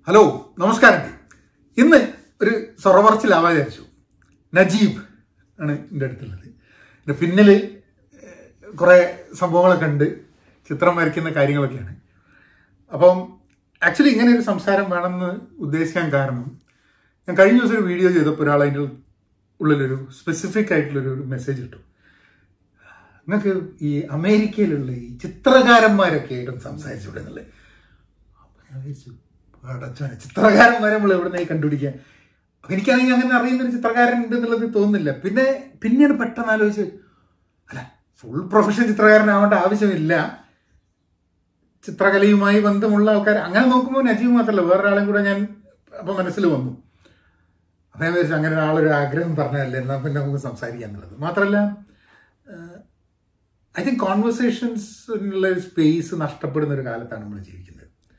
Hello നമസ്കാരം ഇന്ന് ഒരു സൊറവർച്ചിലാവാൻ വിചാരിച്ചു നജീബ് ആണ് എൻ്റെ അടുത്തുള്ളത് എൻ്റെ പിന്നിൽ കുറേ സംഭവങ്ങളൊക്കെ ഉണ്ട് ചിത്രം വരയ്ക്കുന്ന കാര്യങ്ങളൊക്കെയാണ് അപ്പം ആക്ച്വലി ഇങ്ങനെ ഒരു സംസാരം വേണമെന്ന് ഉദ്ദേശിക്കാൻ കാരണം ഞാൻ കഴിഞ്ഞ ദിവസം ഒരു വീഡിയോ ചെയ്തപ്പോൾ ഒരാൾ അതിൻ്റെ ഉള്ളിലൊരു സ്പെസിഫിക് ആയിട്ടുള്ളൊരു മെസ്സേജ് ഇട്ടു നിങ്ങൾക്ക് ഈ അമേരിക്കയിലുള്ള ഈ ചിത്രകാരന്മാരൊക്കെ ആയിട്ടും സംസാരിച്ചുവിടെ എന്നുള്ളത് അപ്പൊ ഞാൻ വിചാരിച്ചു അടച്ചാണ് ചിത്രകാരന്മാരെ നമ്മൾ എവിടെ നിന്നായി കണ്ടുപിടിക്കാൻ അപ്പൊ എനിക്കാണെങ്കിൽ അങ്ങനെ അറിയുന്ന ഒരു ചിത്രകാരൻ ഉണ്ട് എന്നുള്ളത് തോന്നുന്നില്ല പിന്നെ പിന്നീട് പെട്ടെന്ന് ആലോചിച്ച് അല്ല ഫുൾ പ്രൊഫഷൻ ചിത്രകാരനാവേണ്ട ആവശ്യമില്ല ചിത്രകലയുമായി ബന്ധമുള്ള ആൾക്കാർ അങ്ങനെ നോക്കുമ്പോൾ നജീബ് മാത്രമല്ല വേറൊരാളും കൂടെ ഞാൻ അപ്പൊ മനസ്സിൽ വന്നു അപ്പൊ ഞാൻ വിചാരിച്ചു അങ്ങനെ ഒരാളൊരു ആഗ്രഹം പറഞ്ഞതല്ലേ എന്നാൽ പിന്നെ നമുക്ക് സംസാരിക്കാം എന്നുള്ളത് മാത്രമല്ല ഐ തിങ്ക് കോൺവെർസേഷൻസിനുള്ള ഒരു സ്പേസ് നഷ്ടപ്പെടുന്ന ഒരു കാലത്താണ് നമ്മൾ ജീവിക്കുന്നത്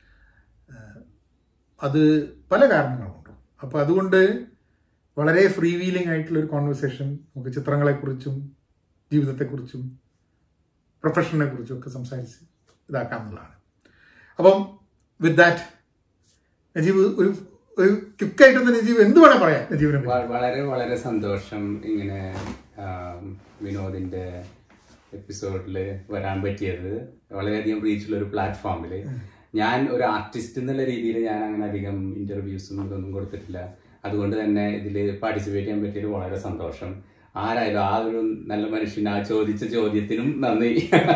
അത് പല കാരണങ്ങളുണ്ട് അപ്പോൾ അതുകൊണ്ട് വളരെ ഫ്രീ വീലിംഗ് ആയിട്ടുള്ള ഒരു കോൺവെർസേഷൻ നമുക്ക് ചിത്രങ്ങളെക്കുറിച്ചും ജീവിതത്തെക്കുറിച്ചും പ്രൊഫഷനെ കുറിച്ചും ഒക്കെ സംസാരിച്ച് ഇതാക്കാം എന്നുള്ളതാണ് അപ്പം വിത്ത് ദാറ്റ് നജീബ് ഒരു ഒരു ക്വിക്കായിട്ടൊന്ന് നജീബ് എന്ത് വേണം പറയാം നജീബിനെ പറ്റി? വ- വളരെ വളരെ സന്തോഷം ഇങ്ങനെ ആം, വിനോദിന്റെ എപ്പിസോഡിൽ വരാൻ പറ്റിയത് വളരെയധികം റീച്ചുള്ള ഒരു പ്ലാറ്റ്ഫോമിൽ ഞാൻ ഒരു ആർട്ടിസ്റ്റ് എന്നുള്ള രീതിയിൽ ഞാൻ അങ്ങനെ അധികം ഇന്റർവ്യൂസും ഇതൊന്നും കൊടുത്തിട്ടില്ല അതുകൊണ്ട് തന്നെ ഇതിൽ പാർട്ടിസിപ്പേറ്റ് ചെയ്യാൻ പറ്റിയത് വളരെ സന്തോഷം ആരായാലും ആ ഒരു നല്ല മനുഷ്യൻ ആ ചോദിച്ച ചോദ്യത്തിനും നന്ദി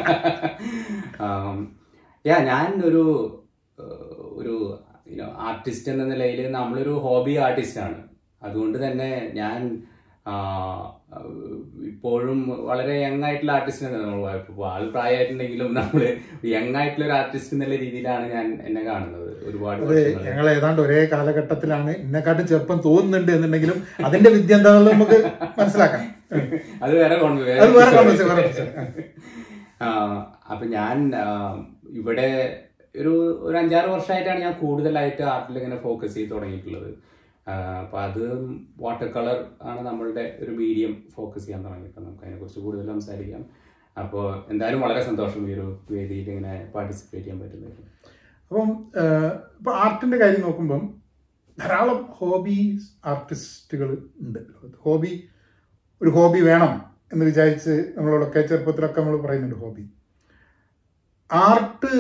ആം, യാ ഞാൻ ഒരു ഏഹ്, ഒരു ആർട്ടിസ്റ്റ് എന്ന നിലയിൽ നമ്മളൊരു ഹോബി ആർട്ടിസ്റ്റ് ആണ് അതുകൊണ്ട് തന്നെ ഞാൻ ആ, ഇപ്പോഴും വളരെ യങ് ആയിട്ടുള്ള ആർട്ടിസ്റ്റിനെ നമ്മൾ ആൾ പ്രായമായിട്ടുണ്ടെങ്കിലും നമ്മൾ യങ് ആയിട്ടുള്ള ഒരു ആർട്ടിസ്റ്റ് എന്നുള്ള രീതിയിലാണ് ഞാൻ എന്നെ കാണുന്നത് ഒരുപാട് അത് വർഷങ്ങൾ ഞങ്ങൾ ഏതാണ്ട് ഒരേ കാലഘട്ടത്തിലാണ് എന്നെക്കാട്ടും ചെറുപ്പം തോന്നുന്നുണ്ട് എന്നുണ്ടെങ്കിലും അതിന്റെ വിദ്യ എന്താണെന്നുള്ളത് നമുക്ക് മനസ്സിലാക്കാം അത് വേറെ കൊണ്ട് അത് വേറെ conversation, വേറെ conversation. ആ, അപ്പൊ ഞാൻ ആ, ഇവിടെ ഒരു ഒരു അഞ്ചാറ് വർഷമായിട്ടാണ് ഞാൻ കൂടുതലായിട്ട് ആർട്ടിൽ ഇങ്ങനെ ഫോക്കസ് ചെയ്ത് തുടങ്ങിയിട്ടുള്ളത് ആ, അപ്പൊ അത് വാട്ടർ കളർ ആണ് നമ്മളുടെ ഒരു മീഡിയം ഫോക്കസ് ചെയ്യാൻ തുടങ്ങിയിട്ട് നമുക്ക് അതിനെക്കുറിച്ച് കൂടുതൽ സംസാരിക്കാം അപ്പോൾ എന്തായാലും വളരെ സന്തോഷം ഈ ഒരു വേദിയിൽ ഇങ്ങനെ പാർട്ടിസിപ്പേറ്റ് ചെയ്യാൻ പറ്റുന്നത് അപ്പം ഏഹ്, ഇപ്പൊ ആർട്ടിന്റെ കാര്യം നോക്കുമ്പം ധാരാളം ഹോബി ആർട്ടിസ്റ്റുകൾ ഉണ്ട് ഹോബി ഒരു ഹോബി വേണം എന്ന് വിചാരിച്ച് നമ്മളോടൊക്കെ ചെറുപ്പത്തിലൊക്കെ നമ്മൾ പറയുന്നുണ്ട് ഹോബി ആർട്ട്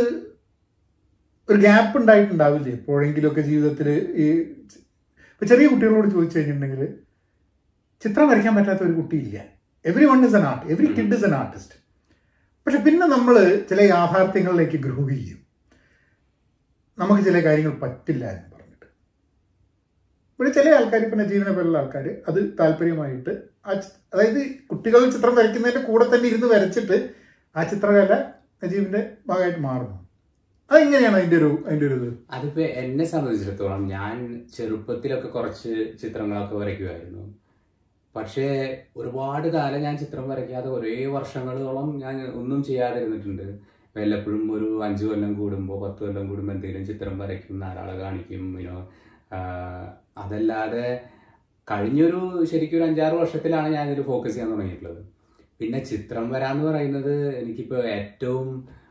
ഒരു ഗ്യാപ്പ് ഉണ്ടായിട്ടുണ്ടാവില്ലേ എപ്പോഴെങ്കിലുമൊക്കെ ജീവിതത്തിൽ ഈ ഇപ്പൊ ചെറിയ കുട്ടികളോട് ചോദിച്ചു കഴിഞ്ഞിട്ടുണ്ടെങ്കിൽ ചിത്രം വരയ്ക്കാൻ പറ്റാത്ത ഒരു കുട്ടിയില്ല every one is an art every kid is an artist പക്ഷെ പിന്നെ നമ്മൾ ചില യാഥാർത്ഥ്യങ്ങളിലേക്ക് ഗ്രൂവ് ചെയ്യും നമുക്ക് ചില കാര്യങ്ങൾ പറ്റില്ല എന്ന് പറഞ്ഞിട്ട് ഇവിടെ ചില ആൾക്കാർ ഇപ്പം നജീവിനെ പോലുള്ള ആൾക്കാർ അത് താല്പര്യമായിട്ട് ആ ചി- അതായത് കുട്ടികൾ ചിത്രം വരയ്ക്കുന്നതിന്റെ കൂടെ തന്നെ ഇരുന്ന് വരച്ചിട്ട് ആ ചിത്രകല നജീവിന്റെ ഭാഗമായിട്ട് മാറുന്നു അതെങ്ങനെയാണ് അതിന്റെ ഒരു അതിന്റെ ഒരു ഇത് അതിപ്പോ എന്നെ സംബന്ധിച്ചിടത്തോളം ഞാൻ ചെറുപ്പത്തിലൊക്കെ കുറച്ച് ചിത്രങ്ങളൊക്കെ വരയ്ക്കുമായിരുന്നു പക്ഷേ ഒരുപാട് കാലം ഞാൻ ചിത്രം വരയ്ക്കാതെ ഒരേ വർഷങ്ങളോളം ഞാൻ ഒന്നും ചെയ്യാതെ ഇരുന്നിട്ടുണ്ട് വല്ലപ്പോഴും ഒരു അഞ്ചു കൊല്ലം കൂടുമ്പോൾ പത്ത് കൊല്ലം കൂടുമ്പോൾ എന്തെങ്കിലും ചിത്രം വരയ്ക്കും നാലാളെ കാണിക്കും യുനോ അതല്ലാതെ കഴിഞ്ഞൊരു ശരിക്കും ഒരു അഞ്ചാറ് വർഷത്തിലാണ് ഞാൻ ഇതിൽ ഫോക്കസ് ചെയ്യാൻ തുടങ്ങിയിട്ടുള്ളത് പിന്നെ ചിത്രം വരാന്ന് പറയുന്നത് എനിക്കിപ്പോൾ ഏറ്റവും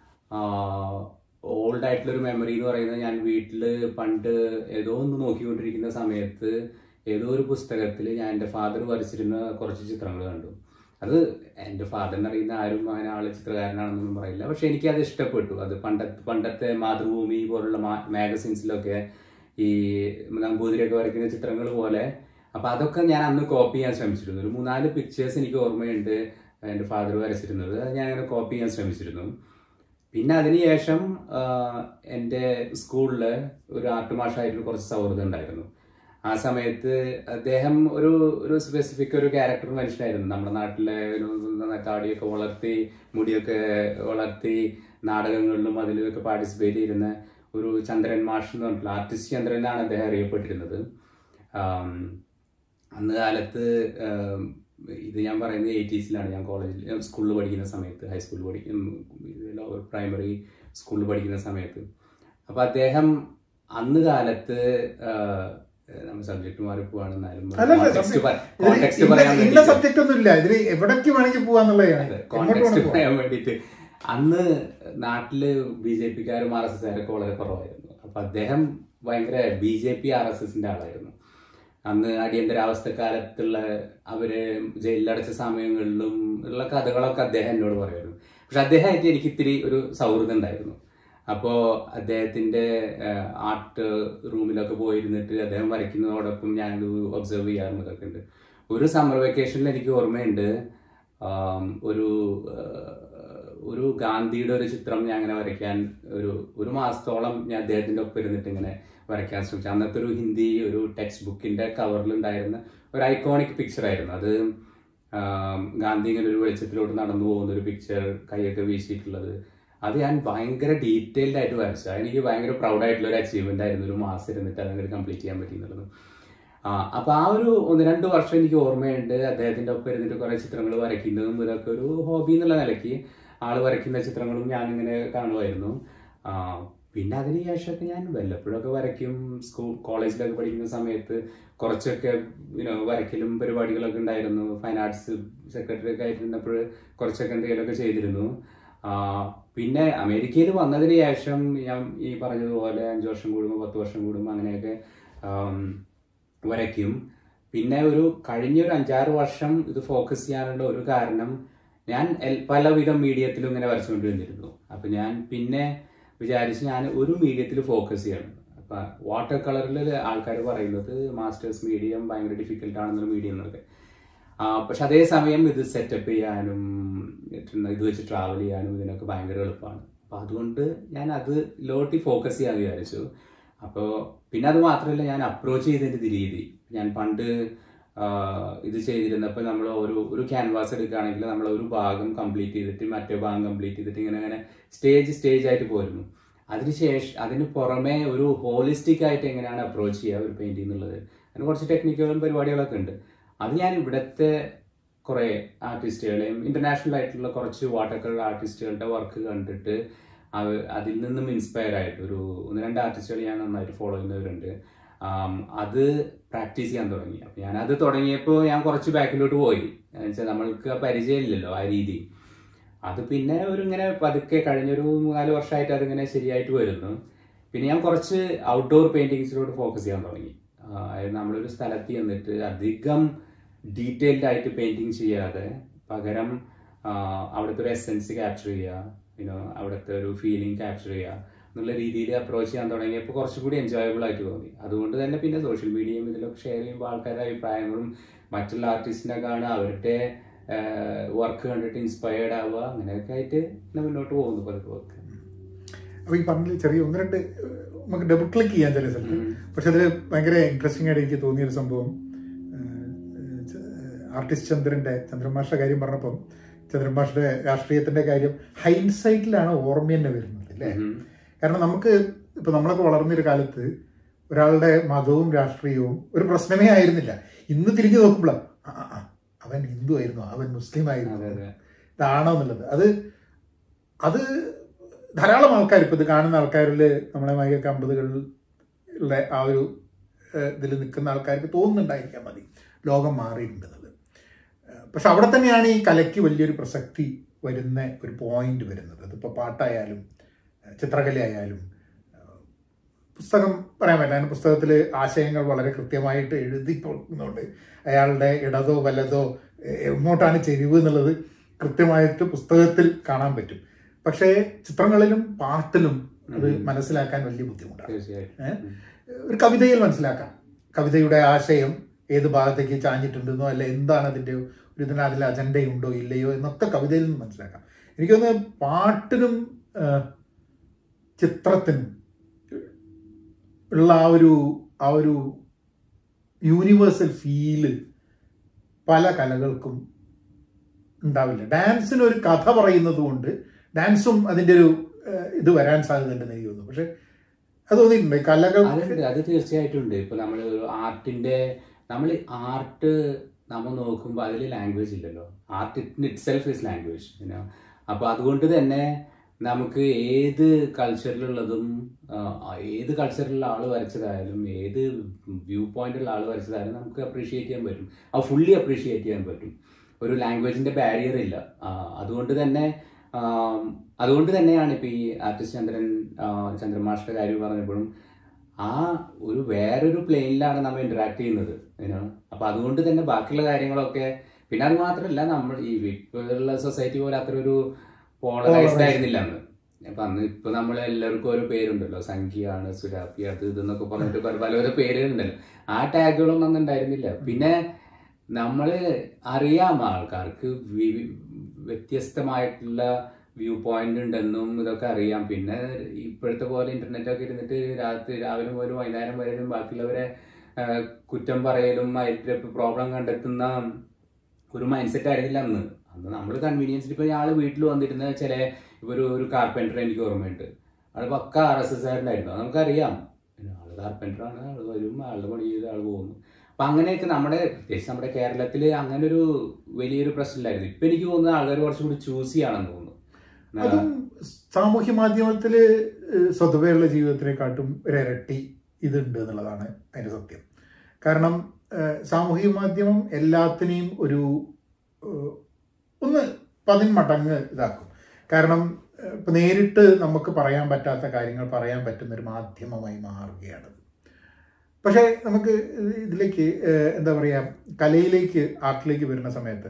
ഓൾഡ് ആയിട്ടുള്ള ഒരു മെമ്മറി എന്ന് പറയുന്നത് ഞാൻ വീട്ടിൽ പണ്ട് ഏതോ ഒന്ന് നോക്കിക്കൊണ്ടിരിക്കുന്ന സമയത്ത് ഏതോ ഒരു പുസ്തകത്തിൽ ഞാൻ എൻ്റെ ഫാദർ വരച്ചിരുന്ന കുറച്ച് ചിത്രങ്ങൾ കണ്ടു അത് എൻ്റെ ഫാദറിനെ അറിയുന്ന ആരും അങ്ങനെ ആള് ചിത്രകാരനാണെന്നൊന്നും പറയില്ല പക്ഷെ എനിക്ക് അത് ഇഷ്ടപ്പെട്ടു അത് പണ്ടത്തെ പണ്ടത്തെ മാതൃഭൂമി പോലുള്ള മാഗസിൻസിലൊക്കെ ഈ നമ്പൂതിരിയൊക്കെ വരയ്ക്കുന്ന ചിത്രങ്ങൾ പോലെ അപ്പൊ അതൊക്കെ ഞാൻ അന്ന് കോപ്പി ചെയ്യാൻ ശ്രമിച്ചിരുന്നു ഒരു മൂന്നാല് പിക്ചേഴ്സ് എനിക്ക് ഓർമ്മയുണ്ട് എൻ്റെ ഫാദർ വരച്ചിരുന്നത് അത് ഞാൻ അങ്ങനെ കോപ്പി ചെയ്യാൻ ശ്രമിച്ചിരുന്നു പിന്നെ അതിനുശേഷം ആഹ്, എൻ്റെ സ്കൂളിൽ ഒരു ആർട്ട് മാഷായിട്ട് കുറച്ച് സൗഹൃദം ഉണ്ടായിരുന്നു ആ സമയത്ത് അദ്ദേഹം ഒരു ഒരു സ്പെസിഫിക് ഒരു ക്യാരക്ടർ മനുഷ്യനായിരുന്നു നമ്മുടെ നാട്ടിലെ ഒരു താടിയൊക്കെ വളർത്തി മുടിയൊക്കെ വളർത്തി നാടകങ്ങളിലും അതിലുമൊക്കെ പാർട്ടിസിപ്പേറ്റ് ചെയ്യുന്ന ഒരു ചന്ദ്രൻ മാഷ് എന്ന് പറഞ്ഞിട്ടുള്ള ആർട്ടിസ്റ്റ് ചന്ദ്രൻ എന്നാണ് അദ്ദേഹം അറിയപ്പെട്ടിരുന്നത് ആം, അന്ന് കാലത്ത് ആം, ഇത് ഞാൻ പറയുന്നത് എയ്റ്റീസിലാണ് ഞാൻ കോളേജിൽ സ്കൂളിൽ പഠിക്കുന്ന സമയത്ത് ഹൈസ്കൂളിൽ പഠിക്കും ലോവർ പ്രൈമറി സ്കൂളിൽ പഠിക്കുന്ന സമയത്ത് അപ്പൊ അദ്ദേഹം അന്ന് കാലത്ത് നമ്മുടെ സബ്ജക്ട് മാറി പോവാണെന്നാലും അല്ലല്ല context പ- ഇതില് context ഇന്ന- പറയാൻ ഇന്ന വേണ്ടിയിട്ട് സബ്ജക്റ്റ് ഒന്നും ഇല്ല ഇതിൽ എവിടേക്ക് വേണമെങ്കിൽ പോവാന്നുള്ളതാണ് എങ്ങോട്ട് കോണ്ടെക്സ്റ്റ് വേണമെങ്കിൽ പോവാം. പറയാൻ വേണ്ടിയിട്ട് അന്ന് നാട്ടില് ബി ജെ പിക്കാരും ആർ എസ് എസ്കാരൊക്കെ വളരെ കുറവായിരുന്നു അപ്പൊ അദ്ദേഹം ഭയങ്കര B J P R S എസിന്റെ ആളായിരുന്നു അന്ന് അടിയന്തരാവസ്ഥ കാലത്തുള്ള അവര് ജയിലിലടച്ച സമയങ്ങളിലും ഉള്ള കഥകളൊക്കെ അദ്ദേഹം എന്നോട് പറയുമായിരുന്നു പക്ഷെ അദ്ദേഹമായിട്ട് എനിക്ക് ഇത്തിരി ഒരു സൗഹൃദം ഉണ്ടായിരുന്നു അപ്പോൾ അദ്ദേഹത്തിന്റെ ആർട്ട് റൂമിലൊക്കെ പോയിരുന്നിട്ട് അദ്ദേഹം വരയ്ക്കുന്നതോടൊപ്പം ഞാൻ ഒബ്സർവ് ചെയ്യാറുള്ളതൊക്കെ ഉണ്ട് ഒരു സമ്മർ വെക്കേഷനിൽ എനിക്ക് ഓർമ്മയുണ്ട് ആം, ഒരു ആ, ഒരു ഗാന്ധിയുടെ ഒരു ചിത്രം ഞാൻ അങ്ങനെ വരയ്ക്കാൻ ഒരു ഒരു മാസത്തോളം ഞാൻ അദ്ദേഹത്തിന്റെ ഒപ്പം ഇരുന്നിട്ട് ഇങ്ങനെ വരയ്ക്കാൻ ശ്രമിച്ചു അന്നത്തെ ഒരു ഹിന്ദി ഒരു ടെക്സ്റ്റ് ബുക്കിന്റെ കവറിൽ ഉണ്ടായിരുന്ന ഒരു ഐക്കോണിക് പിക്ചർ ആയിരുന്നു അത് ആം, ഗാന്ധി ഇങ്ങനെ ഒരു വെളിച്ചത്തിലോട്ട് നടന്നു പോകുന്ന ഒരു പിക്ചർ കൈയൊക്കെ വീശിയിട്ടുള്ളത് അത് ഞാൻ ഭയങ്കര ഡീറ്റെയിൽഡ് ആയിട്ട് വരച്ചു അത് എനിക്ക് ഭയങ്കര പ്രൗഡ് ആയിട്ടുള്ള ഒരു അച്ചീവ്മെന്റ് ആയിരുന്നു ഒരു മാസം ഇരുന്നിട്ട് അതങ്ങനെ കംപ്ലീറ്റ് ചെയ്യാൻ പറ്റി എന്നുള്ളത് ആ അപ്പൊ ആ ഒരു ഒന്ന് രണ്ട് വർഷം എനിക്ക് ഓർമ്മയുണ്ട് അദ്ദേഹത്തിന്റെ ഒപ്പം ഇരുന്നിട്ട് കുറെ ചിത്രങ്ങൾ വരയ്ക്കുന്നതും ഇതൊക്കെ ഒരു ഹോബി എന്നുള്ള നിലയ്ക്ക് ആള് വരയ്ക്കുന്ന ചിത്രങ്ങളും ഞാനിങ്ങനെ കാണുമായിരുന്നു ആ പിന്നെ അതിന് ശേഷമൊക്കെ ഞാൻ വല്ലപ്പോഴൊക്കെ വരയ്ക്കും സ്കൂൾ കോളേജിലൊക്കെ പഠിക്കുന്ന സമയത്ത് കുറച്ചൊക്കെ യുനോ വരയ്ക്കലും പരിപാടികളൊക്കെ ഉണ്ടായിരുന്നു ഫൈൻ ആർട്സ് സെക്രട്ടറി ഒക്കെ ആയിരുന്നപ്പോൾ കുറച്ചൊക്കെ എന്തെങ്കിലുമൊക്കെ ചെയ്തിരുന്നു ആ, പിന്നെ അമേരിക്കയിൽ വന്നതിന് ശേഷം ഞാൻ ഈ പറഞ്ഞതുപോലെ അഞ്ച് വർഷം കൂടുമ്പോൾ പത്ത് വർഷം കൂടുമ്പോൾ അങ്ങനെയൊക്കെ ആം, വരയ്ക്കും പിന്നെ ഒരു കഴിഞ്ഞ ഒരു അഞ്ചാറ് വർഷം ഇത് ഫോക്കസ് ചെയ്യാനുള്ള ഒരു കാരണം ഞാൻ എൽ- പലവിധം മീഡിയത്തിലും ഇങ്ങനെ വരച്ചുകൊണ്ടിരുന്നിരുന്നു അപ്പൊ ഞാൻ പിന്നെ വിചാരിച്ച് ഞാൻ ഒരു മീഡിയത്തിൽ ഫോക്കസ് ചെയ്യണം അപ്പൊ വാട്ടർ കളറിൽ ആൾക്കാർ പറയുന്നത് മാസ്റ്റേഴ്സ് മീഡിയം ഭയങ്കര ഡിഫിക്കൽട്ട് ആണെന്നുള്ള മീഡിയം എന്നൊക്കെ ആ, പക്ഷെ അതേസമയം ഇത് സെറ്റപ്പ് ചെയ്യാനും ഇത് വെച്ച് ട്രാവൽ ചെയ്യാനും ഇതിനൊക്കെ ഭയങ്കര എളുപ്പമാണ് അപ്പൊ അതുകൊണ്ട് ഞാൻ അത് ലോട്ടി ഫോക്കസ് ചെയ്യാൻ വിചാരിച്ചു അപ്പോൾ പിന്നെ അത് മാത്രമല്ല ഞാൻ അപ്രോച്ച് ചെയ്തതിൻ്റെ രീതി ഞാൻ പണ്ട് ആ, ഇത് ചെയ്തിരുന്നപ്പോൾ നമ്മൾ ഒരു ഒരു ക്യാൻവാസ് എടുക്കുകയാണെങ്കിൽ നമ്മൾ ഒരു ഭാഗം കംപ്ലീറ്റ് ചെയ്തിട്ട് മറ്റേ ഭാഗം കംപ്ലീറ്റ് ചെയ്തിട്ട് ഇങ്ങനെ അങ്ങനെ സ്റ്റേജ് സ്റ്റേജ് ആയിട്ട് പോയിരുന്നു അതിനുശേഷം അതിന് പുറമെ ഒരു ഹോളിസ്റ്റിക് ആയിട്ട് എങ്ങനെയാണ് അപ്രോച്ച് ചെയ്യുക ഒരു പെയിന്റിംഗ് എന്നുള്ളത് അതിന് കുറച്ച് ടെക്നിക്കുകളും പരിപാടികളൊക്കെ ഉണ്ട് അത് ഞാൻ ഇവിടുത്തെ കുറേ ആർട്ടിസ്റ്റുകളെയും ഇന്റർനാഷണൽ ആയിട്ടുള്ള കുറച്ച് വാട്ടർ കളർ ആർട്ടിസ്റ്റുകളുടെ വർക്ക് കണ്ടിട്ട് അവ- അതിൽ നിന്നും ഇൻസ്പയർ ആയിട്ട് ഒരു ഒന്ന് രണ്ട് ആർട്ടിസ്റ്റുകൾ ഞാൻ നന്നായിട്ട് ഫോളോ ചെയ്യുന്നവരുണ്ട് ആം, അത് പ്രാക്ടീസ് ചെയ്യാൻ തുടങ്ങി അപ്പൊ ഞാൻ അത് തുടങ്ങിയപ്പോൾ ഞാൻ കുറച്ച് ബാക്കിലോട്ട് പോയി എന്നുവെച്ചാൽ നമ്മൾക്ക് ആ പരിചയമില്ലല്ലോ ആ രീതി അത് പിന്നെ ഒരു ഇങ്ങനെ പതുക്കെ കഴിഞ്ഞൊരു മൂന്നാല് വർഷമായിട്ട് അതിങ്ങനെ ശരിയായിട്ട് വരുന്നു പിന്നെ ഞാൻ കുറച്ച് ഔട്ട്ഡോർ പെയിന്റിങ്സിലോട്ട് ഫോക്കസ് ചെയ്യാൻ തുടങ്ങി ആ, അതായത് നമ്മളൊരു സ്ഥലത്ത് ചെന്നിട്ട് അധികം ഡീറ്റെയിൽഡ് ആയിട്ട് പെയിന്റിങ് ചെയ്യാതെ പകരം ആ, അവിടുത്തെ ഒരു എസെൻസ് ക്യാപ്ചർ ചെയ്യുക പിന്നെ അവിടുത്തെ ഒരു ഫീലിംഗ് ക്യാപ്ചർ ചെയ്യുക എന്നുള്ള രീതിയിൽ അപ്രോച്ച് ചെയ്യാൻ തുടങ്ങിയപ്പോൾ കുറച്ചുകൂടി എൻജോയബിൾ ആയിട്ട് തോന്നി അതുകൊണ്ട് തന്നെ പിന്നെ സോഷ്യൽ മീഡിയയും ഇതിലൊക്കെ ഷെയർ ചെയ്യുമ്പോൾ ആൾക്കാരുടെ അഭിപ്രായങ്ങളും മറ്റുള്ള ആർട്ടിസ്റ്റിനെ കാണുക അവരുടെ വർക്ക് കണ്ടിട്ട് ഇൻസ്പയർഡ് ആവുക അങ്ങനെയൊക്കെ ആയിട്ട് ഇങ്ങനെ മുന്നോട്ട് പോകുന്നു പതുക്കെ പതുക്കെ അപ്പൊ ഈ പറഞ്ഞ ചെറിയ ഒന്ന് രണ്ട് ഏഹ്, നമുക്ക് ഡബിൾ ക്ലിക്ക് ചെയ്യാൻ ചില സ്ഥലത്ത് പക്ഷെ അതിൽ ഭയങ്കര ഇൻട്രസ്റ്റിംഗ് ആയിട്ട് എനിക്ക് തോന്നിയ ഒരു സംഭവം ഏഹ്, ച- ആർട്ടിസ്റ്റ് ചന്ദ്രന്റെ ചന്ദ്രമാഷയുടെ കാര്യം പറഞ്ഞപ്പം ചന്ദ്രമാഷയുടെ രാഷ്ട്രീയത്തിന്റെ കാര്യം ഹൈൻസൈറ്റിലാണ് ഓർമ്മ തന്നെ വരുന്നത് അല്ലേ ഉം. കാരണം നമുക്ക് ഇപ്പൊ നമ്മളൊക്കെ വളർന്നൊരു കാലത്ത് ഒരാളുടെ മതവും രാഷ്ട്രീയവും ഒരു പ്രശ്നമേ ആയിരുന്നില്ല ഇന്ന് തിരിഞ്ഞു നോക്കുമ്പോൾ അവൻ ഹിന്ദു ആയിരുന്നു അവൻ മുസ്ലിം ആയിരുന്നു അതെ അതെ ഇതാണോ എന്നുള്ളത് അത് അത് ധാരാളം ആൾക്കാർ ഇപ്പൊ ഇത് കാണുന്ന ആൾക്കാരിൽ നമ്മളെ മൈകൊക്കെ അമ്പതുകളിലെ ആ ഒരു ഇതിൽ നിൽക്കുന്ന ആൾക്കാർക്ക് തോന്നുന്നുണ്ടായിരിക്കാൻ മതി ലോകം മാറിയിട്ടുണ്ടെന്നുള്ളത് ഏഹ് പക്ഷെ അവിടെ തന്നെയാണ് ഈ കലയ്ക്ക് വലിയൊരു പ്രസക്തി വരുന്ന ഒരു പോയിന്റ് വരുന്നത് അതിപ്പോൾ പാട്ടായാലും ഏഹ് ചിത്രകലയായാലും ഏഹ് പുസ്തകം പറയാൻ പറ്റില്ല അതിന് പുസ്തകത്തിൽ ആശയങ്ങൾ വളരെ കൃത്യമായിട്ട് എഴുതി കൊടുക്കുന്നുണ്ട് അയാളുടെ ഇടതോ വലതോ എ- എങ്ങോട്ടാണ് ചെരിവ് എന്നുള്ളത് കൃത്യമായിട്ട് പുസ്തകത്തിൽ കാണാൻ പറ്റും പക്ഷേ ചിത്രങ്ങളിലും പാട്ടിലും അത് ഉം. മനസ്സിലാക്കാൻ വലിയ ബുദ്ധിമുട്ടാണ് തീർച്ചയായിട്ടും ഏഹ്? ഒരു കവിതയിൽ മനസ്സിലാക്കാം കവിതയുടെ ആശയം ഏത് ഭാഗത്തേക്ക് ചാഞ്ഞിട്ടുണ്ടെന്നോ അല്ല എന്താണ് അതിന്റെ ഒരു ഇതിന് അതിൽ അജണ്ടയുണ്ടോ ഇല്ലയോ എന്നൊക്കെ കവിതയിൽ നിന്ന് മനസ്സിലാക്കാം എനിക്ക് തോന്നുന്നു പാട്ടിനും ഏഹ്, ചിത്രത്തിനും ഉള്ള ആ ഒരു ആ ഒരു യൂണിവേഴ്സൽ ഫീല് പല കലകൾക്കും ഉണ്ടാവില്ല ഡാൻസിന് ഒരു കഥ പറയുന്നത് കൊണ്ട് ഡാൻസും അതിന്റെ ഒരു ഏഹ്, ഇത് വരാൻ സാധ്യതയുണ്ടെന്ന് എനിക്ക് തോന്നുന്നു പക്ഷെ അത് തോന്നിയിട്ടുണ്ട് ഈ കലകൾ അതുണ്ട് അത് തീർച്ചയായിട്ടും ഉണ്ട് ഇപ്പൊ നമ്മൾ ഒരു ആർട്ടിന്റെ നമ്മൾ ആർട്ട് നമ്മൾ നോക്കുമ്പോൾ അതിൽ ലാംഗ്വേജ് ഇല്ലല്ലോ art itself is language പിന്നെ അപ്പൊ അതുകൊണ്ട് തന്നെ നമുക്ക് ഏത് കൾച്ചറിലുള്ളതും ആ, ഏത് കൾച്ചറിലുള്ള ആൾ വരച്ചതായാലും ഏത് വ്യൂ പോയിന്റുള്ള ആൾ വരച്ചതായാലും നമുക്ക് അപ്രീഷിയേറ്റ് ചെയ്യാൻ പറ്റും അത് ഫുള്ളി അപ്രീഷിയേറ്റ് ചെയ്യാൻ പറ്റും ഒരു ലാംഗ്വേജിന്റെ ബാരിയർ ഇല്ല ആ, അതുകൊണ്ട് തന്നെ ആം, അതുകൊണ്ട് തന്നെയാണ് ഇപ്പൊ ഈ ആർട്ടിസ്റ്റ് ചന്ദ്രൻ ആ, ചന്ദ്രമാഷിന്റെ കാര്യം പറഞ്ഞപ്പോഴും ആ ഒരു വേറൊരു പ്ലെയിനിലാണ് നമ്മൾ ഇന്ററാക്ട് ചെയ്യുന്നത് you know. അപ്പൊ അതുകൊണ്ട് തന്നെ ബാക്കിയുള്ള കാര്യങ്ങളൊക്കെ പിന്നെ അത് മാത്രമല്ല നമ്മൾ ഈ ഇപ്പോഴുള്ള സൊസൈറ്റി പോലെ അത്ര ഒരു പോളറൈസ്ഡ് ആയിരുന്നില്ല അന്ന് അപ്പൊ അന്ന് ഇപ്പൊ നമ്മൾ എല്ലാവർക്കും ഓരോ പേരുണ്ടല്ലോ സംഖ്യയാണ് സുരാപ്പി അത് ഇതെന്നൊക്കെ പറഞ്ഞിട്ട് പല പല ഓരോ പേരുകളുണ്ടല്ലോ ആ ടാഗുകളൊന്നും അന്ന് ഉണ്ടായിരുന്നില്ല പിന്നെ നമ്മള് അറിയാം ആൾക്കാർക്ക് വി- വ്യത്യസ്തമായിട്ടുള്ള വ്യൂ പോയിന്റ് ഉണ്ടെന്നും ഇതൊക്കെ അറിയാം പിന്നെ ഇപ്പോഴത്തെ പോലെ ഇന്റർനെറ്റ് ഒക്കെ ഇരുന്നിട്ട് രാത്രി രാവിലെ മുതൽ വൈകുന്നേരം വരെയും ബാക്കിയുള്ളവരെ ആ, കുറ്റം പറയലും അതിന്റെ പ്രോബ്ലം കണ്ടെത്തുന്ന ഒരു മൈൻഡ് സെറ്റ് ആയിരുന്നില്ല അന്ന് അന്ന് നമ്മൾ കൺവീനിയൻസ് ഇപ്പൊ ആള് വീട്ടിൽ വന്നിരുന്ന ചില ഒരു ഒരു കാർപ്പൻറ്റർ എനിക്ക് ഓർമ്മയുണ്ട് ആള് പക്ക ആർ എസ് എസ് ആയിരുന്നു അത് നമുക്കറിയാം പിന്നെ ആള് കാർപ്പൻറ്റർ ആണ് ആള് വരും ആളുടെ പണി ചെയ്ത് ആള് പോകുന്നു അപ്പൊ അങ്ങനെയൊക്കെ നമ്മുടെ പ്രത്യേകിച്ച് നമ്മുടെ കേരളത്തിൽ അങ്ങനെ ഒരു വലിയൊരു പ്രശ്നമില്ലായിരുന്നു ഇപ്പൊ എനിക്ക് തോന്നുന്നത് ആൾക്കാർ കുറച്ചും കൂടി ചൂസ് ചെയ്യാണെന്ന് തോന്നുന്നു അതും സാമൂഹ്യ മാധ്യമത്തില് ഏഹ്, സ്വതവേയുള്ള ജീവിതത്തിനെക്കാട്ടും ഒരു ഇരട്ടി ഇതുണ്ട് എന്നുള്ളതാണ് അതിന്റെ സത്യം കാരണം ഏഹ്, സാമൂഹിക മാധ്യമം എല്ലാത്തിനെയും ഒരു ഏഹ്, ഒന്ന് പതിന്മടങ്ങ് ഇതാക്കും കാരണം ഏഹ്, ഇപ്പൊ നേരിട്ട് നമുക്ക് പറയാൻ പറ്റാത്ത കാര്യങ്ങൾ പറയാൻ പറ്റുന്ന ഒരു മാധ്യമമായി മാറുകയാണ് പക്ഷേ നമുക്ക് ഇതിലേക്ക് ഏഹ്, എന്താ പറയാ കലയിലേക്ക് ആർട്ടിലേക്ക് വരുന്ന സമയത്ത്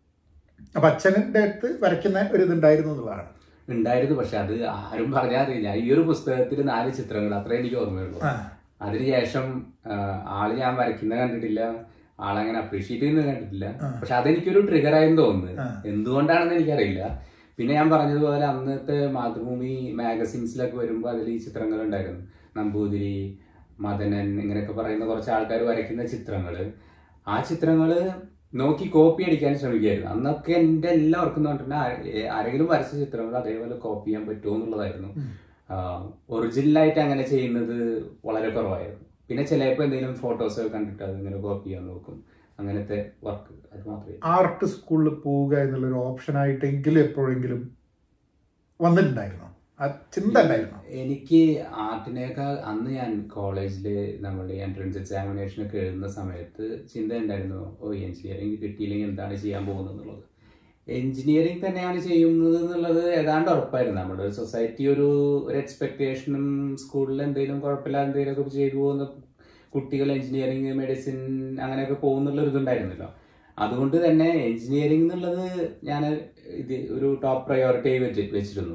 അപ്പൊ അച്ഛൻ്റെ അടുത്ത് വരയ്ക്കുന്ന ഒരു ഇതുണ്ടായിരുന്നു എന്നുള്ളതാണ് ഉണ്ടായിരുന്നു പക്ഷെ അത് ആരും പറഞ്ഞാൽ അറിയില്ല ഈ ഒരു പുസ്തകത്തിൽ നാല് ചിത്രങ്ങൾ അത്രേ എനിക്ക് ഓർമ്മയുള്ളൂ ആ, അതിനുശേഷം ആ, ആള് ഞാൻ വരയ്ക്കുന്നത് കണ്ടിട്ടില്ല ആളങ്ങനെ അപ്രീഷിയേറ്റ് ചെയ്യുന്നത് കണ്ടിട്ടില്ല ആ. പക്ഷെ അതെനിക്കൊരു ട്രിഗർ ആയെന്ന് തോന്നുന്നു ആ. എന്തുകൊണ്ടാണെന്ന് എനിക്കറിയില്ല പിന്നെ ഞാൻ പറഞ്ഞതുപോലെ അന്നത്തെ മാതൃഭൂമി മാഗസിൻസിലൊക്കെ വരുമ്പോൾ അതിൽ ഈ ചിത്രങ്ങൾ ഉണ്ടായിരുന്നു നമ്പൂതിരി മദനൻ ഇങ്ങനെയൊക്കെ പറയുന്ന കുറച്ച് ആൾക്കാർ വരയ്ക്കുന്ന ചിത്രങ്ങള് ആ ചിത്രങ്ങള് നോക്കി കോപ്പി അടിക്കാൻ ശ്രമിക്കുകയായിരുന്നു അന്നൊക്കെ എൻ്റെ എല്ലാവർക്കും എന്ന് പറഞ്ഞിട്ടുണ്ടെങ്കിൽ ആരെങ്കിലും വരച്ച ചിത്രങ്ങൾ അതേപോലെ കോപ്പി ചെയ്യാൻ പറ്റുമോ എന്നുള്ളതായിരുന്നു ഉം. ഒറിജിനലായിട്ട് അങ്ങനെ ചെയ്യുന്നത് വളരെ കുറവായിരുന്നു പിന്നെ ചിലപ്പോൾ എന്തെങ്കിലും ഫോട്ടോസ് കണ്ടിട്ട് അത് ഇങ്ങനെ കോപ്പി ചെയ്യാൻ നോക്കും അങ്ങനത്തെ വർക്ക് അത് മാത്രമേ ആർട്ട് സ്കൂളിൽ പോവുക എന്നുള്ളൊരു ഓപ്ഷനായിട്ടെങ്കിലും എപ്പോഴെങ്കിലും വന്നിട്ടുണ്ടായിരുന്നു ആ ചിന്ത ഉണ്ടായിരുന്നു എനിക്ക് ആർട്ടിനേക്കാൾ അന്ന് ഞാൻ കോളേജിൽ നമ്മൾ എൻട്രൻസ് എക്സാമിനേഷൻ ഒക്കെ എഴുതുന്ന സമയത്ത് ചിന്ത ഉണ്ടായിരുന്നു ഓ എഞ്ചിനീയറിംഗ് കിട്ടിയില്ലെങ്കിൽ എന്താണ് ചെയ്യാൻ പോകുന്നത് എന്നുള്ളത് എഞ്ചിനീയറിംഗ് തന്നെയാണ് ചെയ്യുന്നത് എന്നുള്ളത് ഏതാണ്ട് ഉറപ്പായിരുന്നു നമ്മുടെ ഒരു സൊസൈറ്റി ഒരു ഒരു എക്സ്പെക്ടേഷനും സ്കൂളിൽ എന്തെങ്കിലും കുഴപ്പമില്ല എന്തെങ്കിലും ഒക്കെ ചെയ്തു പോകുന്ന കുട്ടികൾ എഞ്ചിനീയറിംഗ് മെഡിസിൻ അങ്ങനെയൊക്കെ പോകുന്നുള്ള ഒരു ഇതുണ്ടായിരുന്നല്ലോ അതുകൊണ്ട് തന്നെ എഞ്ചിനീയറിംഗ് എന്നുള്ളത് ഞാൻ ഇത് ഒരു ടോപ്പ് പ്രയോറിറ്റി വെച്ച് വെച്ചിരുന്നു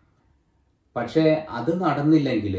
പക്ഷേ അത് നടന്നില്ലെങ്കിൽ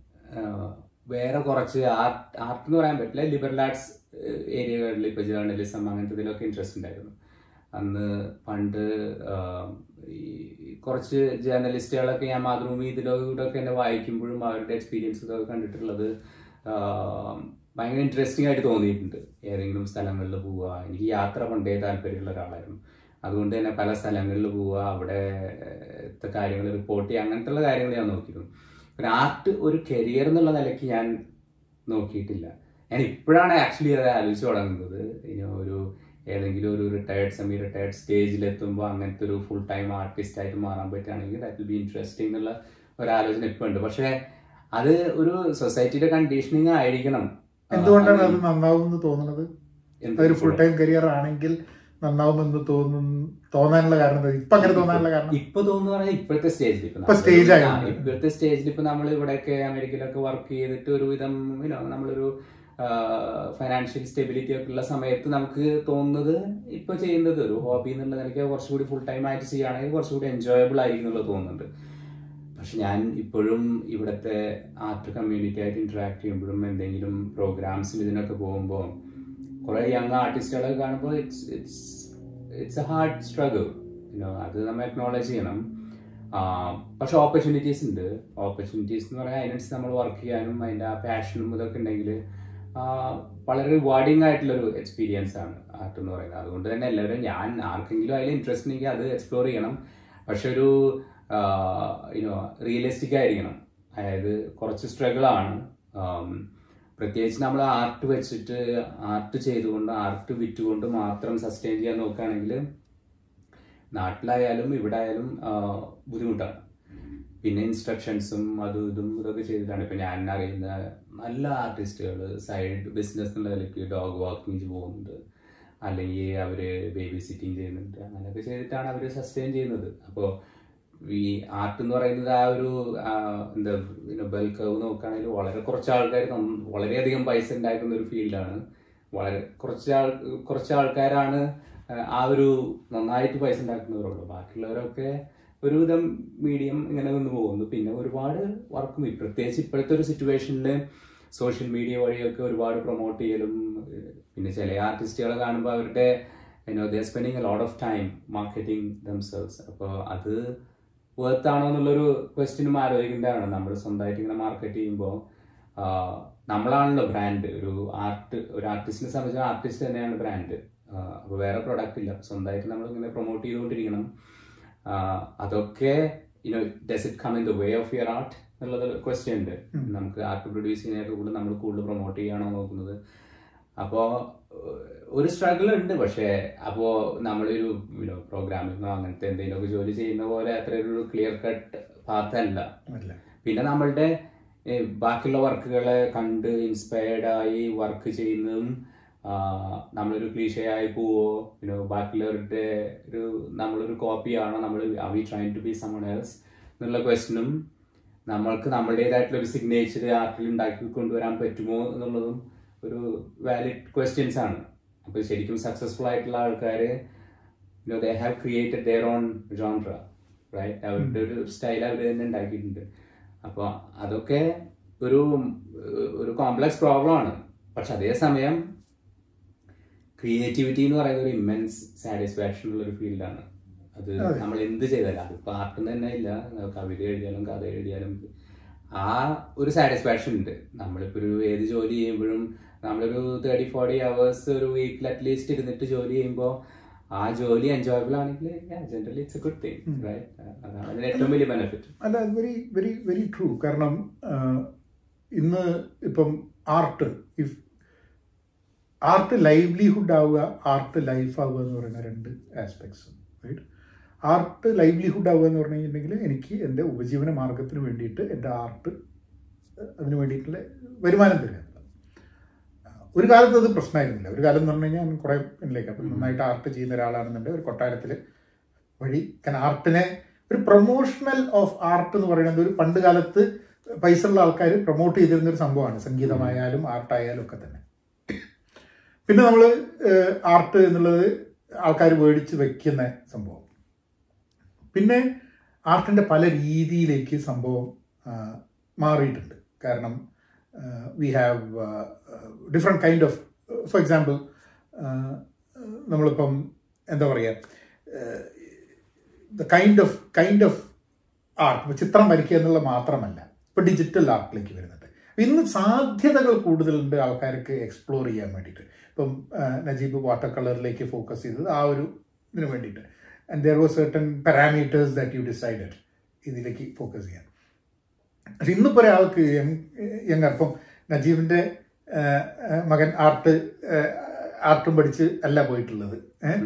വേറെ കുറച്ച് ആർട്ട് ആർട്ട് എന്ന് പറയാൻ പറ്റില്ല ലിബറൽ ആർട്സ് ഏരിയകളിൽ ഇപ്പോൾ ജേർണലിസം അങ്ങനത്തെ ഇതിലൊക്കെ ഇൻട്രസ്റ്റ് ഉണ്ടായിരുന്നു അന്ന് പണ്ട് ആഹ്, ഈ കുറച്ച് ജേർണലിസ്റ്റുകളൊക്കെ ഞാൻ മാതൃഭൂമി ഇതിലൂടെയൊക്കെ എന്നെ വായിക്കുമ്പോഴും അവരുടെ എക്സ്പീരിയൻസ് ഇതൊക്കെ കണ്ടിട്ടുള്ളത് ആഹ്, ഭയങ്കര ഇൻട്രസ്റ്റിംഗ് ആയിട്ട് തോന്നിയിട്ടുണ്ട് ഏതെങ്കിലും സ്ഥലങ്ങളിൽ പോവുക എനിക്ക് യാത്ര പണ്ടേ താല്പര്യമുള്ള ഒരാളായിരുന്നു അതുകൊണ്ട് തന്നെ പല സ്ഥലങ്ങളിൽ പോവുക അവിടെ ഏഹ്, കാര്യങ്ങൾ റിപ്പോർട്ട് ചെയ്യുക അങ്ങനത്തെ ഉള്ള കാര്യങ്ങൾ ഞാൻ നോക്കിയിരുന്നു പിന്നെ ആർട്ട് ഒരു കരിയർ എന്നുള്ള നിലയ്ക്ക് ഞാൻ നോക്കിയിട്ടില്ല ഞാൻ ഇപ്പോഴാണ് ആക്ച്വലി അത് ആലോചിച്ച് തുടങ്ങുന്നത് ഇനി ഒരു ഏതെങ്കിലും ഒരു റിട്ടയർഡ് സെമി റിട്ടയർഡ് സ്റ്റേജിലെത്തുമ്പോൾ അങ്ങനത്തെ ഒരു ഫുൾ ടൈം ആർട്ടിസ്റ്റ് ആയിട്ട് മാറാൻ പറ്റുകയാണെങ്കിൽ ദാറ്റ് വിൽ ബി ഇൻട്രസ്റ്റിംഗ് എന്നുള്ള ഒരു ആലോചന ഇപ്പം ഉണ്ട് പക്ഷേ അത് ഒരു സൊസൈറ്റിയുടെ കണ്ടീഷനിങ് ആയിരിക്കണം എന്തുകൊണ്ടാണ് അത് നന്നാവുമെന്ന് തോന്നുന്നത് എന്ത് അതൊരു ഫുൾ ടൈം കരിയർ ആണെങ്കിൽ നന്നാവുമെന്ന് തോന്നുന്നു തോന്നാനുള്ള കാരണം എന്താ? ഇപ്പൊ അങ്ങനെ തോന്നാനുള്ള കാരണം ഇപ്പൊ തോന്നുന്നു പറഞ്ഞാൽ ഇപ്പോഴത്തെ സ്റ്റേജിൽ ഇപ്പൊ ഇപ്പൊ stage നമ്മള് ആയി. ആ, ഇപ്പോഴത്തെ സ്റ്റേജിൽ ഇപ്പൊ നമ്മൾ ഇവിടെയൊക്കെ അമേരിക്കയിലൊക്കെ വർക്ക് ചെയ്തിട്ട് ഒരുവിധം യുനോ നമ്മളൊരു ഫൈനാൻഷ്യൽ സ്റ്റെബിലിറ്റി ഒക്കെ ഉള്ള സമയത്ത് നമുക്ക് തോന്നുന്നത് ഇപ്പൊ ചെയ്യുന്നത് ഒരു ഹോബി എന്നുള്ള നിലയ്ക്ക് കുറച്ചുകൂടി ഫുൾ ടൈം ആയിട്ട് ചെയ്യുകയാണെങ്കിൽ കുറച്ചുകൂടി എൻജോയബിൾ ആയിരിക്കും എന്നുള്ളത് തോന്നുന്നുണ്ട് പക്ഷെ ഞാൻ ഇപ്പോഴും ഇവിടുത്തെ ആർട്ട് കമ്മ്യൂണിറ്റി ആയിട്ട് ഇന്ററാക്ട് ചെയ്യുമ്പോഴും എന്തെങ്കിലും പ്രോഗ്രാംസിൽ ഇതിനൊക്കെ പോകുമ്പോൾ കുറെ യങ് ആർട്ടിസ്റ്റുകളൊക്കെ കാണുമ്പോൾ it's it's it's a hard struggle you know അത് നമ്മൾ അക്നോളജ് ചെയ്യണം ആ, പക്ഷെ ഓപ്പർച്യൂണിറ്റീസ് ഉണ്ട് ഓപ്പർച്യൂണിറ്റീസ് എന്ന് പറഞ്ഞാൽ അതിനനുസരിച്ച് നമ്മൾ വർക്ക് ചെയ്യാനും അതിൻ്റെ ആ പാഷനും ഇതൊക്കെ ഉണ്ടെങ്കിൽ വളരെ റിവാർഡിങ് ആയിട്ടുള്ളൊരു എക്സ്പീരിയൻസ് ആണ് ആർട്ട് എന്ന് പറയുന്നത് അതുകൊണ്ട് തന്നെ എല്ലാവരും ഞാൻ ആർക്കെങ്കിലും അതിൽ ഇൻട്രസ്റ്റ് ഉണ്ടെങ്കിൽ അത് എക്സ്പ്ലോർ ചെയ്യണം പക്ഷെ ഒരു യുനോ റിയലിസ്റ്റിക് ആയിരിക്കണം അതായത് കുറച്ച് സ്ട്രഗിൾ ആണ് ആം, പ്രത്യേകിച്ച് നമ്മൾ ആർട്ട് വെച്ചിട്ട് ആർട്ട് ചെയ്തുകൊണ്ട് ആർട്ട് വിറ്റുകൊണ്ട് മാത്രം സസ്റ്റെയിൻ ചെയ്യാൻ നോക്കുകയാണെങ്കിൽ നാട്ടിലായാലും ഇവിടെ ആയാലും ആ, ബുദ്ധിമുട്ടാണ് പിന്നെ ഇൻസ്ട്രക്ഷൻസും അതും ഇതും ഇതൊക്കെ ചെയ്തിട്ടാണ് ഇപ്പൊ ഞാൻ അറിയുന്ന നല്ല ആർട്ടിസ്റ്റുകൾ സൈഡ് ബിസിനസ് എന്നുള്ള നിലയ്ക്ക് ഡോഗ് വാക്കിങ് പോകുന്നുണ്ട് അല്ലെങ്കിൽ അവര് ബേബി സിറ്റിങ് ചെയ്യുന്നുണ്ട് അങ്ങനെയൊക്കെ ചെയ്തിട്ടാണ് അവർ സസ്റ്റെയിൻ ചെയ്യുന്നത് അപ്പോൾ ഈ ആർട്ട് എന്ന് പറയുന്നത് ആ ഒരു ആ, എന്താ ബെൽ കർവ് നോക്കുകയാണെങ്കിൽ വളരെ കുറച്ച് ആൾക്കാർ നം- വളരെയധികം പൈസ ഉണ്ടാക്കുന്ന ഒരു ഫീൽഡാണ് വളരെ കുറച്ച് ആൾ കുറച്ച് ആൾക്കാരാണ് ആ, ആ ഒരു നന്നായിട്ട് പൈസ ഉണ്ടാക്കുന്നവരുള്ളൂ ബാക്കിയുള്ളവരൊക്കെ ഒരുവിധം മീഡിയം ഇങ്ങനെ നിന്ന് പോകുന്നു പിന്നെ ഒരുപാട് വർക്കും പ്രത്യേകിച്ച് ഇപ്പോഴത്തെ ഒരു സിറ്റുവേഷനിൽ സോഷ്യൽ മീഡിയ വഴിയൊക്കെ ഒരുപാട് പ്രൊമോട്ട് ചെയ്യലും ഏഹ്, പിന്നെ ചില ആർട്ടിസ്റ്റുകളെ കാണുമ്പോൾ അവരുടെ you know they spending a lot of time marketing themselves അപ്പോൾ അത് വർത്ത് ആണോ എന്നുള്ളൊരു ക്വസ്റ്റ്യനും ആലോചിക്കേണ്ടതാണ് നമ്മൾ സ്വന്തമായിട്ട് ഇങ്ങനെ മാർക്കറ്റ് ചെയ്യുമ്പോൾ നമ്മളാണല്ലോ ബ്രാൻഡ് ഒരു ആർട്ട് ഒരു ആർട്ടിസ്റ്റിനെ സംബന്ധിച്ച് ആർട്ടിസ്റ്റ് തന്നെയാണ് ബ്രാൻഡ് അപ്പോൾ വേറെ പ്രൊഡക്റ്റ് ഇല്ല സ്വന്തമായിട്ട് നമ്മൾ ഇങ്ങനെ പ്രൊമോട്ട് ചെയ്തുകൊണ്ടിരിക്കണം ആഹ് അതൊക്കെ you know does it come in the way of your art എന്നുള്ളത് ക്വസ്റ്റ്യൻ ഉണ്ട് നമുക്ക് ആർട്ട് പ്രൊഡ്യൂസ് ചെയ്യുന്നതിനൊക്കെ കൂടുതൽ നമ്മൾ കൂടുതൽ പ്രൊമോട്ട് ചെയ്യാണോ നോക്കുന്നത് അപ്പോൾ ഒരു സ്ട്രഗിൾ ഉണ്ട് പക്ഷേ അപ്പോൾ നമ്മളൊരു പ്രോഗ്രാമിങ്ങോ അങ്ങനത്തെ എന്തെങ്കിലുമൊക്കെ ജോലി ചെയ്യുന്ന പോലെ അത്ര ഒരു ക്ലിയർ കട്ട് പാത്തല്ല അല്ല പിന്നെ നമ്മളുടെ ഏഹ്, ബാക്കിയുള്ള വർക്കുകളെ കണ്ട് ഇൻസ്പയർഡ് ആയി വർക്ക് ചെയ്യുന്നതും ആ, നമ്മളൊരു ക്ലീഷയായി പോവോ പിന്നെ ബാക്കിയുള്ളവരുടെ ഒരു നമ്മളൊരു കോപ്പിയാണോ നമ്മൾ we trying to be someone else എന്നുള്ള ക്വസ്റ്റനും നമ്മൾക്ക് നമ്മുടേതായിട്ടുള്ള ഒരു സിഗ്നേച്ചർ ആർട്ടിൽ ഉണ്ടാക്കി കൊണ്ടുവരാൻ പറ്റുമോ എന്നുള്ളതും ഒരു വാലിഡ് ക്വസ്റ്റ്യൻസ് ആണ് അപ്പോൾ ശരിക്കും സക്സസ്ഫുൾ ആയിട്ടുള്ള ആൾക്കാർ you know they have created their own genre right അവരുടെ ഒരു സ്റ്റൈൽ അവർ തന്നെ ഉണ്ടാക്കിയിട്ടുണ്ട് അപ്പോൾ അതൊക്കെ ഒരു ഒരു കോംപ്ലക്സ് പ്രോബ്ലം ആണ് പക്ഷെ അതേസമയം ക്രിയേറ്റിവിറ്റി എന്ന് പറയുന്ന ഒരു ഇമ്മൻസ് സാറ്റിസ്ഫാക്ഷൻ ഉള്ള ഒരു ഫീൽഡാണ് അത് അതെ. നമ്മൾ എന്ത് ചെയ്താലും അതിപ്പോൾ ആർട്ട് തന്നെ ഇല്ല കവിത എഴുതിയാലും കഥ എഴുതിയാലും ആ ഒരു സാറ്റിസ്ഫാക്ഷൻ ഉണ്ട് നമ്മളിപ്പോൾ ഒരു ഏത് ജോലി ചെയ്യുമ്പോഴും നമ്മളൊരു തേർട്ടി ഫോർട്ടി അവേഴ്സ് ഒരു വീക്കിൽ അറ്റ്ലീസ്റ്റ് ഇരുന്നിട്ട് ജോലി ചെയ്യുമ്പോൾ ആ ജോലി എൻജോയബിൾ ആണെങ്കിൽ generally it's a good thing അതാണ് അതിന് ഏറ്റവും വലിയ ബെനിഫിറ്റ് അല്ല വെരി വെരി വെരി ട്രൂ കാരണം ആ, ഇന്ന് ഇപ്പം ആർട്ട് ഇഫ് ആർട്ട് ലൈവ്ലിഹുഡ് ആവുക ആർട്ട് ലൈഫ് ആവുക എന്ന് പറയുന്ന രണ്ട് ആസ്പെക്ട്സ് റൈറ്റ് ആർട്ട് ലൈവ്ലിഹുഡ് ആവുക എന്ന് പറഞ്ഞു കഴിഞ്ഞിട്ടുണ്ടെങ്കിൽ എനിക്ക് എൻ്റെ ഉപജീവന മാർഗത്തിന് വേണ്ടിയിട്ട് എൻ്റെ ആർട്ട് അതിന് വേണ്ടിയിട്ടുള്ള വരുമാനം തരിക എന്നുള്ളത്. ഒരു കാലത്ത് അത് പ്രശ്നമായിരുന്നില്ല ഒരു കാലം എന്ന് പറഞ്ഞു കഴിഞ്ഞാൽ ഞാൻ കുറേ പിന്നിലേക്ക് അപ്പം നന്നായിട്ട് ആർട്ട് ചെയ്യുന്ന ഒരാളാണെന്നുണ്ടെങ്കിൽ ഒരു കൊട്ടാരത്തിൽ വഴി കാരണം ആർട്ടിനെ ഒരു പ്രൊമോഷണൽ ഓഫ് ആർട്ട് എന്ന് പറയുന്നത് ഒരു പണ്ട് കാലത്ത് പൈസ ഉള്ള ആൾക്കാർ പ്രൊമോട്ട് ചെയ്തിരുന്ന ഒരു സംഭവമാണ് സംഗീതമായാലും ആർട്ടായാലും ഒക്കെ തന്നെ പിന്നെ നമ്മൾ ആർട്ട് എന്നുള്ളത് ആൾക്കാർ മേടിച്ച് വെക്കുന്ന സംഭവം പിന്നെ ആർട്ടിൻ്റെ പല രീതിയിലേക്ക് സംഭവം ആ, മാറിയിട്ടുണ്ട് കാരണം we have different kind of for example നമ്മളിപ്പം എന്താ പറയുക the kind of kind of art ചിത്രം വരയ്ക്കുക എന്നുള്ളത് മാത്രമല്ല ഇപ്പൊ ഡിജിറ്റൽ ആർട്ടിലേക്ക് വരുന്നുണ്ട് ഇന്ന് സാധ്യതകൾ കൂടുതലുണ്ട് ആൾക്കാർക്ക് എക്സ്പ്ലോർ ചെയ്യാൻ വേണ്ടിയിട്ട് ഇപ്പം ആ, നജീബ് വാട്ടർ കളറിലേക്ക് ഫോക്കസ് ചെയ്തത് ആ ഒരു ഇതിന് വേണ്ടിയിട്ട് and there was certain parameters that you decided ഇതിലേക്ക് ഫോക്കസ് ചെയ്യാൻ പക്ഷെ ഇന്നിപ്പോൾ ഒരാൾക്ക് യങ് ഇപ്പം നജീബിന്റെ ആ, ആ, മകൻ ആർട്ട് ആ, ആർട്ടും പഠിച്ച് അല്ല പോയിട്ടുള്ളത് ഏഹ്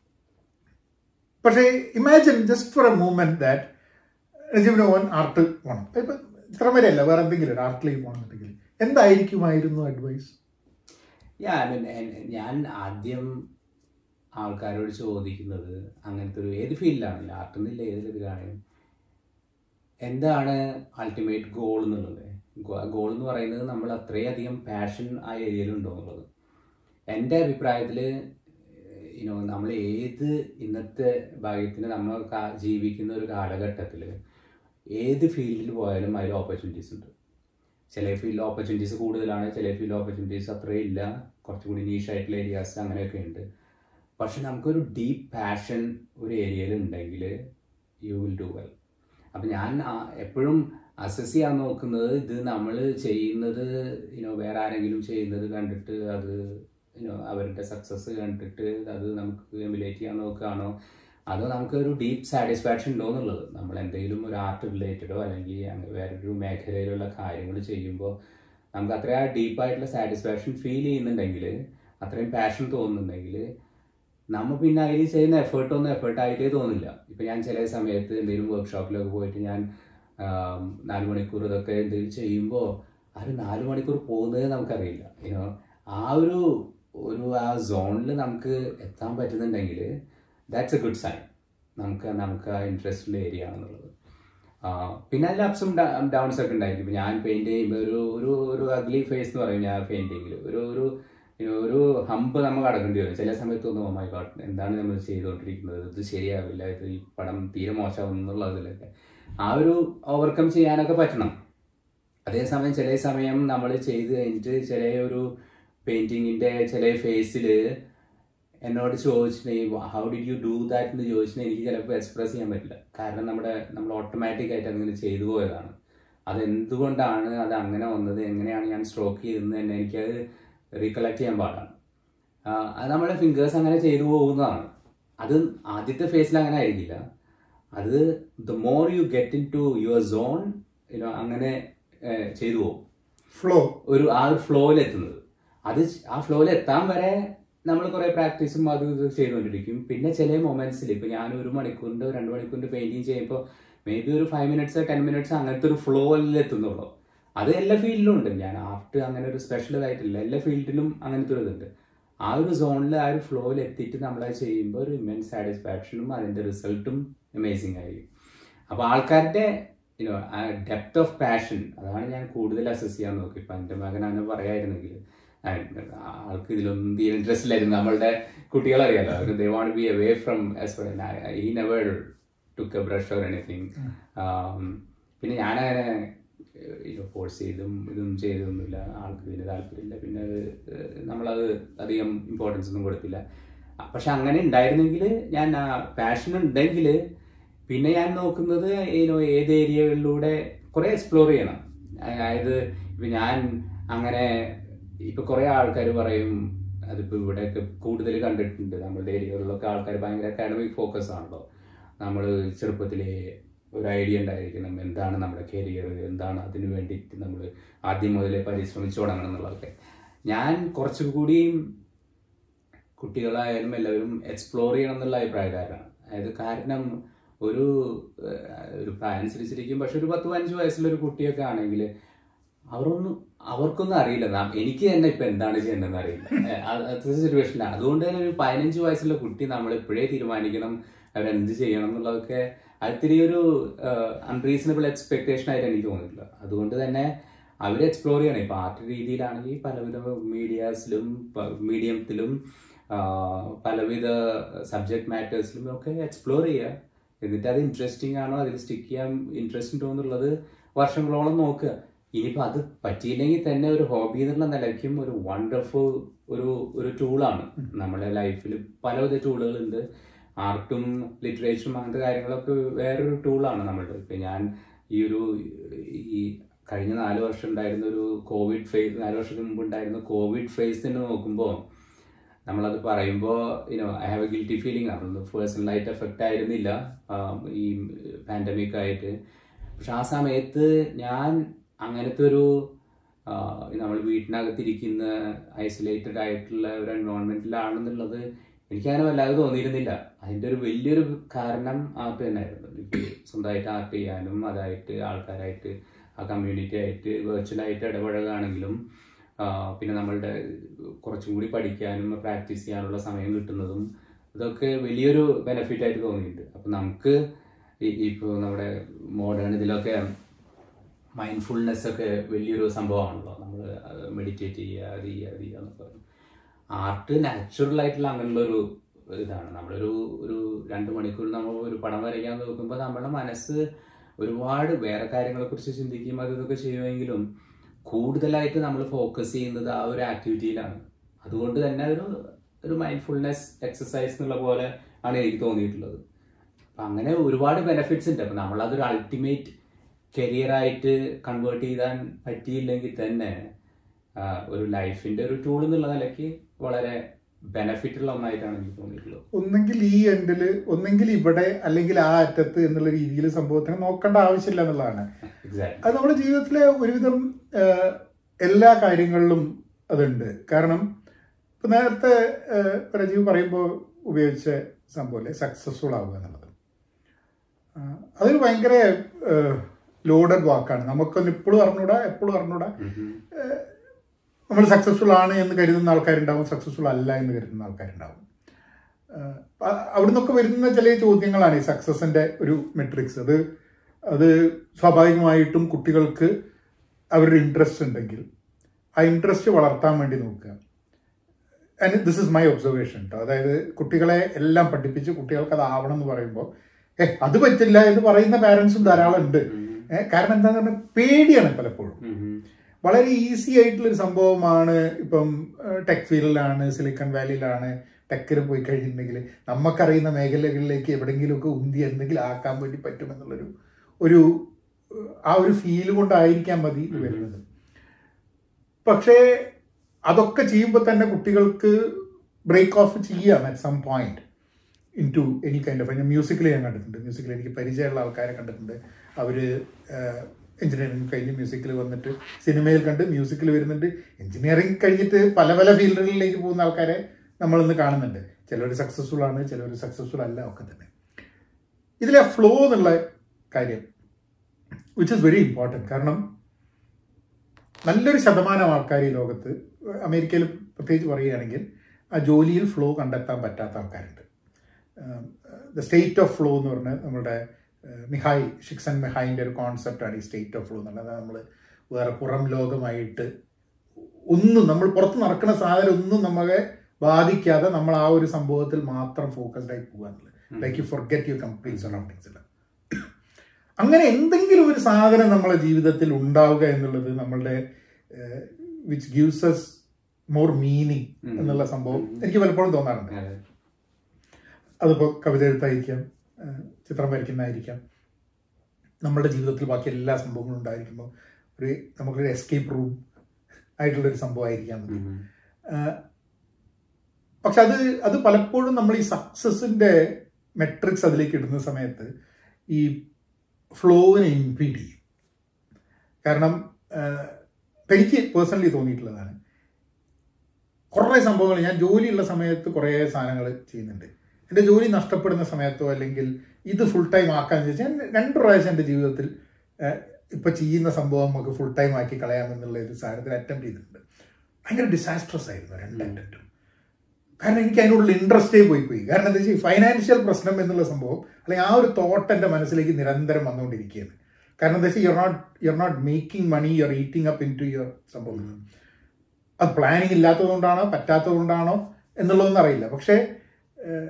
പക്ഷേ imagine just for a moment that നജീബിന് ഓൻ ആർട്ട് വേണം ഇപ്പം ഇത്ര വരെയല്ല വേറെ എന്തെങ്കിലും ആർട്ടിലേക്ക് പോകണമെന്നുണ്ടെങ്കിൽ എന്തായിരിക്കുമായിരുന്നു അഡ്വൈസ് Yeah, I mean, എൻ- ഞാൻ ആദ്യം ആൾക്കാരോട് ചോദിക്കുന്നത് അങ്ങനത്തെ ഒരു ഏത് ഫീൽഡിലാണെങ്കിലും ആർട്ട് എന്നില്ല ഏത് ഇതിലാണെങ്കിലും എന്താണ് അൾട്ടിമേറ്റ് ഗോൾ എന്നുള്ളത് ഗോൾ എന്ന് പറയുന്നത് നമ്മൾ അത്രയധികം പാഷൻ ആ ഏരിയയിൽ ഉണ്ടോ എന്നുള്ളത് എൻ്റെ അഭിപ്രായത്തിൽ യുനോ നമ്മൾ ഏത് ഇന്നത്തെ ഭാഗ്യത്തിന് നമ്മൾ കാ- ജീവിക്കുന്ന ഒരു കാലഘട്ടത്തിൽ ഏത് ഫീൽഡിൽ പോയാലും അതിൽ ഓപ്പർച്യൂണിറ്റീസ് ഉണ്ട് ചില ഫീൽഡ് ഓപ്പർച്യൂണിറ്റീസ് കൂടുതലാണ് ചില ഫീൽഡ് ഓപ്പർച്യൂണിറ്റീസ് അത്രയും ഇല്ല കുറച്ചും കൂടി നീഷ് ആയിട്ടുള്ള ഏരിയാസ് അങ്ങനെയൊക്കെ ഉണ്ട് പക്ഷെ നമുക്കൊരു ഡീപ്പ് പാഷൻ ഒരു ഏരിയയിൽ ഉണ്ടെങ്കിൽ യു വിൽ ഡു വെൽ അപ്പം ഞാൻ ആ- എപ്പോഴും അസസ് ചെയ്യാൻ നോക്കുന്നത് ഇത് നമ്മൾ ചെയ്യുന്നത് യുനോ വേറെ ആരെങ്കിലും ചെയ്യുന്നത് കണ്ടിട്ട് അത് യുനോ അവരുടെ സക്സസ് കണ്ടിട്ട് അത് നമുക്ക് എമുലേറ്റ് ചെയ്യാൻ നോക്കുകയാണോ അതോ നമുക്കൊരു ഡീപ്പ് സാറ്റിസ്ഫാക്ഷൻ ഉണ്ടോ എന്നുള്ളത് നമ്മൾ എന്തെങ്കിലും ഒരു ആർട്ട് റിലേറ്റഡോ അല്ലെങ്കിൽ അങ്ങ് വേറൊരു മേഖലയിലുള്ള കാര്യങ്ങൾ ചെയ്യുമ്പോൾ നമുക്ക് അത്രയും ഡീപ്പായിട്ടുള്ള സാറ്റിസ്ഫാക്ഷൻ ഫീൽ ചെയ്യുന്നുണ്ടെങ്കിൽ അത്രയും പാഷൻ തോന്നുന്നുണ്ടെങ്കിൽ നമ്മൾ പിന്നെ അതിൽ ചെയ്യുന്ന എഫേർട്ടൊന്നും എഫേർട്ടായിട്ടേ തോന്നില്ല ഇപ്പം ഞാൻ ചില സമയത്ത് എന്തെങ്കിലും വർക്ക്ഷോപ്പിലൊക്കെ പോയിട്ട് ഞാൻ ആം, നാല് മണിക്കൂർ ഇതൊക്കെ എന്തെങ്കിലും ചെയ്യുമ്പോൾ ആ ഒരു നാല് മണിക്കൂർ പോകുന്നത് നമുക്കറിയില്ല യുനോ ആ ഒരു ഒരു ആ സോണിൽ നമുക്ക് എത്താൻ പറ്റുന്നുണ്ടെങ്കിൽ ദാറ്റ്സ് എ ഗുഡ് സൈൻ നമുക്ക് നമുക്ക് ആ ഇൻട്രസ്റ്റ് ഉള്ള ഏരിയ ആണെന്നുള്ളത് ആ, പിന്നെ അതിൽ അപ്സും ഡൗൺസ് ഒക്കെ ഉണ്ടായിരിക്കും ഇപ്പൊ ഞാൻ പെയിന്റ് ചെയ്യുമ്പോൾ ഒരു ഒരു ഒരു അഗ്ലി ഫേസ് എന്ന് പറയും ഞാൻ പെയിന്റിങ്ങിൽ ഒരു ഒരു you know, ഒരു ഹമ്പ് നമ്മൾ കടക്കേണ്ടി വരും ചില സമയത്ത് തോന്നും ഓ മൈ ഗോഡ് എന്താണ് നമ്മൾ ചെയ്തുകൊണ്ടിരിക്കുന്നത് ഇത് ശരിയാവില്ല ഇത് ഈ പടം തീരെ മോശമാവും എന്നുള്ളതിലൊക്കെ ആ ഒരു ഓവർകം ചെയ്യാനൊക്കെ പറ്റണം അതേസമയം ചില സമയം നമ്മൾ ചെയ്ത് കഴിഞ്ഞിട്ട് ചില ഒരു പെയിന്റിങ്ങിന്റെ ചില ഫേസിൽ എന്നോട് ചോദിച്ചിട്ടുണ്ടെങ്കിൽ how did you do that എന്ന് ചോദിച്ചിട്ടുണ്ടെങ്കിൽ എനിക്ക് ചിലപ്പോൾ എക്സ്പ്രസ് ചെയ്യാൻ പറ്റില്ല കാരണം നമ്മുടെ നമ്മൾ ഓട്ടോമാറ്റിക് ആയിട്ട് അങ്ങനെ ചെയ്തു പോയതാണ് അത് എന്തുകൊണ്ടാണ് അത് അങ്ങനെ വന്നത് എങ്ങനെയാണ് ഞാൻ സ്ട്രോക്ക് ചെയ്തതെന്ന് തന്നെ എനിക്കത് റീകളക്ട് ചെയ്യാൻ പാടാണ് ആ, അത് നമ്മുടെ ഫിംഗേഴ്സ് അങ്ങനെ ചെയ്തു പോകുന്നതാണ് അത് ആദ്യത്തെ ഫേസിൽ അങ്ങനെ ആയിരിക്കില്ല അത് the more you get into your zone അങ്ങനെ ഏഹ്, ചെയ്തു പോകും ഫ്ലോ ഒരു ആ ഒരു ഫ്ലോയിൽ എത്തുന്നത് അത് ആ ഫ്ലോയിൽ എത്താൻ വരെ നമ്മൾ കുറെ പ്രാക്ടീസും അതും ഇത് ചെയ്തുകൊണ്ടിരിക്കും പിന്നെ ചില മൊമെന്റ്സിൽ ഇപ്പൊ ഞാൻ ഒരു മണിക്കൂറിന്റെ രണ്ട് മണിക്കൂറിന്റെ പെയിന്റിങ് ചെയ്യുമ്പോൾ മേ ബി ഒരു ഫൈവ് മിനിറ്റ്സ് ടെൻ മിനിറ്റ്സ് അങ്ങനത്തെ ഒരു ഫ്ലോയിൽ എത്തുന്നുള്ളൂ അത് എല്ലാ ഫീൽഡിലും ഉണ്ട് ഞാൻ ആർട്ട് അങ്ങനെ ഒരു സ്പെഷ്യൽ ആയിട്ടില്ല എല്ലാ ഫീൽഡിലും അങ്ങനത്തെ ഒരു ഇതുണ്ട് ആ ഒരു സോണിൽ ആ ഒരു ഫ്ലോയിൽ എത്തിയിട്ട് നമ്മളത് ചെയ്യുമ്പോൾ ഒരു ഇമെൻസ് സാറ്റിസ്ഫാക്ഷനും അതിന്റെ റിസൾട്ടും അമേസിങ് ആയിരിക്കും അപ്പോൾ ആൾക്കാരുടെ യുനോ ആ ഡെപ്ത് ഓഫ് പാഷൻ അതാണ് ഞാൻ കൂടുതൽ അസസ് ചെയ്യാൻ നോക്കി ഇപ്പം എൻ്റെ മകൻ അങ്ങനെ പറയായിരുന്നെങ്കിൽ ആൾക്ക് ഇതിലൊന്നും തീരെ ഇൻട്രസ്റ്റ് ഇല്ലായിരുന്നു നമ്മളുടെ കുട്ടികളറിയാലോ അവർ they want be away from ഈ never took a brush or anything പിന്നെ ഞാനങ്ങനെ ഫോഴ്സ് ചെയ്തും ഇതും ചെയ്തൊന്നുമില്ല ആൾക്ക് ഇതിന് താല്പര്യമില്ല പിന്നെ അത് ഏഹ്, നമ്മളത് അധികം ഇമ്പോർട്ടൻസ് ഒന്നും കൊടുത്തില്ല അ, പക്ഷെ അങ്ങനെ ഉണ്ടായിരുന്നെങ്കിൽ ഞാൻ പാഷൻ ഉണ്ടെങ്കിൽ പിന്നെ ഞാൻ നോക്കുന്നത് ഏനോ ഏത് ഏരിയകളിലൂടെ കുറെ എക്സ്പ്ലോർ ചെയ്യണം അതായത് ഇപ്പൊ ഞാൻ അങ്ങനെ ഇപ്പൊ കുറെ ആൾക്കാർ പറയും അതിപ്പോ ഇവിടെയൊക്കെ കൂടുതൽ കണ്ടിട്ടുണ്ട് നമ്മുടെ ഏരിയകളിലൊക്കെ ആൾക്കാർ ഭയങ്കര അക്കാഡമിക് ഫോക്കസ് ആണല്ലോ നമ്മൾ ചെറുപ്പത്തിലെ ഒരു ഐഡിയ ഉണ്ടായിരിക്കണം എന്താണ് നമ്മുടെ കരിയർ എന്താണ് അതിനു വേണ്ടിയിട്ട് നമ്മൾ ആദ്യം മുതലേ പരിശ്രമിച്ചു തുടങ്ങണം എന്നുള്ളതൊക്കെ ഞാൻ കുറച്ചുകൂടി കുട്ടികളായാലും എല്ലാവരും എക്സ്പ്ലോർ ചെയ്യണം എന്നുള്ള അഭിപ്രായക്കാരാണ് അതായത് കാരണം ഒരു ഏഹ്, ഒരു പ്രായം അനുസരിച്ചിരിക്കും പക്ഷെ ഒരു പത്ത് പതിനഞ്ച് വയസ്സുള്ള ഒരു കുട്ടിയൊക്കെ ആണെങ്കിൽ അവരൊന്നും അവർക്കൊന്നും അറിയില്ല നാം- എനിക്ക് തന്നെ ഇപ്പൊ എന്താണ് ചെയ്യേണ്ടതെന്ന് അറിയില്ല ഏഹ്, അത് അത്ര സിറ്റുവേഷനിലാണ് അതുകൊണ്ട് തന്നെ ഒരു പതിനഞ്ച് വയസ്സുള്ള കുട്ടി നമ്മൾ ഇപ്പോഴേ തീരുമാനിക്കണം അവരെന്ത് ചെയ്യണം എന്നുള്ളതൊക്കെ അതിരി ഒരു അൺറീസണബിൾ എക്സ്പെക്ടേഷൻ ആയിട്ട് എനിക്ക് തോന്നിയിട്ടില്ല അതുകൊണ്ട് തന്നെ അവർ എക്സ്പ്ലോർ ചെയ്യണം ഇപ്പൊ ആർട്ട് രീതിയിലാണെങ്കിൽ പലവിധ മീഡിയാസിലും മീഡിയത്തിലും പലവിധ സബ്ജക്ട് മാറ്റേഴ്സിലും ഒക്കെ എക്സ്പ്ലോർ ചെയ്യുക എന്നിട്ട് അത് ഇൻട്രസ്റ്റിംഗ് ആണോ അതിൽ സ്റ്റിക്ക് ചെയ്യാൻ ഇൻട്രസ്റ്റ് ഉണ്ടോ എന്നുള്ളത് വർഷങ്ങളോളം നോക്കുക ഇനിയിപ്പോൾ അത് പറ്റിയില്ലെങ്കിൽ തന്നെ ഒരു ഹോബി എന്നുള്ള നിലയ്ക്കും ഒരു വണ്ടർഫുൾ ഒരു ഒരു ടൂളാണ് നമ്മുടെ ലൈഫിൽ പലവിധ ടൂളുകളുണ്ട് ആർട്ടും ലിറ്ററേച്ചറും അങ്ങനത്തെ കാര്യങ്ങളൊക്കെ വേറൊരു ടൂളാണ് നമ്മളുടെ ഇപ്പം ഞാൻ ഈ ഒരു ഈ കഴിഞ്ഞ നാല് വർഷം ഉണ്ടായിരുന്ന ഒരു കോവിഡ് ഫേസ് നാല് വർഷത്തിന് മുമ്പ് ഉണ്ടായിരുന്ന കോവിഡ് ഫേസ് തന്നെ നോക്കുമ്പോൾ നമ്മളത് പറയുമ്പോൾ you know I have a guilty feeling അതൊന്നും പേഴ്സണലായിട്ട് എഫക്റ്റ് ആയിരുന്നില്ല ആം, ഈ പാൻഡമിക് ആയിട്ട് പക്ഷെ ആ സമയത്ത് ഞാൻ അങ്ങനത്തെ ഒരു ആ, നമ്മൾ വീട്ടിനകത്തിരിക്കുന്ന ഐസൊലേറ്റഡ് ആയിട്ടുള്ള ഒരു എൻവയോൺമെന്റിലാണെന്നുള്ളത് എനിക്കങ്ങനെ വല്ലാതെ തോന്നിയിരുന്നില്ല അതിന്റെ ഒരു വലിയൊരു കാരണം ആർട്ട് തന്നെയായിരുന്നു എനിക്ക് സ്വന്തമായിട്ട് ആർട്ട് ചെയ്യാനും അതായിട്ട് ആൾക്കാരായിട്ട് ആ കമ്മ്യൂണിറ്റി ആയിട്ട് വെർച്വലായിട്ട് ഇടപഴകുകയാണെങ്കിലും ആ, പിന്നെ നമ്മളുടെ കുറച്ചും കൂടി പഠിക്കാനും പ്രാക്ടീസ് ചെയ്യാനുള്ള സമയം കിട്ടുന്നതും ഇതൊക്കെ വലിയൊരു ബെനിഫിറ്റ് ആയിട്ട് തോന്നിയിട്ടുണ്ട് അപ്പം നമുക്ക് ഇപ്പോൾ നമ്മുടെ മോഡേൺ ഇതിലൊക്കെ മൈൻഡ്ഫുൾനെസ് ഒക്കെ വലിയൊരു സംഭവമാണല്ലോ നമ്മൾ മെഡിറ്റേറ്റ് ചെയ്യുക അത് ചെയ്യുക അത് ചെയ്യുക എന്നൊക്കെ പറയും ആർട്ട് നാച്ചുറൽ ആയിട്ടുള്ള അങ്ങനെയുള്ള ഒരു ഇതാണ് നമ്മളൊരു ഒരു രണ്ട് മണിക്കൂർ നമ്മൾ ഒരു പടം വരയ്ക്കാൻ നോക്കുമ്പോൾ നമ്മുടെ മനസ്സ് ഒരുപാട് വേറെ കാര്യങ്ങളെ കുറിച്ച് ചിന്തിക്കും അത് ഇതൊക്കെ ചെയ്യുമെങ്കിലും കൂടുതലായിട്ട് നമ്മൾ ഫോക്കസ് ചെയ്യുന്നത് ആ ഒരു ആക്ടിവിറ്റിയിലാണ് അതുകൊണ്ട് തന്നെ ഒരു ഒരു മൈൻഡ്ഫുൾനെസ് എക്സസൈസ് എന്നുള്ള പോലെ ആണ് എനിക്ക് തോന്നിയിട്ടുള്ളത് അപ്പം അങ്ങനെ ഒരുപാട് ബെനിഫിറ്റ്സ് ഉണ്ട് അപ്പം നമ്മളതൊരു അൾട്ടിമേറ്റ് കരിയറായിട്ട് കൺവേർട്ട് ചെയ്താൻ പറ്റിയില്ലെങ്കിൽ തന്നെ ആ, ഒരു ലൈഫിന്റെ ഒരു ടൂൾ എന്നുള്ള നിലയ്ക്ക് വളരെ ബെനിഫിറ്റ് ഉള്ള ഒന്നായിട്ടാണ് എനിക്ക് തോന്നിയിട്ടുള്ളത് ഒന്നെങ്കിൽ ഈ എൻഡില് ഒന്നെങ്കിൽ ഇവിടെ അല്ലെങ്കിൽ ആ അറ്റത്ത് എന്നുള്ള രീതിയിൽ സംഭവത്തിനെ നോക്കേണ്ട ആവശ്യമില്ല എന്നുള്ളതാണ് എക്സാക്ട് അത് നമ്മുടെ ജീവിതത്തിലെ ഒരുവിധം ആഹ്, എല്ലാ കാര്യങ്ങളിലും അതുണ്ട് കാരണം ഇപ്പൊ നേരത്തെ ആഹ്, ഇപ്പൊ രജീവ് പറയുമ്പോൾ ഉപയോഗിച്ച സംഭവമല്ലേ സക്സസ്ഫുൾ ആവുക എന്നുള്ളത് ആഹ്, അതൊരു ഭയങ്കര ലോഡഡ് വാക്കാണ് നമുക്കൊന്ന് ഇപ്പോഴും അറിഞ്ഞൂടാ എപ്പോഴും അറിഞ്ഞൂടാ നമ്മൾ സക്സസ്ഫുൾ ആണ് എന്ന് കരുതുന്ന ആൾക്കാരുണ്ടാവും സക്സസ്ഫുൾ അല്ല എന്ന് കരുതുന്ന ആൾക്കാരുണ്ടാവും അവിടെ നിന്നൊക്കെ വരുന്ന ചില ചോദ്യങ്ങളാണ് ഈ സക്സസിന്റെ ഒരു മെട്രിക്സ് അത് അത് സ്വാഭാവികമായിട്ടും കുട്ടികൾക്ക് അവരുടെ ഇൻട്രസ്റ്റ് ഉണ്ടെങ്കിൽ ആ ഇൻട്രസ്റ്റ് വളർത്താൻ വേണ്ടി നോക്കുക and this is my observation കേട്ടോ അതായത് കുട്ടികളെ എല്ലാം പഠിപ്പിച്ച് കുട്ടികൾക്ക് അത് ആവണം എന്ന് പറയുമ്പോൾ ഏ അത് പറ്റില്ല എന്ന് പറയുന്ന പാരൻസും ധാരാളം ഉണ്ട് ഏ, കാരണം എന്താന്ന് പറഞ്ഞാൽ പേടിയാണ് പലപ്പോഴും വളരെ ഈസി ആയിട്ടുള്ളൊരു സംഭവമാണ് ഇപ്പം ടെക് ഫീൽഡിലാണ് സിലിക്കൺ വാലിയിലാണ് ടെക്കിൽ പോയി കഴിഞ്ഞിട്ടുണ്ടെങ്കിൽ നമുക്കറിയുന്ന മേഖലകളിലേക്ക് എവിടെയെങ്കിലുമൊക്കെ ഉന്തി എന്തെങ്കിലും ആക്കാൻ വേണ്ടി പറ്റുമെന്നുള്ളൊരു ഒരു ഏഹ്, ആ ഒരു ഫീൽ കൊണ്ടായിരിക്കാം മതി ഇത് വരുന്നത് പക്ഷേ അതൊക്കെ ചെയ്യുമ്പോൾ തന്നെ കുട്ടികൾക്ക് ബ്രേക്ക് ഓഫ് ചെയ്യാം at some point into any kind of ഞാൻ മ്യൂസിക്കിൽ ഞാൻ കണ്ടിട്ടുണ്ട് മ്യൂസിക്കിൽ എനിക്ക് പരിചയമുള്ള ആൾക്കാരെ കണ്ടിട്ടുണ്ട് അവർ എഞ്ചിനീയറിംഗ് കഴിഞ്ഞ് മ്യൂസിക്കിൽ വന്നിട്ട് സിനിമയിൽ കണ്ട് മ്യൂസിക്കിൽ വരുന്നുണ്ട് എഞ്ചിനീയറിംഗ് കഴിഞ്ഞിട്ട് പല പല ഫീൽഡുകളിലേക്ക് പോകുന്ന ആൾക്കാരെ നമ്മളിന്ന് കാണുന്നുണ്ട് ചിലർ സക്സസ്ഫുൾ ആണ് ചിലർ സക്സസ്ഫുൾ അല്ല ഒക്കെ തന്നെ ഇതിലെ ഫ്ലോ എന്നുള്ള കാര്യം വിച്ച് ഇസ് വെരി ഇമ്പോർട്ടൻറ്റ് കാരണം നല്ലൊരു ശതമാനം ആൾക്കാർ ഈ ലോകത്ത് അമേരിക്കയിൽ പ്രത്യേകിച്ച് പറയുകയാണെങ്കിൽ ആ ജോലിയിൽ ഫ്ലോ കണ്ടെത്താൻ പറ്റാത്ത ആൾക്കാരുണ്ട് ദ സ്റ്റേറ്റ് ഓഫ് ഫ്ലോ എന്ന് പറഞ്ഞാൽ നമ്മുടെ ഏഹ്, മിഹായ് ഷിക്സൺ മിഹായിൻ്റെ ഒരു കോൺസെപ്റ്റാണ് ഈ സ്റ്റേറ്റ് ഓഫ് ഫ്ലോ എന്നുള്ളത് നമ്മൾ വേറെ പുറം ലോകമായിട്ട് ഒന്നും നമ്മൾ പുറത്ത് നടക്കുന്ന സാധനം ഒന്നും നമ്മളെ ബാധിക്കാതെ നമ്മൾ ആ ഒരു സംഭവത്തിൽ മാത്രം ഫോക്കസ്ഡ് ആയി പോകുക എന്നുള്ളത് like you forget you complete surroundings എല്ലാം അങ്ങനെ എന്തെങ്കിലും ഒരു സാധനം നമ്മളെ ജീവിതത്തിൽ ഉണ്ടാവുക എന്നുള്ളത് നമ്മളുടെ which gives us more meaning ഉം. എന്നുള്ള സംഭവം എനിക്ക് പലപ്പോഴും തോന്നാറുണ്ട് അതെ. അതിപ്പോൾ കവിത എഴുത്തായിരിക്കാം ആ, ചിത്രം വരയ്ക്കുന്നതായിരിക്കാം നമ്മുടെ ജീവിതത്തിൽ ബാക്കി എല്ലാ സംഭവങ്ങളും ഉണ്ടായിരിക്കുമ്പോൾ ഒരു നമുക്കൊരു എസ്കേപ്പ് റൂം ആയിട്ടുള്ളൊരു സംഭവമായിരിക്കാം അത്. ഉം. ആ, പക്ഷെ അത് അത് പലപ്പോഴും നമ്മൾ ഈ സക്സസിന്റെ മെട്രിക്സ് അതിലേക്ക് ഇടുന്ന സമയത്ത് ഈ ഫ്ലോവിനെ ഇംപീഡ് ചെയ്യും കാരണം ആ, ഇപ്പൊ എനിക്ക് പേഴ്സണലി തോന്നിയിട്ടുള്ളതാണ് കുറേ സംഭവങ്ങൾ ഞാൻ ജോലിയുള്ള സമയത്ത് കുറേ സാധനങ്ങൾ ചെയ്യുന്നുണ്ട് എൻ്റെ ജോലി നഷ്ടപ്പെടുന്ന സമയത്തോ അല്ലെങ്കിൽ ഇത് ഫുൾ ടൈം ആക്കാന്ന് വെച്ചാൽ ഞാൻ രണ്ട് പ്രാവശ്യം എൻ്റെ ജീവിതത്തിൽ ഏഹ്, ഇപ്പൊ ചെയ്യുന്ന സംഭവം നമുക്ക് ഫുൾ ടൈം ആക്കി കളയാമെന്നുള്ള ഒരു സാധനത്തിൽ അറ്റംപ്റ്റ് ചെയ്തിട്ടുണ്ട് ഭയങ്കര ഡിസാസ്ട്രസ് ആയിരുന്നു രണ്ട് അറ്റംപ്റ്റും കാരണം എനിക്ക് അതിനോടുള്ള ഇൻട്രസ്റ്റേ പോയി പോയി കാരണം എന്താ വെച്ചാൽ ഫൈനാൻഷ്യൽ പ്രശ്നം എന്നുള്ള സംഭവം അല്ലെങ്കിൽ ആ ഒരു തോട്ട് എൻ്റെ മനസ്സിലേക്ക് നിരന്തരം വന്നുകൊണ്ടിരിക്കുകയാണ് കാരണം എന്താ വെച്ചാൽ you're not you're not making money you're eating up into your സംഭവം അത് പ്ലാനിങ് ഇല്ലാത്തതുകൊണ്ടാണോ പറ്റാത്തതുകൊണ്ടാണോ എന്നുള്ളതൊന്നും അറിയില്ല പക്ഷേ ഏഹ്,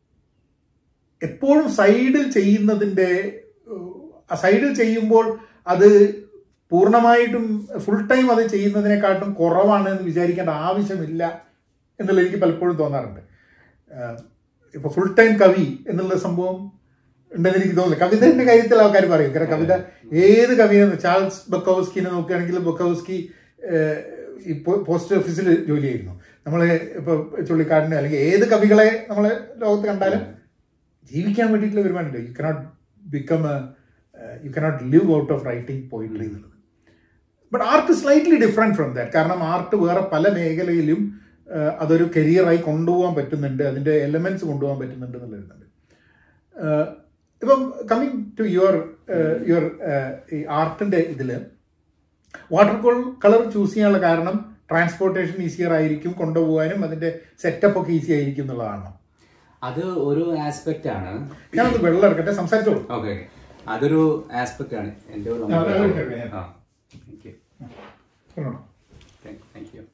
എപ്പോഴും സൈഡിൽ ചെയ്യുന്നതിൻ്റെ ആ സൈഡിൽ ചെയ്യുമ്പോൾ അത് പൂർണ്ണമായിട്ടും ഫുൾ ടൈം അത് ചെയ്യുന്നതിനെക്കാട്ടും കുറവാണ് എന്ന് വിചാരിക്കേണ്ട ആവശ്യമില്ല എന്നുള്ളത് എനിക്ക് പലപ്പോഴും തോന്നാറുണ്ട് ആഹ് ഇപ്പൊ ഫുൾ ടൈം കവി എന്നുള്ള സംഭവം ഉണ്ടെന്ന് എനിക്ക് തോന്നുന്നു കവിതയുടെ കാര്യത്തിൽ ആൾക്കാർ പറയും കാരണം കവിത ഏത് കവിയെന്ന് ചാൾസ് ബക്കോസ്കിനെ നോക്കുകയാണെങ്കിൽ ബക്കോസ്കി ഏഹ്, ഈ പോ- പോസ്റ്റ് ഓഫീസിൽ ജോലി ചെയ്യുന്നു നമ്മൾ ഇപ്പൊ ചുള്ളിക്കാടിനെ അല്ലെങ്കിൽ ഏത് കവികളെ നമ്മൾ ലോകത്ത് കണ്ടാലും ജീവിക്കാൻ വേണ്ടിയിട്ടുള്ള വരുമാനമുണ്ട് you cannot become you cannot live out of writing poetry എന്നുള്ളത് but art slightly different from that കാരണം ആർട്ട് വേറെ പല മേഖലയിലും uh, അതൊരു കരിയറായി കൊണ്ടുപോകാൻ പറ്റുന്നുണ്ട് അതിൻ്റെ എലമെന്റ്സ് കൊണ്ടുപോകാൻ പറ്റുന്നുണ്ട് എന്നുള്ളതുണ്ട് Uh, ഇപ്പം കമ്മിങ് ടു യുവർ യുവർ ഈ ആർട്ടിൻ്റെ ഇതിൽ വാട്ടർ കളർ ചൂസ് ചെയ്യാനുള്ള കാരണം ട്രാൻസ്പോർട്ടേഷൻ ഈസിയർ ആയിരിക്കും കൊണ്ടുപോകാനും അതിൻ്റെ സെറ്റപ്പ് ഒക്കെ ഈസി ആയിരിക്കും എന്നുള്ളതാണ് അത് ഒരു ആസ്പെക്റ്റ് ആണ് ഞാനത് വെള്ളം എടുക്കട്ടെ സംസാരിച്ചോളൂ ഓക്കെ അതൊരു ആസ്പെക്റ്റ് ആണ് എൻ്റെ ഒരു ആ, അത് okay, okay. ആ താങ്ക് യു പറഞ്ഞോളൂ. താങ്ക് യു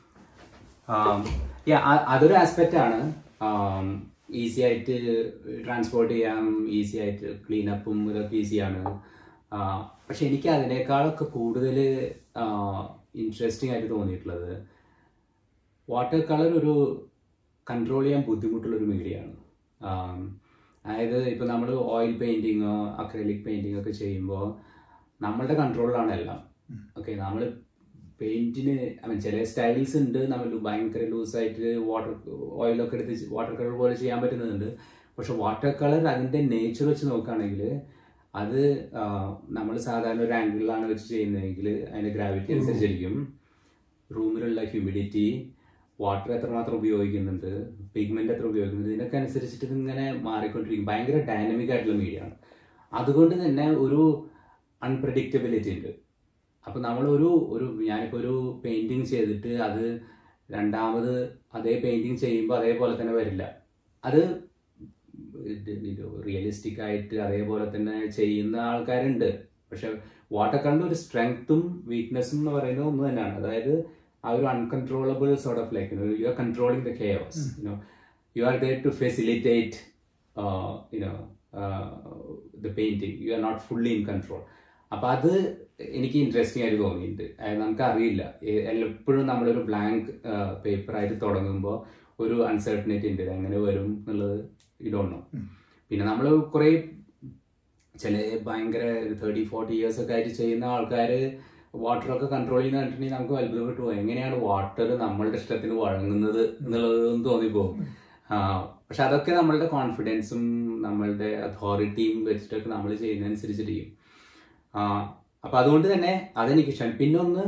അതൊരു ആസ്പെക്റ്റ് ആണ് ഈസി ആയിട്ട് ട്രാൻസ്പോർട്ട് ചെയ്യാം ഈസി ആയിട്ട് ക്ലീൻ അപ്പും ഇതൊക്കെ ഈസിയാണ് പക്ഷെ എനിക്ക് അതിനേക്കാളൊക്കെ കൂടുതൽ ഇൻട്രസ്റ്റിംഗ് ആയിട്ട് തോന്നിയിട്ടുള്ളത് വാട്ടർ കളർ ഒരു കൺട്രോൾ ചെയ്യാൻ ബുദ്ധിമുട്ടുള്ള ഒരു മീഡിയയാണ് അതായത് ഇപ്പോൾ നമ്മൾ ഓയിൽ പെയിൻറ്റിങ്ങോ അക്രലിക് പെയിൻറ്റിംഗ് ഒക്കെ ചെയ്യുമ്പോൾ നമ്മളുടെ കൺട്രോളിലാണ് എല്ലാം ഓക്കെ നമ്മൾ പെയിന്റിന് ഐ മീൻ ചില സ്റ്റൈൽസ് ഉണ്ട് നമ്മൾ ഭയങ്കര ലൂസായിട്ട് വാട്ടർ ഓയിലൊക്കെ എടുത്ത് വാട്ടർ കളർ പോലെ ചെയ്യാൻ പറ്റുന്നുണ്ട് പക്ഷെ വാട്ടർ കളർ അതിൻ്റെ നേച്ചർ വെച്ച് നോക്കുകയാണെങ്കിൽ അത് നമ്മൾ സാധാരണ ഒരു ആംഗിളിലാണ് വെച്ച് ചെയ്യുന്നതെങ്കിൽ അതിൻ്റെ ഗ്രാവിറ്റി അനുസരിച്ചിരിക്കും റൂമിലുള്ള ഹ്യൂമിഡിറ്റി വാട്ടർ എത്രമാത്രം ഉപയോഗിക്കുന്നുണ്ട് പിഗ്മെന്റ് എത്ര ഉപയോഗിക്കുന്നുണ്ട് ഇതിനൊക്കെ അനുസരിച്ചിട്ട് ഇതിങ്ങനെ മാറിക്കൊണ്ടിരിക്കും ഭയങ്കര ഡൈനമിക് ആയിട്ടുള്ള മീഡിയ ആണ് അതുകൊണ്ട് തന്നെ ഒരു അൺപ്രഡിക്റ്റബിലിറ്റി ഉണ്ട് അപ്പൊ നമ്മൾ ഒരു ഒരു ഞാനിപ്പോ ഒരു പെയിന്റിങ് ചെയ്തിട്ട് അത് രണ്ടാമത് അതേ പെയിന്റിങ് ചെയ്യുമ്പോൾ അതേപോലെ തന്നെ വരില്ല അത് റിയലിസ്റ്റിക് ആയിട്ട് അതേപോലെ തന്നെ ചെയ്യുന്ന ആൾക്കാരുണ്ട് പക്ഷെ വാട്ടർ കളറിന്റെ ഒരു സ്ട്രെങ്ത്തും വീക്ക്നെസ്സും എന്ന് പറയുന്നത് ഒന്ന് തന്നെയാണ് അതായത് ആ ഒരു uncontrollable sort of like you are controlling the chaos you know you are there to facilitate you know the painting you are not fully in control അപ്പൊ അത് എനിക്ക് ഇൻട്രസ്റ്റിംഗ് ആയിട്ട് തോന്നിയിട്ടുണ്ട് അതായത് നമുക്ക് അറിയില്ല എപ്പോഴും നമ്മളൊരു ബ്ലാങ്ക് പേപ്പർ ആയിട്ട് തുടങ്ങുമ്പോൾ ഒരു അൺസർട്ടനിറ്റി ഉണ്ട് ഇത് എങ്ങനെ വരും എന്നുള്ളത് ഇടണോ പിന്നെ നമ്മൾ കുറേ ചില ഭയങ്കര തേർട്ടി ഫോർട്ടി ഇയേഴ്സ് ഒക്കെ ആയിട്ട് ചെയ്യുന്ന ആൾക്കാർ വാട്ടറൊക്കെ കൺട്രോൾ ചെയ്യുന്ന കണ്ടിട്ടുണ്ടെങ്കിൽ നമുക്ക് അത്ഭുതപ്പെട്ടു പോകും എങ്ങനെയാണ് വാട്ടർ നമ്മളുടെ ഇഷ്ടത്തിന് വഴങ്ങുന്നത് എന്നുള്ളതൊന്നും തോന്നിപ്പോകും ആ, പക്ഷെ അതൊക്കെ നമ്മളുടെ കോൺഫിഡൻസും നമ്മളുടെ അതോറിറ്റിയും വെച്ചിട്ടൊക്കെ നമ്മൾ ചെയ്യുന്നതനുസരിച്ചിരിക്കും ആ, അപ്പൊ അതുകൊണ്ട് തന്നെ അതെനിക്ക് ഇഷ്ടമാണ് പിന്നെ ഒന്ന്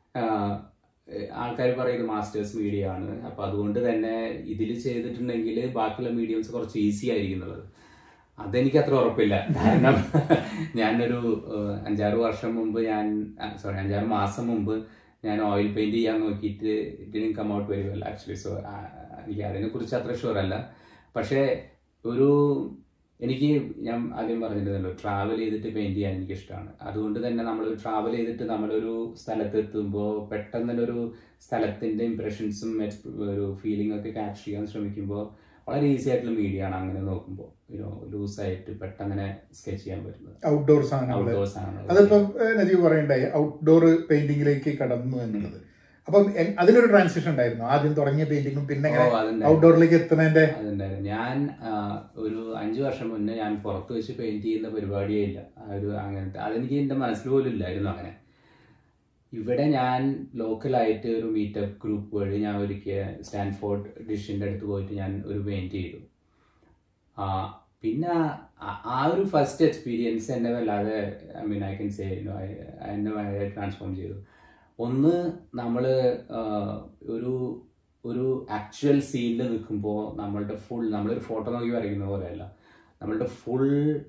ആൾക്കാർ പറയുന്നത് മാസ്റ്റേഴ്സ് മീഡിയ ആണ് അപ്പൊ അതുകൊണ്ട് തന്നെ ഇതിൽ ചെയ്തിട്ടുണ്ടെങ്കിൽ ബാക്കിയുള്ള മീഡിയംസ് കുറച്ച് ഈസി ആയിരിക്കും എന്നുള്ളത് അതെനിക്ക് അത്ര ഉറപ്പില്ല കാരണം ഞാനൊരു ഏഹ്, അഞ്ചാറ് വർഷം മുമ്പ് ഞാൻ സോറി അഞ്ചാറ് മാസം മുമ്പ് ഞാൻ ഓയിൽ പെയിന്റ് ചെയ്യാൻ നോക്കിയിട്ട് ഇതിനും come out very well actually so എനിക്ക് അതിനെ കുറിച്ച് അത്ര ഷുവർ അല്ല പക്ഷേ ഒരു എനിക്ക് ഞാൻ ആദ്യം പറഞ്ഞിരുന്നല്ലോ ട്രാവൽ ചെയ്തിട്ട് പെയിന്റ് ചെയ്യാൻ എനിക്ക് ഇഷ്ടമാണ് അതുകൊണ്ട് തന്നെ നമ്മൾ ട്രാവൽ ചെയ്തിട്ട് നമ്മളൊരു സ്ഥലത്ത് എത്തുമ്പോൾ പെട്ടെന്ന് തന്നെ ഒരു സ്ഥലത്തിന്റെ ഇംപ്രഷൻസും ഒരു ഫീലിംഗ് ഒക്കെ ക്യാച്ച് ചെയ്യാൻ ശ്രമിക്കുമ്പോൾ വളരെ ഈസി ആയിട്ടുള്ള മീഡിയ ആണ് അങ്ങനെ നോക്കുമ്പോൾ യുനോ ലൂസായിട്ട് പെട്ടെന്ന് സ്കെച്ച് ചെയ്യാൻ പറ്റുന്നത് ഔട്ട്ഡോർ സാധനങ്ങൾ ഔട്ട്ഡോർ സാധനങ്ങൾ അതിപ്പം ഏഹ്, നജീബ് പറയണ്ടായി ഔട്ട്ഡോർ പെയിന്റിങ്ങിലേക്ക് കടന്നു എന്നുള്ളത് അപ്പം എ- അതിനൊരു ട്രാൻസിഷൻ ഉണ്ടായിരുന്നു ആദ്യം തുടങ്ങിയ പെയിന്റിങ്ങും പിന്നെ ഓ, ഇങ്ങനെ അതുണ്ടായിരുന്നു. ഔട്ട്ഡോറിലേക്ക് എത്തുന്നതിന്റെ അതുണ്ടായിരുന്നു ഞാൻ ആ, ഒരു അഞ്ചു വർഷം മുന്നേ ഞാൻ പുറത്ത് വെച്ച് പെയിന്റ് ചെയ്യുന്ന പരിപാടിയേ ഇല്ല ആ ഒരു അങ്ങനത്തെ അതെനിക്ക് എന്റെ മനസ്സിൽ പോലും ഇല്ലായിരുന്നു അങ്ങനെ ഇവിടെ ഞാൻ ലോക്കലായിട്ട് ഒരു മീറ്റപ്പ് ഗ്രൂപ്പ് വഴി ഞാൻ ഒരിക്കൽ സ്റ്റാൻഫോർഡ് ഡിഷിന്റെ അടുത്ത് പോയിട്ട് ഞാൻ ഒരു പെയിന്റ് ചെയ്തു ആ, പിന്നെ ആ- ആ ഒരു ഫസ്റ്റ് എക്സ്പീരിയൻസ് എന്നെ വല്ലാതെ I mean I can say എന്നെ വളരെ ട്രാൻസ്ഫോം ചെയ്തു ഒന്ന് നമ്മൾ ഒരു ഒരു ആക്ച്വൽ സീനിൽ നിൽക്കുമ്പോൾ നമ്മളുടെ ഫുൾ നമ്മളൊരു ഫോട്ടോ നോക്കി വരയ്ക്കുന്ന പോലെയല്ല നമ്മളുടെ ഫുൾ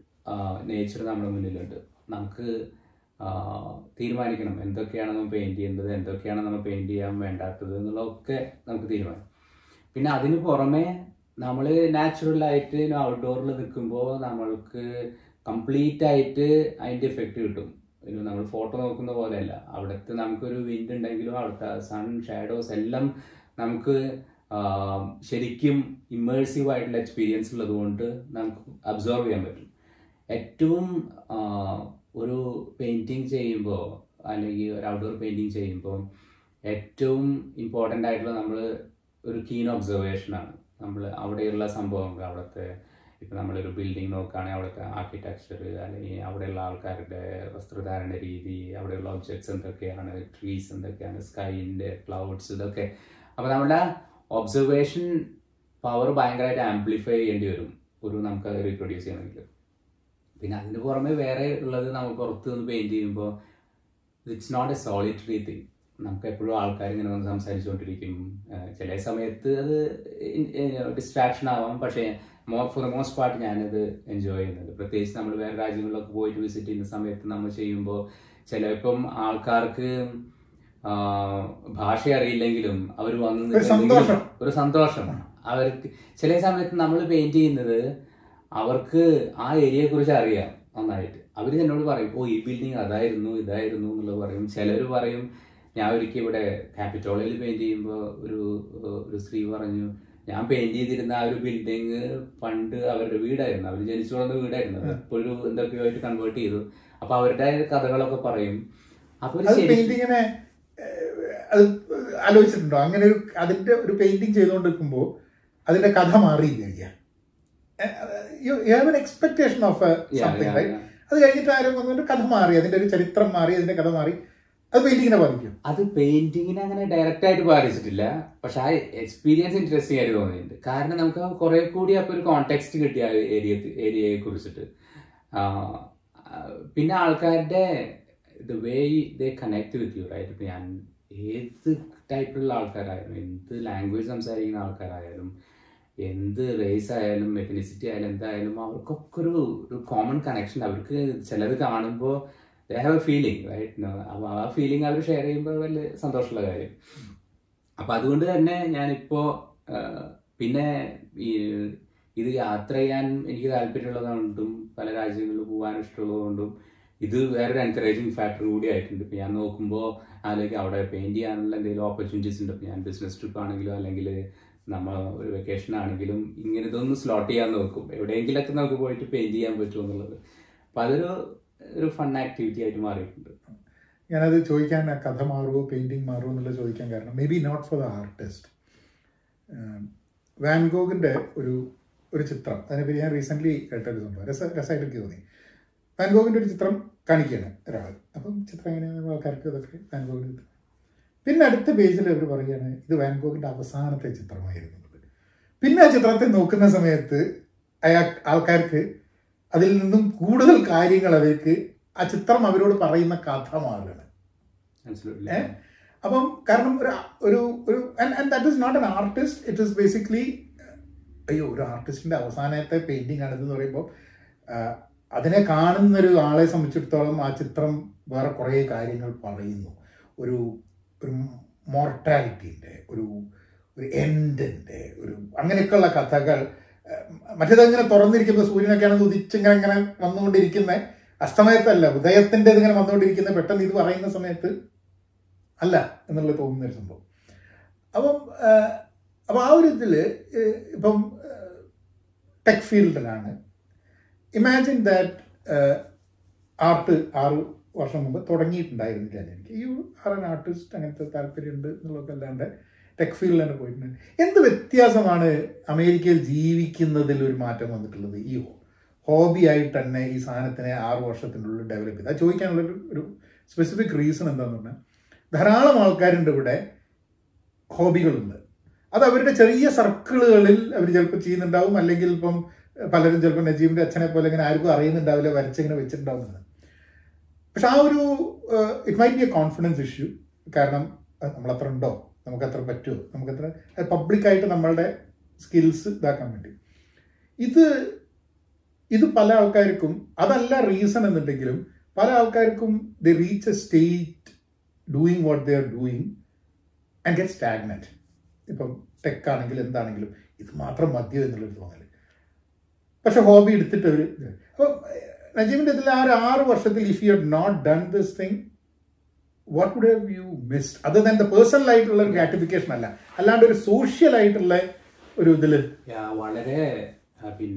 നേച്ചർ നമ്മുടെ മുന്നിലുണ്ട് നമുക്ക് ആ, തീരുമാനിക്കണം എന്തൊക്കെയാണ് നമ്മൾ പെയിന്റ് ചെയ്യേണ്ടത് എന്തൊക്കെയാണ് നമ്മൾ പെയിന്റ് ചെയ്യാൻ വേണ്ടാത്തത് എന്നുള്ളതൊക്കെ നമുക്ക് തീരുമാനിക്കും പിന്നെ അതിന് പുറമെ നമ്മൾ നാച്ചുറൽ ആയിട്ട് ഔട്ട്ഡോറിൽ നിൽക്കുമ്പോൾ നമ്മൾക്ക് കംപ്ലീറ്റ് ആയിട്ട് അതിന്റെ എഫക്റ്റ് കിട്ടും ഒരു നമ്മൾ ഫോട്ടോ നോക്കുന്ന പോലെയല്ല അവിടുത്തെ നമുക്കൊരു വിൻഡ് ഉണ്ടെങ്കിലും അവിടുത്തെ സൺ ഷാഡോസ് എല്ലാം നമുക്ക് ആ, ശരിക്കും ഇമ്മേഴ്സീവ് ആയിട്ടുള്ള എക്സ്പീരിയൻസ് ഉള്ളത് കൊണ്ട് നമുക്ക് അബ്സോർവ് ചെയ്യാൻ പറ്റും ഏറ്റവും ആ, ഒരു പെയിന്റിങ് ചെയ്യുമ്പോൾ അല്ലെങ്കിൽ ഒരു ഔട്ട്ഡോർ പെയിന്റിങ് ചെയ്യുമ്പോൾ ഏറ്റവും ഇമ്പോർട്ടൻ്റ് ആയിട്ടുള്ള നമ്മൾ ഒരു കീൻ ഒബ്സർവേഷനാണ് നമ്മൾ അവിടെയുള്ള സംഭവങ്ങൾ അവിടുത്തെ ഇപ്പം നമ്മളൊരു ബിൽഡിംഗ് നോക്കുകയാണെങ്കിൽ അവിടുത്തെ ആർക്കിടെക്ചർ അല്ലെങ്കിൽ അവിടെയുള്ള ആൾക്കാരുടെ വസ്ത്രധാരണ രീതി അവിടെയുള്ള ഒബ്ജക്ട്സ് എന്തൊക്കെയാണ് ട്രീസ് എന്തൊക്കെയാണ് സ്കൈൻ്റെ ക്ലൗഡ്സ് ഇതൊക്കെ അപ്പോൾ നമ്മുടെ ഒബ്സർവേഷൻ പവർ ഭയങ്കരമായിട്ട് ആംപ്ലിഫൈ ചെയ്യേണ്ടി വരും ഒരു നമുക്ക് അത് റീപ്രൊഡ്യൂസ് ചെയ്യണമെങ്കിൽ പിന്നെ അതിന് പുറമെ വേറെ ഉള്ളത് നമ്മൾ പുറത്ത് നിന്ന് പെയിന്റ് ചെയ്യുമ്പോൾ it's not a solitary thing നമുക്ക് എപ്പോഴും ആൾക്കാർ ഇങ്ങനെ വന്ന് സംസാരിച്ചുകൊണ്ടിരിക്കും ഏഹ് ചില സമയത്ത് അത് ഡിസ്ട്രാക്ഷൻ ആവാം പക്ഷേ ഫോർ ദ മോസ്റ്റ് പാർട്ട് ഞാനത് എൻജോയ് ചെയ്യുന്നുണ്ട് പ്രത്യേകിച്ച് നമ്മൾ വേറെ രാജ്യങ്ങളിലൊക്കെ പോയിട്ട് വിസിറ്റ് ചെയ്യുന്ന സമയത്ത് നമ്മൾ ചെയ്യുമ്പോൾ ചിലപ്പം ആൾക്കാർക്ക് ആ, ഭാഷ അറിയില്ലെങ്കിലും അവർ വന്ന് ഒരു സന്തോഷം. ഒരു സന്തോഷം അവർക്ക് ചില സമയത്ത് നമ്മൾ പെയിന്റ് ചെയ്യുന്നത് അവർക്ക് ആ ഏരിയയെ കുറിച്ച് അറിയാം നന്നായിട്ട് അവർ എന്നോട് പറയും ഓ ഈ ബിൽഡിംഗ് അതായിരുന്നു ഇതായിരുന്നു എന്നുള്ളത് പറയും ചിലർ പറയും ഞാൻ ഒരിക്കൽ ഇവിടെ ക്യാപിറ്റോളിൽ പെയിന്റ് ചെയ്യുമ്പോൾ ഒരു ഒരു സ്ത്രീ പറഞ്ഞു ഞാൻ പെയിന്റ് ചെയ്തിരുന്ന ആ ഒരു ബിൽഡിംഗ് പണ്ട് അവരുടെ വീടായിരുന്നു അവർ ജനിച്ചു വളർന്ന വീടായിരുന്നു അത് ഇപ്പോഴും എന്തൊക്കെയോ ആയിട്ട് കൺവേർട്ട് ചെയ്തു അപ്പൊ അവരുടെ കഥകളൊക്കെ പറയും അപ്പൊ ഒരു അത് ശരിക്കും- പെയിന്റിങ്ങിനെ അത് ആലോചിച്ചിട്ടുണ്ടോ അങ്ങനെ ഒരു അതിന്റെ ഒരു പെയിന്റിങ് ചെയ്തുകൊണ്ടിരിക്കുമ്പോൾ അതിന്റെ കഥ മാറിയില്ല you have an expectation of Yeah, something yeah, right yeah. അത് കഴിഞ്ഞിട്ട് ആരും വന്നിട്ട് കഥ മാറി അതിന്റെ ഒരു ചരിത്രം മാറി അതിന്റെ കഥ മാറി അത് പെയിന്റിങ്ങിനെ ബാധിക്കും അത് പെയിന്റിങ്ങിനെ അങ്ങനെ ഡയറക്റ്റ് ആയിട്ട് ബാധിച്ചിട്ടില്ല പക്ഷെ ആ എക്സ്പീരിയൻസ് ഇൻട്രസ്റ്റിംഗ് ആയിട്ട് തോന്നിയിട്ടുണ്ട് കാരണം നമുക്ക് കുറെ കൂടി അപ്പൊ ഒരു കോണ്ടെക്സ്റ്റ് കിട്ടിയ ഏരിയ ഏരിയയെ കുറിച്ചിട്ട് ആ, ആ, പിന്നെ ആൾക്കാരുടെ the way they connect with you right ഇപ്പൊ ഞാൻ ഏത് ടൈപ്പിലുള്ള ആൾക്കാരായാലും എന്ത് ലാംഗ്വേജ് സംസാരിക്കുന്ന ആൾക്കാരായാലും എന്ത് റേസ് ആയാലും എത്തനിസിറ്റി ആയാലും എന്തായാലും അവർക്കൊക്കെ ഒരു ഒരു കോമൺ കണക്ഷൻ അവർക്ക് ചിലത് കാണുമ്പോൾ they have a feeling right അപ്പോൾ ആ ഫീലിംഗ് അവർ ഷെയർ ചെയ്യുമ്പോൾ വലിയ സന്തോഷമുള്ള കാര്യം അപ്പം അതുകൊണ്ട് തന്നെ ഞാനിപ്പോൾ പിന്നെ ഈ ഇത് യാത്ര ചെയ്യാൻ എനിക്ക് താല്പര്യമുള്ളതുകൊണ്ടും പല രാജ്യങ്ങളിൽ പോകാൻ ഇഷ്ടമുള്ളതുകൊണ്ടും ഇത് വേറൊരു എൻകറേജിങ് ഫാക്ടർ കൂടി ആയിട്ടുണ്ട് ഇപ്പം ഞാൻ നോക്കുമ്പോൾ അതിലേക്ക് അവിടെ പെയിന്റ് ചെയ്യാനുള്ള എന്തെങ്കിലും ഓപ്പർച്യൂണിറ്റീസ് ഉണ്ട് ഇപ്പം ഞാൻ ബിസിനസ് ട്രിപ്പ് ആണെങ്കിലും അല്ലെങ്കിൽ നമ്മൾ ഒരു വെക്കേഷൻ ആണെങ്കിലും ഇങ്ങനെ ഇതൊന്ന് സ്ലോട്ട് ചെയ്യാൻ നോക്കും എവിടെയെങ്കിലൊക്കെ നമുക്ക് പോയിട്ട് പെയിന്റ് ചെയ്യാൻ പറ്റുമോ എന്നുള്ളത് അപ്പം അതൊരു ഒരു ഫൺ ആക്ടിവിറ്റി ആയിട്ട് മാറിയിട്ടുണ്ട് ഞാനത് ചോദിക്കാൻ ആ കഥ മാറുമോ പെയിന്റിങ് മാറുമോ എന്നുള്ളത് ചോദിക്കാൻ കാരണം maybe not for the artist വാൻഗോഗിൻ്റെ ഒരു ഒരു ചിത്രം അതിനെപ്പറ്റി ഞാൻ റീസെൻ്റ്ലി കേട്ടൊരു സംഭവം രസ രസമായിട്ട് എനിക്ക് തോന്നി വാൻഗോഗിൻ്റെ ഒരു ചിത്രം കാണിക്കുകയാണ് ഒരാൾ അപ്പം ചിത്രം എങ്ങനെയാണ് ആൾക്കാർക്ക് ഇതൊക്കെ വാൻഗോഗിൻ്റെ ചിത്രം പിന്നെ അടുത്ത പേജിൽ അവർ പറയുകയാണ് ഇത് വാൻഗോഗിൻ്റെ അവസാനത്തെ ചിത്രമായിരുന്നു എന്നുള്ളത്. പിന്നെ ആ ചിത്രത്തെ നോക്കുന്ന സമയത്ത് അയാൾ ആൾക്കാർക്ക് അതിൽ നിന്നും കൂടുതൽ കാര്യങ്ങൾ അവർക്ക് ആ ചിത്രം അവരോട് പറയുന്ന കഥ മാറുകയാണ് മനസ്സിലായില്ലേ ഏ? അപ്പം കാരണം ഒരു ഒരു ഒരു and that is not an artist it is basically അയ്യോ ഒരു ആർട്ടിസ്റ്റിന്റെ അവസാനത്തെ പെയിന്റിംഗ് ആണ് ഇതെന്ന് പറയുമ്പോൾ അതിനെ കാണുന്ന ഒരു ആളെ സംബന്ധിച്ചിടത്തോളം ആ ചിത്രം വേറെ കുറേ കാര്യങ്ങൾ പറയുന്നു ഒരു ഒരു മോർട്ടാലിറ്റീൻ്റെ ഒരു ഒരു എൻഡിൻ്റെ ഒരു അങ്ങനെയൊക്കെയുള്ള കഥകൾ മറ്റേതങ്ങനെ തുറന്നിരിക്കുമ്പോൾ സൂര്യനൊക്കെയാണ് ഉദിച്ചിങ്ങനെ ഇങ്ങനെ വന്നുകൊണ്ടിരിക്കുന്ന അസ്തമയത്തല്ല ഉദയത്തിൻ്റെ ഇതിങ്ങനെ വന്നുകൊണ്ടിരിക്കുന്ന പെട്ടെന്ന് ഇത് പറയുന്ന സമയത്ത് അല്ല എന്നുള്ളത് തോന്നുന്ന ഒരു സംഭവം അപ്പം അപ്പം ആ ഒരു ഇതിൽ ഇപ്പം ടെക് ഫീൽഡിലാണ് ഇമാജിൻ ദാറ്റ് ആർട്ട് ആറ് വർഷം മുമ്പ് തുടങ്ങിയിട്ടുണ്ടായിരുന്നില്ല എനിക്ക് യു ആർ എൻ ആർട്ടിസ്റ്റ് അങ്ങനത്തെ താല്പര്യമുണ്ട് എന്നുള്ളതൊക്കെ അല്ലാണ്ട് ടെക് ഫീൽഡിൽ തന്നെ പോയിട്ടുണ്ട് എന്ത് വ്യത്യാസമാണ് അമേരിക്കയിൽ ജീവിക്കുന്നതിൽ ഒരു മാറ്റം വന്നിട്ടുള്ളത് ഈ ഹോബി ആയിട്ട് തന്നെ ഈ സാധനത്തിനെ ആറ് വർഷത്തിനുള്ളിൽ ഡെവലപ്പ് ചെയ്ത് അത് ചോദിക്കാനുള്ളൊരു ഒരു സ്പെസിഫിക് റീസൺ എന്താണെന്ന് പറഞ്ഞാൽ ധാരാളം ആൾക്കാരുണ്ട് ഇവിടെ ഹോബികളുണ്ട് അത് അവരുടെ ചെറിയ സർക്കിളുകളിൽ അവർ ചിലപ്പോൾ ചെയ്യുന്നുണ്ടാവും അല്ലെങ്കിൽ ഇപ്പം പലരും ചിലപ്പോൾ നജീബിന്റെ അച്ഛനെ പോലെ ഇങ്ങനെ ആർക്കും അറിയുന്നുണ്ടാവില്ല വരച്ചിങ്ങനെ വെച്ചിട്ടുണ്ടാവുന്നത് പക്ഷെ ആ ഒരു it might be a confidence issue കാരണം അഹ് നമ്മളത്ര ഉണ്ടോ നമുക്കത്ര പറ്റുമോ നമുക്കത്ര പബ്ലിക്കായിട്ട് നമ്മളുടെ സ്കിൽസ് ഇതാക്കാൻ വേണ്ടി ഇത് ഇത് പല ആൾക്കാർക്കും അതല്ല റീസൺ എന്നുണ്ടെങ്കിലും പല ആൾക്കാർക്കും the reach a state doing what they are doing and get stagnant ഇപ്പം ടെക് ആണെങ്കിലും എന്താണെങ്കിലും ഇത് മാത്രം മതിയോ എന്നുള്ളൊരു തോന്നൽ പക്ഷെ ഹോബി എടുത്തിട്ട് ഒരു അപ്പോൾ നജീബിൻ്റെ ഇതിൽ ആ ഒരു ആറ് വർഷത്തിൽ if you had not done this thing what would have you missed അത് തന്നെ പേഴ്സണൽ ആയിട്ടുള്ള ഒരു ഗ്രാറ്റിഫിക്കേഷൻ അല്ല അല്ലാണ്ട് ഒരു സോഷ്യൽ ആയിട്ടുള്ള ഒരു ഇതിൽ യാ, വളരെ ആ, പിൻ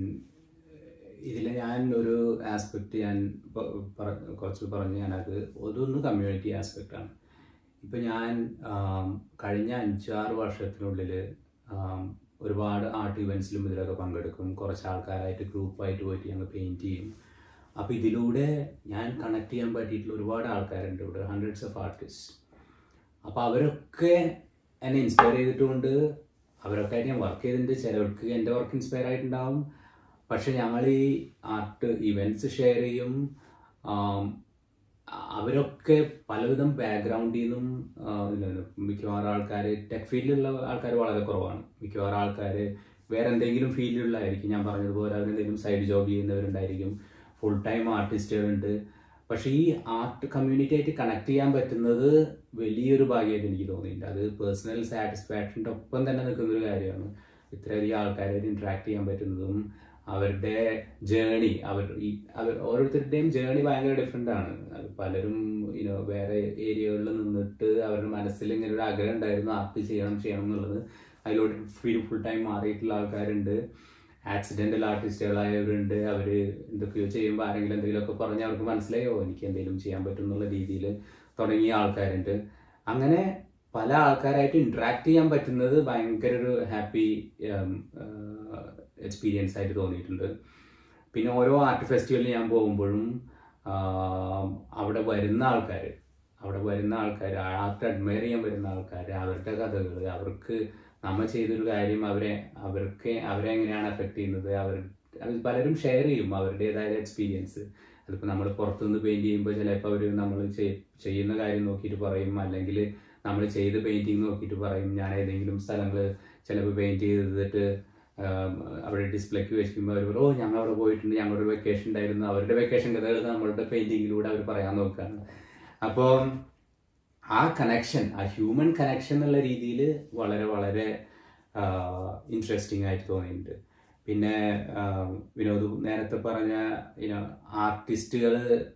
ഇതിൽ ഞാൻ ഒരു ആസ്പെക്ട് ഞാൻ പ- പറ- കുറച്ച് പറഞ്ഞു ഞാനത് അതൊന്ന് കമ്മ്യൂണിറ്റി ആസ്പെക്റ്റ് ആണ് ഇപ്പം ഞാൻ ആം, കഴിഞ്ഞ അഞ്ചാറ് വർഷത്തിനുള്ളിൽ ആം, ഒരുപാട് ആർട്ട് ഇവൻസിലും ഇതിലൊക്കെ പങ്കെടുക്കും കുറച്ച് ആൾക്കാരായിട്ട് ഗ്രൂപ്പായിട്ട് പോയിട്ട് ഞങ്ങൾ പെയിൻറ്റ് ചെയ്യും അപ്പോൾ ഇതിലൂടെ ഞാൻ കണക്ട് ചെയ്യാൻ പറ്റിയിട്ടുള്ള ഒരുപാട് ആൾക്കാരുണ്ട് ഇവിടെ ഹൺഡ്രഡ്സ് ഓഫ് ആർട്ടിസ്റ്റ് അപ്പോൾ അവരൊക്കെ എന്നെ ഇൻസ്പയർ ചെയ്തിട്ടുമുണ്ട് അവരൊക്കെ ആയിട്ട് ഞാൻ വർക്ക് ചെയ്തിട്ടുണ്ട് ചിലർക്ക് എൻ്റെ വർക്ക് ഇൻസ്പയർ ആയിട്ടുണ്ടാവും പക്ഷെ ഞങ്ങൾ ഈ ആർട്ട് ഇവൻറ്റ്സ് ഷെയർ ചെയ്യും ആം, അവരൊക്കെ പലവിധം ബാക്ക്ഗ്രൗണ്ടിൽ നിന്നും ആ, ഇല്ല, മിക്കവാറും ആൾക്കാർ ടെക് ഫീൽഡിലുള്ള ആൾക്കാർ വളരെ കുറവാണ് മിക്കവാറും ആൾക്കാർ വേറെ എന്തെങ്കിലും ഫീൽഡിലുള്ളതായിരിക്കും ഞാൻ പറഞ്ഞതുപോലെ അവരെന്തെങ്കിലും സൈഡ് ജോബ് ചെയ്യുന്നവരുണ്ടായിരിക്കും ഫുൾ ടൈം ആർട്ടിസ്റ്റുകളുണ്ട് പക്ഷേ ഈ ആർട്ട് കമ്മ്യൂണിറ്റി ആയിട്ട് കണക്ട് ചെയ്യാൻ പറ്റുന്നത് വലിയൊരു ഭാഗ്യമായിട്ട് എനിക്ക് തോന്നിയിട്ടുണ്ട് അത് പേഴ്സണൽ സാറ്റിസ്ഫാക്ഷൻ്റെ ഒപ്പം തന്നെ നിൽക്കുന്ന ഒരു കാര്യമാണ് ഇത്രയധികം ആൾക്കാരായിട്ട് ഇൻട്രാക്ട് ചെയ്യാൻ പറ്റുന്നതും അവരുടെ ജേണി അവർ ഈ അവർ ഓരോരുത്തരുടെയും ജേണി ഭയങ്കര ഡിഫറെൻ്റ് ആണ് അത് പലരും ഇനോ വേറെ ഏരിയകളിൽ നിന്നിട്ട് അവരുടെ മനസ്സിൽ ഇങ്ങനെ ഒരു ആഗ്രഹം ഉണ്ടായിരുന്നു ആർട്ട് ചെയ്യണം ചെയ്യണം എന്നുള്ളത് അതിലോട്ട് ഫീൽ ഫുൾ ടൈം മാറിയിട്ടുള്ള ആൾക്കാരുണ്ട് ആക്സിഡൻ്റൽ ആർട്ടിസ്റ്റുകളായവരുണ്ട് അവർ എന്തൊക്കെയോ ചെയ്യുമ്പോൾ ആരെങ്കിലും എന്തെങ്കിലുമൊക്കെ പറഞ്ഞ് അവർക്ക് മനസ്സിലായോ എനിക്ക് എന്തെങ്കിലും ചെയ്യാൻ പറ്റും എന്നുള്ള രീതിയിൽ തുടങ്ങിയ ആൾക്കാരുണ്ട് അങ്ങനെ പല ആൾക്കാരായിട്ട് ഇൻട്രാക്ട് ചെയ്യാൻ പറ്റുന്നത് ഭയങ്കര ഒരു ഹാപ്പി എക്സ്പീരിയൻസ് ആയിട്ട് തോന്നിയിട്ടുണ്ട് പിന്നെ ഓരോ ആർട്ട് ഫെസ്റ്റിവലിൽ ഞാൻ പോകുമ്പോഴും ആം, അവിടെ വരുന്ന ആൾക്കാർ അവിടെ വരുന്ന ആൾക്കാർ ആർട്ട് അഡ്മയർ ചെയ്യാൻ വരുന്ന ആൾക്കാർ അവരുടെ കഥകൾ അവർക്ക് നമ്മൾ ചെയ്തൊരു കാര്യം അവരെ അവർക്ക് അവരെ എങ്ങനെയാണ് എഫക്ട് ചെയ്യുന്നത് അവർ അത് പലരും ഷെയർ ചെയ്യും അവരുടേതായ എക്സ്പീരിയൻസ് അതിപ്പോൾ നമ്മൾ പുറത്തുനിന്ന് പെയിൻറ് ചെയ്യുമ്പോൾ ചിലപ്പോൾ അവർ നമ്മൾ ചെയ്യുന്ന കാര്യം നോക്കിയിട്ട് പറയും അല്ലെങ്കിൽ നമ്മൾ ചെയ്ത പെയിൻറ്റിങ് നോക്കിയിട്ട് പറയും ഞാൻ ഏതെങ്കിലും സ്ഥലങ്ങൾ ചിലപ്പോൾ പെയിൻറ് ചെയ്തിട്ട് ആം, അവിടെ ഡിസ്പ്ലേക്ക് വെക്കുമ്പോൾ അവർ പറയും ഓ ഞങ്ങൾ അവിടെ പോയിട്ടുണ്ട് ഞങ്ങളുടെ വെക്കേഷൻ ഉണ്ടായിരുന്നു അവരുടെ വെക്കേഷൻ കഥകൾ നമ്മളുടെ പെയിൻറ്റിങ്ങിലൂടെ അവർ പറയാൻ നോക്കുകയാണ് അപ്പോൾ ആ കണക്ഷൻ ആ ഹ്യൂമൻ കണക്ഷൻ എന്നുള്ള രീതിയിൽ വളരെ വളരെ ഇൻട്രസ്റ്റിംഗ് ആയിട്ട് തോന്നിയിട്ടുണ്ട് പിന്നെ ആ, വിനോദ് നേരത്തെ പറഞ്ഞ ഇനോ ആർട്ടിസ്റ്റുകൾ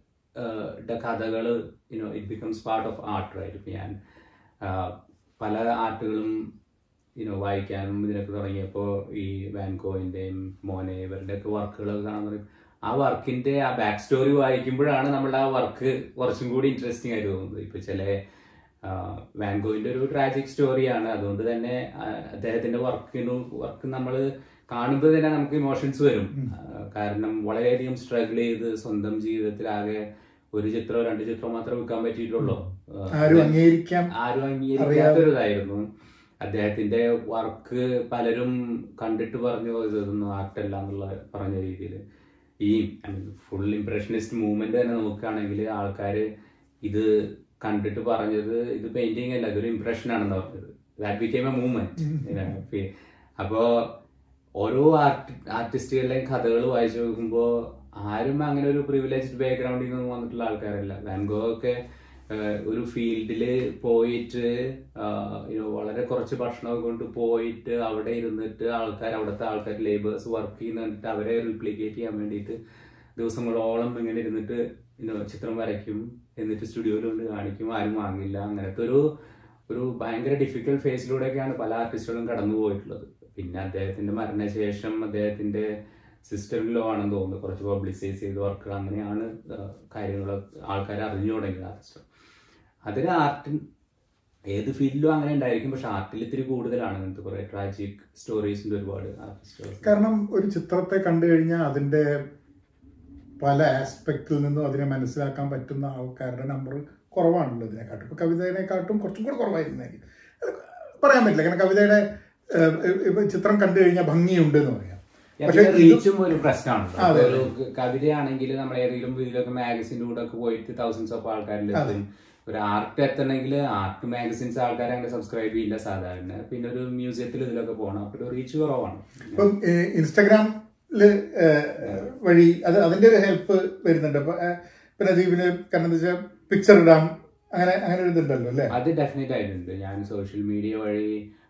കഥകൾ you know it becomes part of art right ഇപ്പം ഞാൻ ആ, പല ആർട്ടുകളും യുനോ വായിക്കാനും ഇതിനൊക്കെ തുടങ്ങിയപ്പോൾ ഈ വാൻകോയിൻ്റെയും മോനെ ഇവരുടെയൊക്കെ വർക്കുകളൊക്കെ കാണാൻ തുടങ്ങി ആ വർക്കിന്റെ ആ ബാക്ക് സ്റ്റോറി വായിക്കുമ്പോഴാണ് നമ്മൾ ആ വർക്ക് കുറച്ചും കൂടി ഇൻട്രസ്റ്റിംഗ് ആയിട്ട് തോന്നുന്നത് ഇപ്പൊ ചില വാൻഗോയിന്റെ ഒരു ട്രാജിക് സ്റ്റോറിയാണ് അതുകൊണ്ട് തന്നെ ആ, അദ്ദേഹത്തിന്റെ വർക്കിന് വർക്ക് നമ്മൾ കാണുമ്പോൾ തന്നെ നമുക്ക് ഇമോഷൻസ് വരും ആ, കാരണം വളരെയധികം സ്ട്രഗിൾ ചെയ്ത് സ്വന്തം ജീവിതത്തിൽ ആകെ ഒരു ചിത്രമോ രണ്ട് ചിത്രമോ മാത്രമേ വിൽക്കാൻ പറ്റിയിട്ടുള്ളൂ ആ, ആരും അംഗീകരിക്കാൻ ആരും അംഗീകരിക്കാത്തൊരിതായിരുന്നു അദ്ദേഹത്തിന്റെ വർക്ക് പലരും കണ്ടിട്ട് പറഞ്ഞു "ഓ, ഇതൊന്നും ആർട്ടല്ല എന്നുള്ള പറഞ്ഞ രീതിയിൽ ഈ ഫുൾ ഇംപ്രഷനിസ്റ്റ് മൂവ്മെന്റ് തന്നെ നോക്കുകയാണെങ്കിൽ ആൾക്കാർ ഇത് കണ്ടിട്ട് പറഞ്ഞത് ഇത് പെയിന്റിങ് അല്ല ഇതൊരു ഇംപ്രഷൻ ആണെന്ന് പറഞ്ഞത് ദാറ്റ് ബിക്കേം എ മൂവ്മെന്റ് അപ്പോ ഓരോ ആർട്ടി ആർട്ടിസ്റ്റുകളുടെയും കഥകൾ വായിച്ചു നോക്കുമ്പോൾ ആരും അങ്ങനെ ഒരു പ്രിവിലേജ്ഡ് ബാക്ക്ഗ്രൗണ്ടിൽ നിന്ന് വന്നിട്ടുള്ള ആൾക്കാരല്ല വാൻഗോ ഒക്കെ ഏഹ്, ഒരു ഫീൽഡിൽ പോയിട്ട് ആഹ്, you know, വളരെ കുറച്ച് ഭക്ഷണമൊക്കെ കൊണ്ട് പോയിട്ട് അവിടെ ഇരുന്നിട്ട് ആൾക്കാർ അവിടുത്തെ ആൾക്കാർ ലേബേഴ്സ് വർക്ക് ചെയ്യുന്ന കണ്ടിട്ട് അവരെ റിപ്ലിക്കേറ്റ് ചെയ്യാൻ വേണ്ടിയിട്ട് ദിവസങ്ങളോളം ഇങ്ങനെ ഇരുന്നിട്ട് you know, ചിത്രം വരയ്ക്കും എന്നിട്ട് സ്റ്റുഡിയോയിൽ കൊണ്ട് കാണിക്കും ആരും വാങ്ങില്ല അങ്ങനത്തെ ഒരു ഒരു ഭയങ്കര ഡിഫിക്കൽട്ട് ഫേസിലൂടെയൊക്കെയാണ് പല ആർട്ടിസ്റ്റുകളും കടന്നു പോയിട്ടുള്ളത് പിന്നെ അദ്ദേഹത്തിന്റെ മരണശേഷം അദ്ദേഹത്തിന്റെ സിസ്റ്ററിലോ ആണെന്ന് തോന്നുന്നു കുറച്ച് പബ്ലിസൈസ് ചെയ്ത വർക്കുകൾ അങ്ങനെയാണ് കാര്യങ്ങൾ ആൾക്കാർ അറിഞ്ഞു തുടങ്ങിയത് ആർട്ടിസ്റ്റ് അതിന് ആർട്ടിൻ ഏത് ഫീൽഡിലും അങ്ങനെ ഉണ്ടായിരിക്കും പക്ഷെ ആർട്ടിൽ ഇത്തിരി കൂടുതലാണ് അങ്ങനത്തെ കുറെ ട്രാജിക് സ്റ്റോറീസിന്റെ ഒരുപാട് ആർട്ടിസ്റ്റുകൾ കാരണം ഒരു ചിത്രത്തെ കണ്ടു കഴിഞ്ഞാൽ അതിന്റെ പല ആസ്പെക്റ്റിൽ നിന്നും അതിനെ മനസ്സിലാക്കാൻ പറ്റുന്ന ആൾക്കാരുടെ നമ്പർ കുറവാണല്ലോ ഇതിനെക്കാട്ടും ഇപ്പൊ കവിതേനെക്കാട്ടും കുറച്ചും കൂടെ കുറവായിരുന്നായിരിക്കും അത് പറയാൻ പറ്റില്ല കാരണം കവിതയുടെ ഏഹ്, ഇപ്പൊ ചിത്രം കണ്ടു കഴിഞ്ഞാൽ ഭംഗിയുണ്ട് എന്ന് പറയാം പക്ഷെ ഇത് റീച്ചും ഒരു പ്രശ്നമാണ് അതെ. ഒരു കവിതയാണെങ്കിൽ നമ്മൾ ഏതെങ്കിലും ഇതിലൊക്കെ മാഗസിൻ്റെ കൂടെ ഒക്കെ പോയിട്ട് തൗസൻഡ്സ് ഓഫ് ആൾക്കാരിൽ എത്തും ഒരു ആർട്ട് എത്തണമെങ്കിൽ ആർട്ട് മാഗസിൻസ് ആൾക്കാരെ അങ്ങനെ സബ്സ്ക്രൈബ് ചെയ്യില്ല സാധാരണ പിന്നെ ഒരു മ്യൂസിയത്തിൽ ഇതിലൊക്കെ പോകണം അപ്പൊ ഒരു റീച്ച് കുറവാണ് ഇപ്പം ഏഹ്, ഇൻസ്റ്റഗ്രാമില് ഏഹ്, വഴി അത് അതിന്റെ ഒരു ഹെൽപ്പ് വരുന്നുണ്ട് അപ്പൊ ഏഹ്, പിന്നെ ദീപിന് കാരണം എന്താ വെച്ചാൽ പിക്ചർ ഇടാം അങ്ങനെ അങ്ങനെ ഒരു ഇതുണ്ടല്ലോ അല്ലേ അത് ഡെഫിനറ്റ് ആയിട്ടുണ്ട് ഞാൻ സോഷ്യൽ മീഡിയ വഴി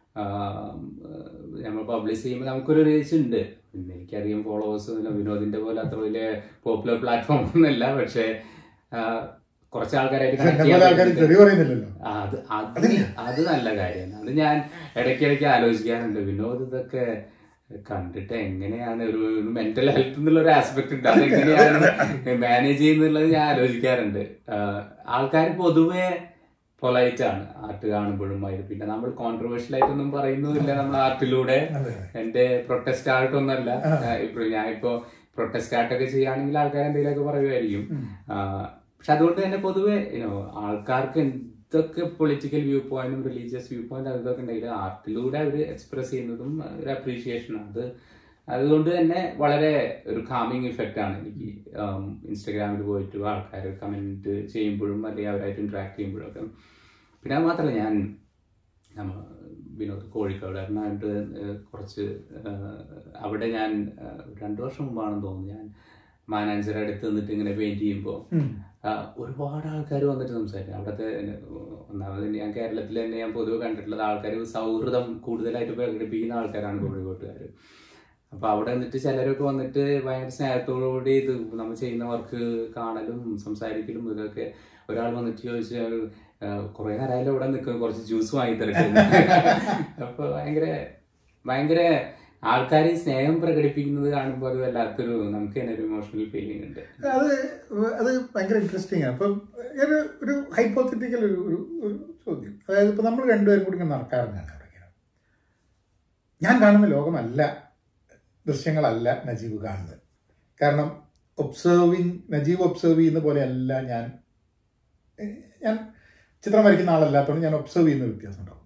നമ്മൾ പബ്ലിഷ് ചെയ്യുമ്പോൾ നമുക്കൊരു റീച്ച് ഉണ്ട് പിന്നെ എനിക്കധികം ഫോളോവേഴ്സ് ഒന്നുമില്ല വിനോദിന്റെ പോലെ അത്ര വലിയ പോപ്പുലർ പ്ലാറ്റ്ഫോം ഒന്നുമല്ല പക്ഷേ ആ, കുറച്ച് ആൾക്കാരായിട്ട് പക്ഷെ connect എന്നെ പോലെ ആൾക്കാർ ചെയ്യാൻ ചെറിയ പറയുന്നില്ലല്ലോ ആ, അത് അത് അത് നല്ല കാര്യമാണ് അത് ഞാൻ ഇടയ്ക്കിടയ്ക്ക് ആലോചിക്കാറുണ്ട് വിനോദ് ഇതൊക്കെ കണ്ടിട്ട് എങ്ങനെയാണ് ഒരു മെന്റൽ ഹെൽത്ത് എന്നുള്ള ഒരു ആസ്പെക്ട് ഉണ്ട് അതെങ്ങനെയാണ് മാനേജ് ചെയ്യുന്നുള്ളത് ഞാൻ ആലോചിക്കാറുണ്ട് ആൾക്കാർ പൊതുവെ പൊലൈറ്റ് ആണ് ആർട്ട് കാണുമ്പോഴും അതിൽ പിന്നെ നമ്മൾ കോൺട്രവേഴ്ഷ്യൽ ആയിട്ടൊന്നും പറയുന്നുമില്ല നമ്മൾ ആർട്ടിലൂടെ അതെ എന്റെ പ്രൊട്ടസ്റ്റ് ആർട്ടൊന്നല്ല ഇപ്പൊ ഞാൻ ഇപ്പോ പ്രൊട്ടസ്റ്റ് ആർട്ടൊക്കെ ചെയ്യുകയാണെങ്കിൽ ആൾക്കാർ എന്തെങ്കിലുമൊക്കെ പറയുമായിരിക്കും ആ, പക്ഷെ അതുകൊണ്ട് തന്നെ പൊതുവെ യുനോ ആൾക്കാർക്ക് എന്തൊക്കെ പൊളിറ്റിക്കൽ വ്യൂ പോയിന്റും റിലീജിയസ് വ്യൂ പോയിന്റ് അതൊക്കെ ഉണ്ടെങ്കിലും ആർട്ടിലൂടെ അവർ എക്സ്പ്രസ് ചെയ്യുന്നതും ഒരു അപ്രീഷിയേഷൻ അത് അതുകൊണ്ട് തന്നെ വളരെ ഒരു കാമിങ് ഇഫക്റ്റ് ആണ് എനിക്ക് ഇൻസ്റ്റഗ്രാമിൽ പോയിട്ട് ആൾക്കാർ കമന്റ് ചെയ്യുമ്പോഴും അല്ലെങ്കിൽ അവരായിട്ട് ഇന്ററാക്ട് ചെയ്യുമ്പോഴൊക്കെ പിന്നെ അത് മാത്രമല്ല ഞാൻ നമ്മ വിനോദ് കോഴിക്കോട് എറണാകുളത്ത് ഏഹ് കുറച്ച് ഏഹ് അവിടെ ഞാൻ ഏഹ് രണ്ടു വർഷം മുമ്പാണെന്ന് തോന്നുന്നു ഞാൻ മാനാഞ്ചർ അടുത്ത് നിന്നിട്ട് ഇങ്ങനെ പെയിന്റ് ചെയ്യുമ്പോൾ ഉം. ഒരുപാട് ആൾക്കാർ വന്നിട്ട് സംസാരിക്കും അവിടുത്തെ ഏഹ്, ഒന്നാമത് ഞാൻ കേരളത്തിൽ തന്നെ ഞാൻ പൊതുവെ കണ്ടിട്ടുള്ളത് ആൾക്കാർ സൗഹൃദം കൂടുതലായിട്ട് പ്രകടിപ്പിക്കുന്ന ആൾക്കാരാണ് കോഴിക്കോട്ടുകാർ അപ്പൊ അവിടെ വന്നിട്ട് ചിലരൊക്കെ വന്നിട്ട് ഭയങ്കര സ്നേഹത്തോടുകൂടി ഇത് നമ്മൾ ചെയ്യുന്ന വർക്ക് കാണലും സംസാരിക്കലും ഇതൊക്കെ ഒരാൾ വന്നിട്ട് ചോദിച്ചാൽ കുറെ നേരമായാലും ഇവിടെ നിൽക്കും കുറച്ച് ജ്യൂസ് വാങ്ങി തരട്ടെ അപ്പൊ ഭയങ്കര ഭയങ്കര ആൾക്കാർ സ്നേഹം പ്രകടിപ്പിക്കുന്നത് കാണുമ്പോൾ അത് വല്ലാത്തൊരു നമുക്ക് തന്നെ ഒരു ഇമോഷണൽ ഫീലിംഗ് ഉണ്ട് അത് അത് ഭയങ്കര ഇൻട്രസ്റ്റിംഗ് ആണ് അപ്പം ഒരു ഒരു ഹൈപ്പോത്തറ്റിക്കൽ ഒരു ഒരു ഒരു ചോദ്യം അതായത് ഇപ്പം നമ്മൾ രണ്ടുപേരും കൂടി ഇങ്ങനെ നടക്കാറുണ്ടാണ് അവിടെ ഇങ്ങനെ. ഞാൻ കാണുന്ന ലോകമല്ല ദൃശ്യങ്ങളല്ല നജീബ് കാണുന്നത് കാരണം ഒബ്സേർവിങ് നജീബ് ഒബ്സേർവ് ചെയ്യുന്ന പോലെയല്ല ഞാൻ ഏഹ് ഞാൻ ചിത്രം വരയ്ക്കുന്ന ആളല്ലാത്തതുകൊണ്ട് ഞാൻ ഒബ്സേർവ് ചെയ്യുന്ന വ്യത്യാസം ഉണ്ടാവും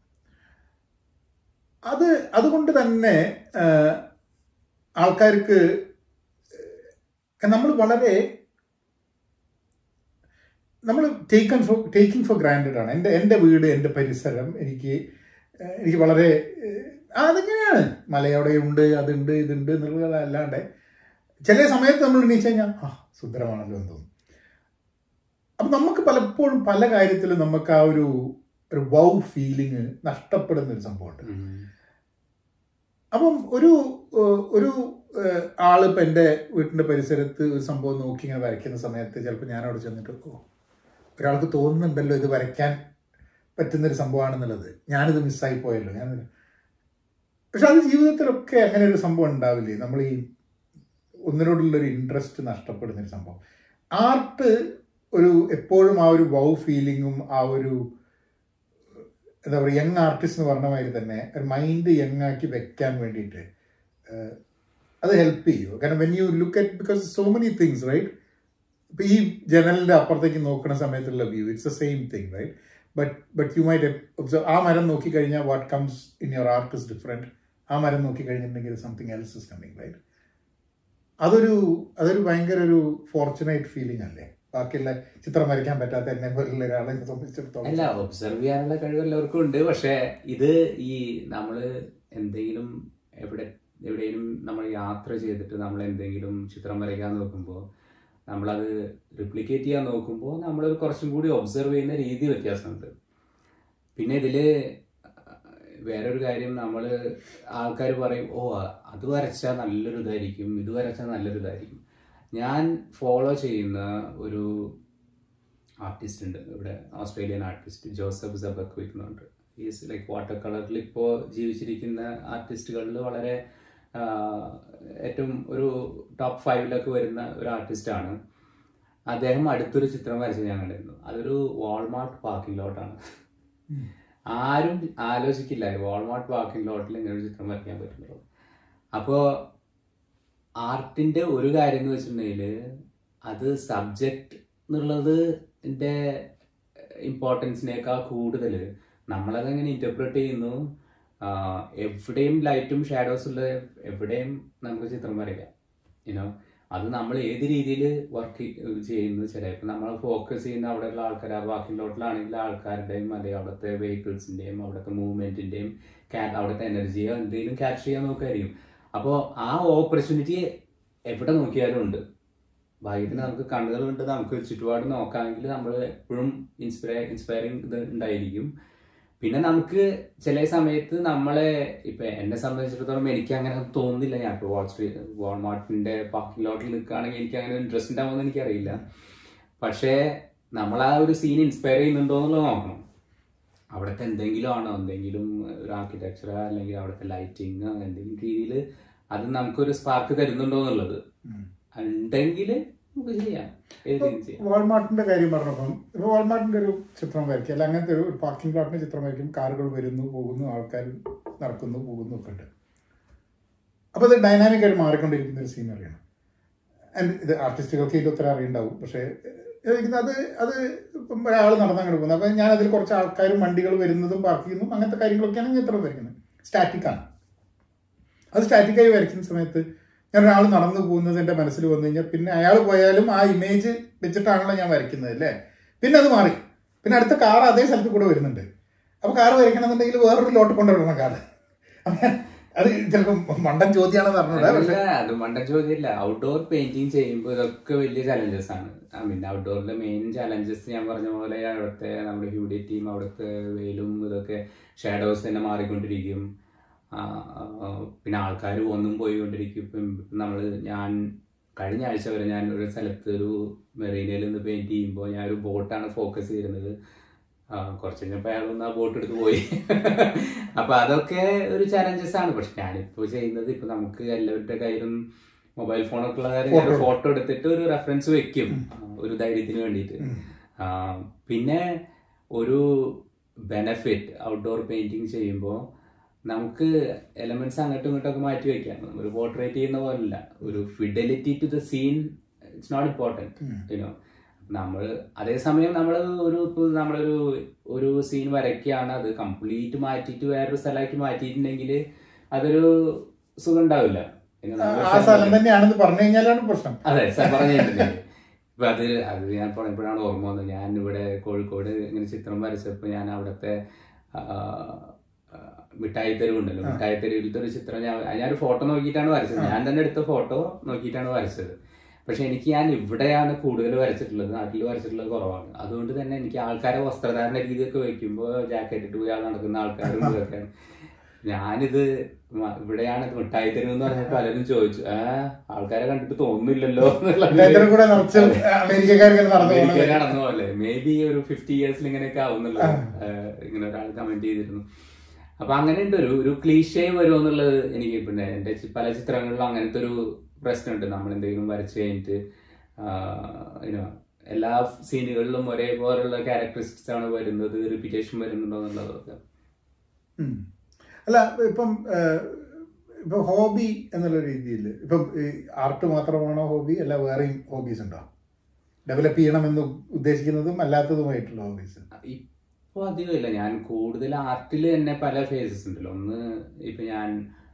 അത് അതുകൊണ്ട് തന്നെ ആഹ്, ആൾക്കാർക്ക് നമ്മൾ വളരെ നമ്മൾ taken for taking for granted ആണ് എൻ്റെ എൻ്റെ വീട് എൻ്റെ പരിസരം എനിക്ക് ഏഹ്, എനിക്ക് വളരെ ഏഹ്, ആ, അതെങ്ങനെയാണ് മലയോടെ ഉണ്ട് അതുണ്ട് ഇതുണ്ട് എന്നുള്ളതല്ലാണ്ട് ചില സമയത്ത് നമ്മൾ എണീച്ച് കഴിഞ്ഞാൽ ആ സുന്ദരമാണല്ലോ എന്ന് തോന്നും അപ്പം നമുക്ക് പലപ്പോഴും പല കാര്യത്തിലും നമുക്ക് ആ ഒരു ഒരു വൗ ഫീലിംഗ് നഷ്ടപ്പെടുന്ന ഒരു സംഭവമുണ്ട് ഉം. അപ്പം ഒരു ഏഹ്, ഒരു ഏഹ്, ആള് ഇപ്പൊ എൻ്റെ വീട്ടിന്റെ പരിസരത്ത് ഒരു സംഭവം നോക്കി ഇങ്ങനെ വരയ്ക്കുന്ന സമയത്ത് ചിലപ്പോൾ ഞാൻ അവിടെ ചെന്നിട്ട് ഓ ഒരാൾക്ക് തോന്നുന്നുണ്ടല്ലോ ഇത് വരയ്ക്കാൻ പറ്റുന്നൊരു സംഭവമാണെന്നുള്ളത് ഞാനിത് മിസ്സായി പോയല്ലോ ഞാൻ പക്ഷെ അത് ജീവിതത്തിലൊക്കെ അങ്ങനെ ഒരു സംഭവം ഉണ്ടാവില്ലേ നമ്മൾ ഈ ഒന്നിനോടുള്ളൊരു ഇൻട്രസ്റ്റ് നഷ്ടപ്പെടുന്ന ഒരു സംഭവം ആർട്ട് ഒരു എപ്പോഴും ആ ഒരു വൗ ഫീലിങ്ങും ആ ഒരു എന്താ പറയുക യങ് ആർട്ടിസ്റ്റ് എന്ന് പറഞ്ഞ മാതിരി തന്നെ ഒരു മൈൻഡ് യങ് ആക്കി വെക്കാൻ വേണ്ടിയിട്ട് ഏഹ്, അത് ഹെൽപ്പ് ചെയ്യും കാരണം when you look at because so many things right ഇപ്പൊ ഈ ജനലിന്റെ അപ്പുറത്തേക്ക് നോക്കുന്ന സമയത്തുള്ള view it's the same thing right but but you might observe ആ മരം നോക്കി കഴിഞ്ഞാൽ what comes in your art is different ആ മരം നോക്കി കഴിഞ്ഞിട്ടുണ്ടെങ്കിൽ something else is coming right അതൊരു അതൊരു ഭയങ്കര ഒരു ഫോർച്ചുനേറ്റ് ഫീലിംഗ് അല്ലേ ബാക്കിയുള്ള ചിത്രം വരയ്ക്കാൻ പറ്റാത്ത എന്നെ പോലുള്ള ഒരാളെ സംബന്ധിച്ചിടത്തോളം അല്ല ഒബ്സർവ് ചെയ്യാനുള്ള കഴിവ് എല്ലാവർക്കും ഉണ്ട് പക്ഷെ ഇത് ഈ നമ്മള് എന്തെങ്കിലും എവിടെ എവിടെയും നമ്മൾ യാത്ര ചെയ്തിട്ട് നമ്മൾ എന്തെങ്കിലും ചിത്രം വരയ്ക്കാൻ നോക്കുമ്പോൾ നമ്മളത് റിപ്ലിക്കേറ്റ് ചെയ്യാൻ നോക്കുമ്പോൾ നമ്മൾ കുറച്ചും കൂടി ഒബ്സർവ് ചെയ്യുന്ന രീതി വ്യത്യാസമുണ്ട് പിന്നെ ഇതില് വേറൊരു കാര്യം നമ്മൾ ആൾക്കാർ പറയും ഓ അത് വരച്ചാൽ നല്ലൊരു ഇതായിരിക്കും ഇത് വരച്ചാൽ നല്ലൊരു ഇതായിരിക്കും ഞാൻ ഫോളോ ചെയ്യുന്ന ഒരു ആർട്ടിസ്റ്റ് ഉണ്ട് ഇവിടെ ഓസ്ട്രേലിയൻ ആർട്ടിസ്റ്റ് ജോസഫ് സബക്വിക് എന്നുണ്ട് ഈസ് ലൈക്ക് വാട്ടർ കളറിൽ ഇപ്പോൾ ജീവിച്ചിരിക്കുന്ന ആർട്ടിസ്റ്റുകളിൽ വളരെ ആ, ഏറ്റവും ഒരു ടോപ്പ് ഫൈവിലൊക്കെ വരുന്ന ഒരു ആർട്ടിസ്റ്റാണ് അദ്ദേഹം അടുത്തൊരു ചിത്രം വരച്ചത് ഞാൻ കണ്ടിരുന്നു അതൊരു വാൾമാർട്ട് പാർക്കിംഗ് ലോട്ടാണ് ആരും ആലോചിക്കില്ല വാൾമാർട്ട് പാർക്കിംഗ് ലോട്ടിൽ ഇങ്ങനെ ഒരു ചിത്രം വരയ്ക്കാൻ പറ്റുള്ളൂ അപ്പോൾ ആർട്ടിന്റെ ഒരു കാര്യം എന്ന് വെച്ചിട്ടുണ്ടെങ്കിൽ അത് സബ്ജക്റ്റ് എന്നുള്ളത് ഇമ്പോർട്ടൻസിനേക്കാൾ കൂടുതൽ നമ്മളതെങ്ങനെ ഇന്റർപ്രറ്റ് ചെയ്യുന്നു ആഹ് എവിടെയും ലൈറ്റും ഷാഡോസ് ഉള്ള എവിടെയും നമുക്ക് ചിത്രം വരയ്ക്കാം യുനോ അത് നമ്മൾ ഏത് രീതിയിൽ വർക്ക് ചെയ്യുന്നു ചിലപ്പോൾ നമ്മൾ ഫോക്കസ് ചെയ്യുന്ന അവിടെയുള്ള ആൾക്കാർ ആ വാക്കിംഗ് ലോട്ടിലാണെങ്കിൽ ആൾക്കാരുടെയും അല്ലെങ്കിൽ അവിടുത്തെ വെഹിക്കിൾസിന്റെയും അവിടുത്തെ മൂവ്മെന്റിന്റെയും അവിടുത്തെ എനർജിയോ എന്തെങ്കിലും ക്യാപ്ചർ ചെയ്യാൻ നോക്കുമായിരിക്കും അപ്പോൾ ആ ഓപ്പർച്യൂണിറ്റി എവിടെ നോക്കിയാലും ഉണ്ട് ഭാഗ്യത്തിന് നമുക്ക് കണ്ണുകളുണ്ട് നമുക്ക് ചുറ്റുപാട് നോക്കാമെങ്കിൽ നമ്മൾ എപ്പോഴും ഇൻസ്പയർ ഇൻസ്പയറിങ് ഇത് ഉണ്ടായിരിക്കും പിന്നെ നമുക്ക് ചില സമയത്ത് നമ്മളെ ഇപ്പൊ എന്നെ സംബന്ധിച്ചിടത്തോളം എനിക്ക് അങ്ങനെ തോന്നുന്നില്ല ഞാൻ ഇപ്പോൾ വാൾ സ്ട്രീറ്റ് വാൾമാർട്ടിന്റെ പാർക്കിംഗ് ലോട്ടിൽ നിൽക്കുകയാണെങ്കിൽ എനിക്ക് അങ്ങനെ ഇൻട്രസ്റ്റ് ഉണ്ടാവുമെന്ന് എനിക്കറിയില്ല പക്ഷേ നമ്മൾ ആ ഒരു സീൻ ഇൻസ്പയർ ചെയ്യുന്നുണ്ടോ എന്നുള്ളത് നോക്കണം അവിടുത്തെ എന്തെങ്കിലും ആണോ എന്തെങ്കിലും ഒരു ആർക്കിടെക്ചർ അല്ലെങ്കിൽ അവിടുത്തെ ലൈറ്റിങ് എന്തെങ്കിലും രീതിയിൽ അത് നമുക്കൊരു സ്പാർക്ക് തരുന്നുണ്ടോ എന്നുള്ളത് ഉണ്ടെങ്കിൽ നമുക്ക് ചെയ്യാം ഏത് രീതിയിൽ ചെയ്യാം വാൾമാർട്ടിന്റെ കാര്യം പറഞ്ഞപ്പം ഇപ്പൊ വാൾമാർട്ടിന്റെ ഒരു ചിത്രം വരയ്ക്കുക അല്ല അങ്ങനത്തെ ഒരു പാർക്കിംഗ് ലോട്ടിന്റെ ചിത്രം വരയ്ക്കും കാറുകൾ വരുന്നു പോകുന്നു ആൾക്കാർ നടക്കുന്നു പോകുന്നു ഒക്കെ ഉണ്ട് അപ്പൊ ഇത് ഡൈനാമിക് ആയിട്ട് മാറിക്കൊണ്ടിരിക്കുന്ന ഒരു സീനറിയാണ് ആൻഡ് ഇത് ആർട്ടിസ്റ്റുകൾക്ക് ഇത് ഉത്തരം അറിയുണ്ടാവും പക്ഷേ ഏഹ് അത് അത് ഇപ്പം ഒരാൾ നടന്നങ്ങോട്ട് പോകുന്നത് അപ്പൊ ഞാൻ അതിൽ കുറച്ച് ആൾക്കാരും വണ്ടികൾ വരുന്നതും പാർക്ക് ചെയ്യുന്നതും അങ്ങനത്തെ കാര്യങ്ങളൊക്കെയാണ് ഞാൻ ചിത്രം വരയ്ക്കുന്നത് സ്റ്റാറ്റിക്കാണ് അത് സ്റ്റാറ്റിക്കായി വരയ്ക്കുന്ന സമയത്ത് ഞാൻ ഒരാൾ നടന്നു പോകുന്നത് എൻ്റെ മനസ്സിൽ വന്നു കഴിഞ്ഞാൽ പിന്നെ അയാൾ പോയാലും ആ ഇമേജ് വെച്ചിട്ടാണല്ലോ ഞാൻ വരയ്ക്കുന്നത് അല്ലേ പിന്നെ അത് മാറി പിന്നെ അടുത്ത കാർ അതേ സ്ഥലത്ത് കൂടെ വരുന്നുണ്ട് അപ്പൊ കാർ വരയ്ക്കണമെന്നുണ്ടെങ്കിൽ വേറൊരു ലോട്ട് കൊണ്ടുവരണം കാർ അത് ചിലപ്പോൾ മണ്ടൻ ചോദ്യമാണെന്ന് പറഞ്ഞൂടാ പക്ഷെ അല്ല, അത് മണ്ട ചോദ്യമില്ല ഔട്ട്ഡോർ പെയിന്റിങ് ചെയ്യുമ്പോൾ ഇതൊക്കെ വലിയ ചലഞ്ചസ് ആണ് ഐ മീൻ ഔട്ട്ഡോറിലെ മെയിൻ ചലഞ്ചസ് ഞാൻ പറഞ്ഞ പോലെ അവിടുത്തെ നമ്മുടെ ഹ്യൂഡിറ്റിയും അവിടുത്തെ വെയിലും ഇതൊക്കെ ഷാഡോസ് തന്നെ മാറിക്കൊണ്ടിരിക്കും ആ, ആ, പിന്നെ ആൾക്കാർ വന്നും പോയിക്കൊണ്ടിരിക്കും ഇപ്പം നമ്മൾ ഞാൻ കഴിഞ്ഞ ആഴ്ച വരെ ഞാൻ ഒരു സ്ഥലത്ത് ഒരു മെറീനയിൽ നിന്ന് പെയിന്റ് ചെയ്യുമ്പോൾ ഞാൻ ഒരു ബോട്ടാണ് ഫോക്കസ് ചെയ്യുന്നത് ആ, കുറച്ച് കഴിഞ്ഞപ്പോൾ അയാൾ ഒന്ന് ആ ബോട്ട് എടുത്ത് പോയി അപ്പൊ അതൊക്കെ ഒരു ചലഞ്ചസ് ആണ് പക്ഷെ ഞാനിപ്പോ ചെയ്യുന്നത് ഇപ്പൊ നമുക്ക് എല്ലാവരുടെ കയ്യിലും മൊബൈൽ ഫോണൊക്കെ ഉള്ള കാര്യം Photo. ഫോട്ടോ എടുത്തിട്ട് ഒരു റെഫറൻസ് വെക്കും ആ, ഒരു ധൈര്യത്തിന് വേണ്ടിയിട്ട് ആ, പിന്നെ ഒരു ബെനഫിറ്റ് ഔട്ട്ഡോർ പെയിന്റിങ് ചെയ്യുമ്പോൾ നമുക്ക് എലമെന്റ്സ് അങ്ങോട്ടും ഇങ്ങോട്ടൊക്കെ മാറ്റി വെക്കാം ഒരു പോർട്രേറ്റ് ചെയ്യുന്ന പോലല്ല ഒരു fidelity to the scene it's not important you know നമ്മൾ അതേസമയം നമ്മൾ ഒരു ഇപ്പൊ നമ്മളൊരു ഒരു സീൻ വരയ്ക്കുകയാണ് അത് കംപ്ലീറ്റ് മാറ്റിയിട്ട് വേറൊരു സ്ഥലമാക്കി മാറ്റിയിട്ടുണ്ടെങ്കിൽ അതൊരു സുഖം ഉണ്ടാവില്ല പിന്നെ നമ്മള് ആ സ്ഥലം തന്നെയാണെന്ന് പറഞ്ഞു കഴിഞ്ഞാലാണ് പ്രശ്നം അതെ സാർ പറഞ്ഞിട്ടില്ലേ ഇപ്പൊ അത് അത് ഞാൻ പറഞ്ഞപ്പോഴാണ് ഓർമ്മ വന്നത് ഞാൻ ഇവിടെ കോഴിക്കോട് ഇങ്ങനെ ചിത്രം വരച്ചപ്പോൾ ഞാൻ അവിടുത്തെ ആ, ആ, മിഠായി തെരുവുണ്ടല്ലോ മിഠായി തെരുവിലത്തെ ഒരു ചിത്രം ഞാൻ ഞാനൊരു ഫോട്ടോ നോക്കിയിട്ടാണ് വരച്ചത് ഞാൻ തന്നെ എടുത്ത ഫോട്ടോ നോക്കിയിട്ടാണ് വരച്ചത് പക്ഷെ എനിക്ക് ഞാൻ ഇവിടെയാണ് കൂടുതൽ വരച്ചിട്ടുള്ളത് നാട്ടിൽ വരച്ചിട്ടുള്ളത് കുറവാണ് അതുകൊണ്ട് തന്നെ എനിക്ക് ആൾക്കാരെ വസ്ത്രധാരണ രീതിയൊക്കെ വെക്കുമ്പോൾ ജാക്കറ്റ് ഇട്ട് പോയി ആൾ നടക്കുന്ന ആൾക്കാരും ഇതൊക്കെയാണ് ഞാനിത് മ- ഇവിടെയാണ് ഇത് മിഠായി തെരുവ് എന്ന് പറഞ്ഞപ്പോൾ പലരും ചോദിച്ചു ആ ആൾക്കാരെ കണ്ടിട്ട് തോന്നുന്നില്ലല്ലോ എന്നുള്ളത്. എല്ലാത്തിനും കൂടെ നിറച്ച് അമേരിക്കക്കാർക്ക് നടന്നു അമേരിക്ക പോകുന്നത് നടന്ന പോലെ മേ ബി ഒരു ഫിഫ്റ്റി ഇയേഴ്സിൽ ഇങ്ങനെയൊക്കെ ആവുന്നുള്ളത് ഏഹ് ഇങ്ങനെ ഒരാൾ കമന്റ് ചെയ്തിരുന്നു അപ്പൊ അങ്ങനെയുണ്ട് ഒരു ഒരു ക്ലീഷേ വരുമെന്നുള്ളത് എനിക്ക് പിന്നെ എന്റെ ചി- പല ചിത്രങ്ങളിലും അങ്ങനത്തെ ഒരു പ്രശ്നമുണ്ട് നമ്മൾ എന്തെങ്കിലും വരച്ചു കഴിഞ്ഞിട്ട് ഇനോ എല്ലാ സീനുകളിലും ഒരേപോലുള്ള ക്യാരക്ടറിസ്റ്റിക്സ് ആണ് വരുന്നത് റിപ്പീറ്റേഷൻ വരുന്നുണ്ടോ എന്നുള്ളതൊക്കെ ഉം. അല്ല ഇപ്പം ഏഹ്, ഇപ്പം ഹോബി എന്നുള്ള രീതിയിൽ ഇപ്പം ഈ ആർട്ട് മാത്രമാണോ ഹോബി അല്ല വേറെയും ഹോബീസ് ഉണ്ടോ ഡെവലപ്പ് ചെയ്യണമെന്ന് ഉദ്ദേശിക്കുന്നതും അല്ലാത്തതുമായിട്ടുള്ള ഹോബീസ് ഇപ്പൊ അധികമില്ല ഞാൻ കൂടുതൽ ആർട്ടിൽ തന്നെ പല ഫേസസ് ഉണ്ടല്ലോ ഒന്ന് ഇപ്പൊ ഞാൻ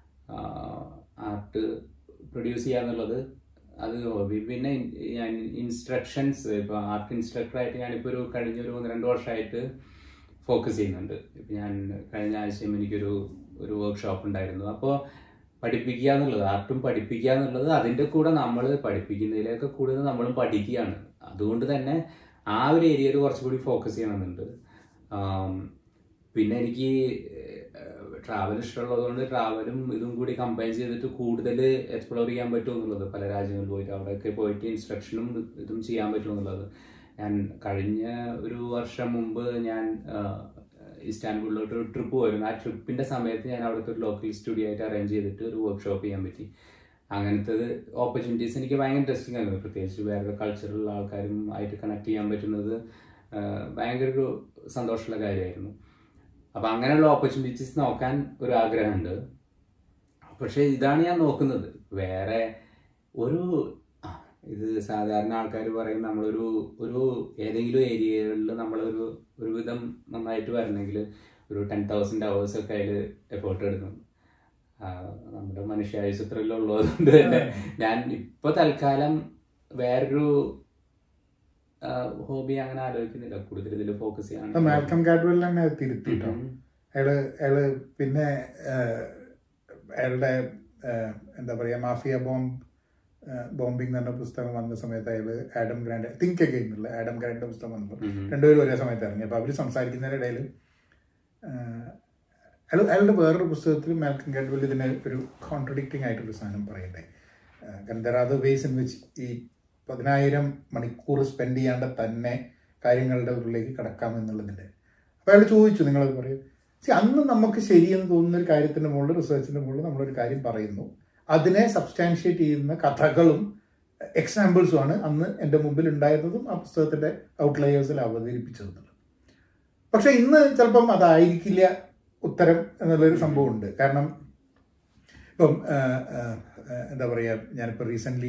ആർട്ട് പ്രൊഡ്യൂസ് ചെയ്യാന്നുള്ളത് അത് ഹോബി പിന്നെ ഞാൻ ഇൻസ്ട്രക്ഷൻസ് ഇപ്പൊ ആർട്ട് ഇൻസ്ട്രക്ടറായിട്ട് ഞാനിപ്പോ ഒരു കഴിഞ്ഞ ഒരു ഒന്ന് രണ്ട് വർഷമായിട്ട് ഫോക്കസ് ചെയ്യുന്നുണ്ട് ഇപ്പൊ ഞാൻ കഴിഞ്ഞ ആഴ്ചയും എനിക്കൊരു ഒരു വർക്ക്ഷോപ്പ് ഉണ്ടായിരുന്നു അപ്പോൾ പഠിപ്പിക്കുക എന്നുള്ളത് ആർട്ടും പഠിപ്പിക്കുക എന്നുള്ളത് അതിൻ്റെ കൂടെ നമ്മൾ പഠിപ്പിക്കുന്നതിലൊക്കെ കൂടുതൽ നമ്മളും പഠിക്കുകയാണ് അതുകൊണ്ട് തന്നെ ആ ഒരു ഏരിയയിൽ കുറച്ചുകൂടി ഫോക്കസ് ചെയ്യണമെന്നുണ്ട് ആം, പിന്നെ എനിക്ക് ട്രാവൽ ഇഷ്ടമുള്ളതുകൊണ്ട് ട്രാവലും ഇതും കൂടി കമ്പൈൻ ചെയ്തിട്ട് കൂടുതൽ എക്സ്പ്ലോർ ചെയ്യാൻ പറ്റും എന്നുള്ളത് പല രാജ്യങ്ങളിൽ പോയിട്ട് അവിടെയൊക്കെ പോയിട്ട് ഇൻസ്ട്രക്ഷനും ഇതും ചെയ്യാൻ പറ്റും എന്നുള്ളത് ഞാൻ കഴിഞ്ഞ ഒരു വർഷം മുമ്പ് ഞാൻ ആ, ഇസ്താൻബുളിലോട്ട് ഒരു ട്രിപ്പ് പോയിരുന്നു ആ ട്രിപ്പിന്റെ സമയത്ത് ഞാൻ അവിടുത്തെ ഒരു ലോക്കൽ സ്റ്റുഡിയോ ആയിട്ട് അറേഞ്ച് ചെയ്തിട്ട് ഒരു വർക്ക്ഷോപ്പ് ചെയ്യാൻ പറ്റി അങ്ങനത്തെ ഓപ്പർച്യൂണിറ്റീസ് എനിക്ക് ഭയങ്കര ഇൻട്രസ്റ്റിംഗ് ആയിരുന്നു പ്രത്യേകിച്ച് വേറെ കൾച്ചറുള്ള ആൾക്കാരും ആയിട്ട് കണക്ട് ചെയ്യാൻ പറ്റുന്നത് ആ, ഭയങ്കര ഒരു സന്തോഷമുള്ള കാര്യമായിരുന്നു അപ്പം അങ്ങനെയുള്ള ഓപ്പർച്യൂണിറ്റീസ് നോക്കാൻ ഒരു ആഗ്രഹമുണ്ട് പക്ഷേ ഇതാണ് ഞാൻ നോക്കുന്നത് വേറെ ഒരു ആ, ഇത് സാധാരണ ആൾക്കാർ പറയും നമ്മളൊരു ഒരു ഏതെങ്കിലും ഏരിയകളിൽ നമ്മളൊരു ഒരുവിധം നന്നായിട്ട് വരണമെങ്കിൽ ഒരു ടെൻ തൗസൻഡ് അവേഴ്സ് ഒക്കെ അതിൽ എഫേർട്ട് എടുക്കും ആ, നമ്മുടെ മനുഷ്യായുസത്രയിലുള്ളതുകൊണ്ട് തന്നെ ഞാൻ ഇപ്പൊ തൽക്കാലം വേറൊരു ഹോബി അങ്ങനെ ആലോചിക്കുന്നില്ല കൂടുതൽ ഇതിൽ ഫോക്കസ് ചെയ്യാൻ മാൽക്കം കാഡ്വെൽ തന്നെ അത് തിരുത്തിട്ടോ അയാള് അയാള് പിന്നെ ഏഹ്, അയാളുടെ ഏഹ്, എന്താ പറയാ മാഫിയ ബോംബ് ബോംബിംഗ് എന്ന് പറഞ്ഞ പുസ്തകം വന്ന സമയത്ത് അയാള് ആഡം ഗ്രാൻഡ് തിങ്ക് അഗെയിൻ എന്നുള്ള ആഡം ഗ്രാൻഡിന്റെ പുസ്തകം വന്നപ്പോൾ രണ്ടുപേരും ഒരേ സമയത്ത് ഇറങ്ങി അപ്പോൾ അവർ സംസാരിക്കുന്നതിനിടയിൽ അയാൾ അയാളുടെ വേറൊരു പുസ്തകത്തിൽ മാൽക്കം കാഡ്വെൽ ഇതിനെ ഒരു കോൺട്രഡിക്റ്റിംഗ് ആയിട്ടൊരു സാധനം പറയണ്ടായി ഏഹ്, കാരണം there are the ways in which ഈ പതിനായിരം മണിക്കൂർ സ്പെൻഡ് ചെയ്യാണ്ട് തന്നെ കാര്യങ്ങളുടെ ഉള്ളിലേക്ക് കടക്കാം എന്നുള്ളതിൻ്റെ അപ്പോൾ അയാൾ ചോദിച്ചു നിങ്ങളത് പറയും സി അന്ന് നമുക്ക് ശരിയെന്ന് തോന്നുന്ന ഒരു കാര്യത്തിൻ്റെ മുകളിൽ റിസർച്ചിൻ്റെ മുകളിൽ നമ്മളൊരു കാര്യം പറയുന്നു അതിനെ സബ്സ്റ്റാൻഷിയേറ്റ് ചെയ്യുന്ന കഥകളും എക്സാമ്പിൾസും ആണ് അന്ന് എൻ്റെ മുമ്പിൽ ഉണ്ടായിരുന്നതും ആ പുസ്തകത്തിൻ്റെ ഔട്ട്ലയേഴ്സിൽ അവതരിപ്പിച്ചതെന്നുള്ളത് പക്ഷെ ഇന്ന് ചിലപ്പം അതായിരിക്കില്ല ഉത്തരം എന്നുള്ളൊരു സംഭവമുണ്ട് കാരണം ഇപ്പം ആ, ആ, ആ, എന്താ പറയുക ഞാനിപ്പോൾ റീസെൻ്റ്ലി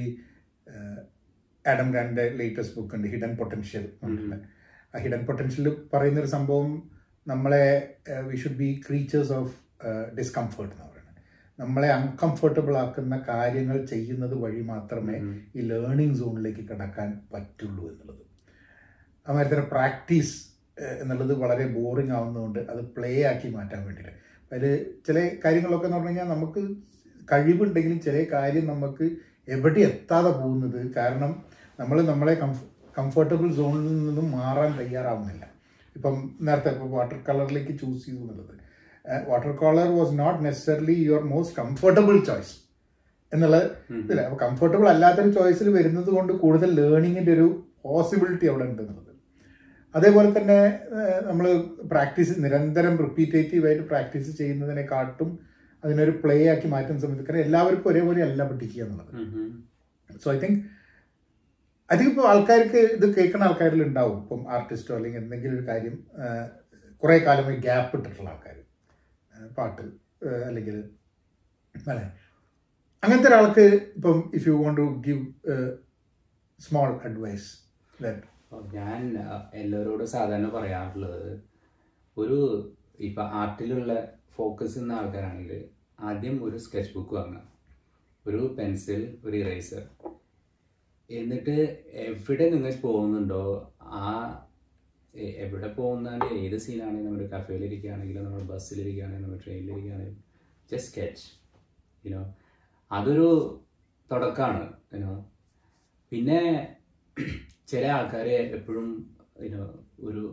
ആഡം ഗ്രാൻഡിൻ്റെ ലേറ്റസ്റ്റ് ബുക്ക് ഉണ്ട് ഹിഡൻ പൊട്ടൻഷ്യൽ ആ ഹിഡൻ പൊട്ടൻഷ്യൽ പറയുന്നൊരു സംഭവം നമ്മളെ we should be creatures of discomfort എന്ന് പറയുന്നത് നമ്മളെ അൺകംഫർട്ടബിൾ ആക്കുന്ന കാര്യങ്ങൾ ചെയ്യുന്നത് വഴി മാത്രമേ ഈ ലേണിംഗ് സോണിലേക്ക് കടക്കാൻ പറ്റുള്ളൂ എന്നുള്ളത് അതുമാതിരി തന്നെ പ്രാക്ടീസ് എന്നുള്ളത് വളരെ ബോറിംഗ് ആവുന്നതുകൊണ്ട് അത് പ്ലേ ആക്കി മാറ്റാൻ വേണ്ടിയിട്ട് അതിൽ ചില കാര്യങ്ങളൊക്കെ എന്ന് പറഞ്ഞു കഴിഞ്ഞാൽ നമുക്ക് കഴിവുണ്ടെങ്കിലും ചില കാര്യം നമുക്ക് എവിടെ എത്താതെ പോകുന്നത് കാരണം നമ്മൾ നമ്മളെ കംഫ് കംഫർട്ടബിൾ സോണിൽ നിന്നും മാറാൻ തയ്യാറാവുന്നില്ല ഇപ്പം നേരത്തെ ഇപ്പോൾ വാട്ടർ കളറിലേക്ക് ചൂസ് ചെയ്തു എന്നുള്ളത് water colour was not necessarily your most comfortable choice എന്നുള്ളത് ഇല്ല അപ്പോൾ കംഫർട്ടബിൾ അല്ലാത്തൊരു ചോയ്സിൽ വരുന്നത് കൊണ്ട് കൂടുതൽ ലേണിങ്ങിൻ്റെ ഒരു പോസിബിലിറ്റി അവിടെ ഉണ്ട് എന്നുള്ളത് അതേപോലെ തന്നെ നമ്മൾ പ്രാക്ടീസ് നിരന്തരം റിപ്പീറ്റേറ്റീവ് ആയിട്ട് പ്രാക്ടീസ് ചെയ്യുന്നതിനെക്കാട്ടും അതിനൊരു പ്ലേ ആക്കി മാറ്റുന്ന സമയത്ത് കാരണം എല്ലാവർക്കും ഒരേപോലെ അല്ല പഠിക്കുക എന്നുള്ളത് so I think I think ഇപ്പോൾ ആൾക്കാർക്ക് ഇത് കേൾക്കുന്ന ആൾക്കാരിൽ ഉണ്ടാവും ഇപ്പം ആർട്ടിസ്റ്റോ അല്ലെങ്കിൽ എന്തെങ്കിലും ഒരു കാര്യം കുറേ കാലമായി ഗ്യാപ്പ് ഇട്ടിട്ടുള്ള ആൾക്കാർ പാട്ട് ആ, അല്ലെങ്കിൽ അല്ലേ അങ്ങനത്തെ ഒരാൾക്ക് ഇപ്പം if you want to give small advice that ഞാൻ അഹ്, എല്ലാവരോടും സാധാരണ പറയാറുള്ളത് ഒരു ഇപ്പൊ ആർട്ടിലുള്ള ഫോക്കസ് ചെയ്യുന്ന ആൾക്കാരാണെങ്കിൽ ആദ്യം ഒരു സ്കെച്ച് ബുക്ക് വാങ്ങുക ഒരു പെൻസിൽ ഒരു ഇറേസർ എന്നിട്ട് എവിടെ നിങ്ങൾ പോകുന്നുണ്ടോ ആ എ- എവിടെ പോകുന്നാണ്ട് ഏത് സീനാണെങ്കിലും നമ്മുടെ കഫേയിലിരിക്കുകയാണെങ്കിലും നമ്മൾ ബസ്സിലിരിക്കുകയാണെങ്കിലും നമ്മൾ ട്രെയിനിലിരിക്കുകയാണെങ്കിലും ജസ്റ്റ് സ്കെച്ച് യുനോ അതൊരു തുടക്കമാണ് യുനോ പിന്നെ ചില ആൾക്കാരെ എപ്പോഴും യുനോ ഒരു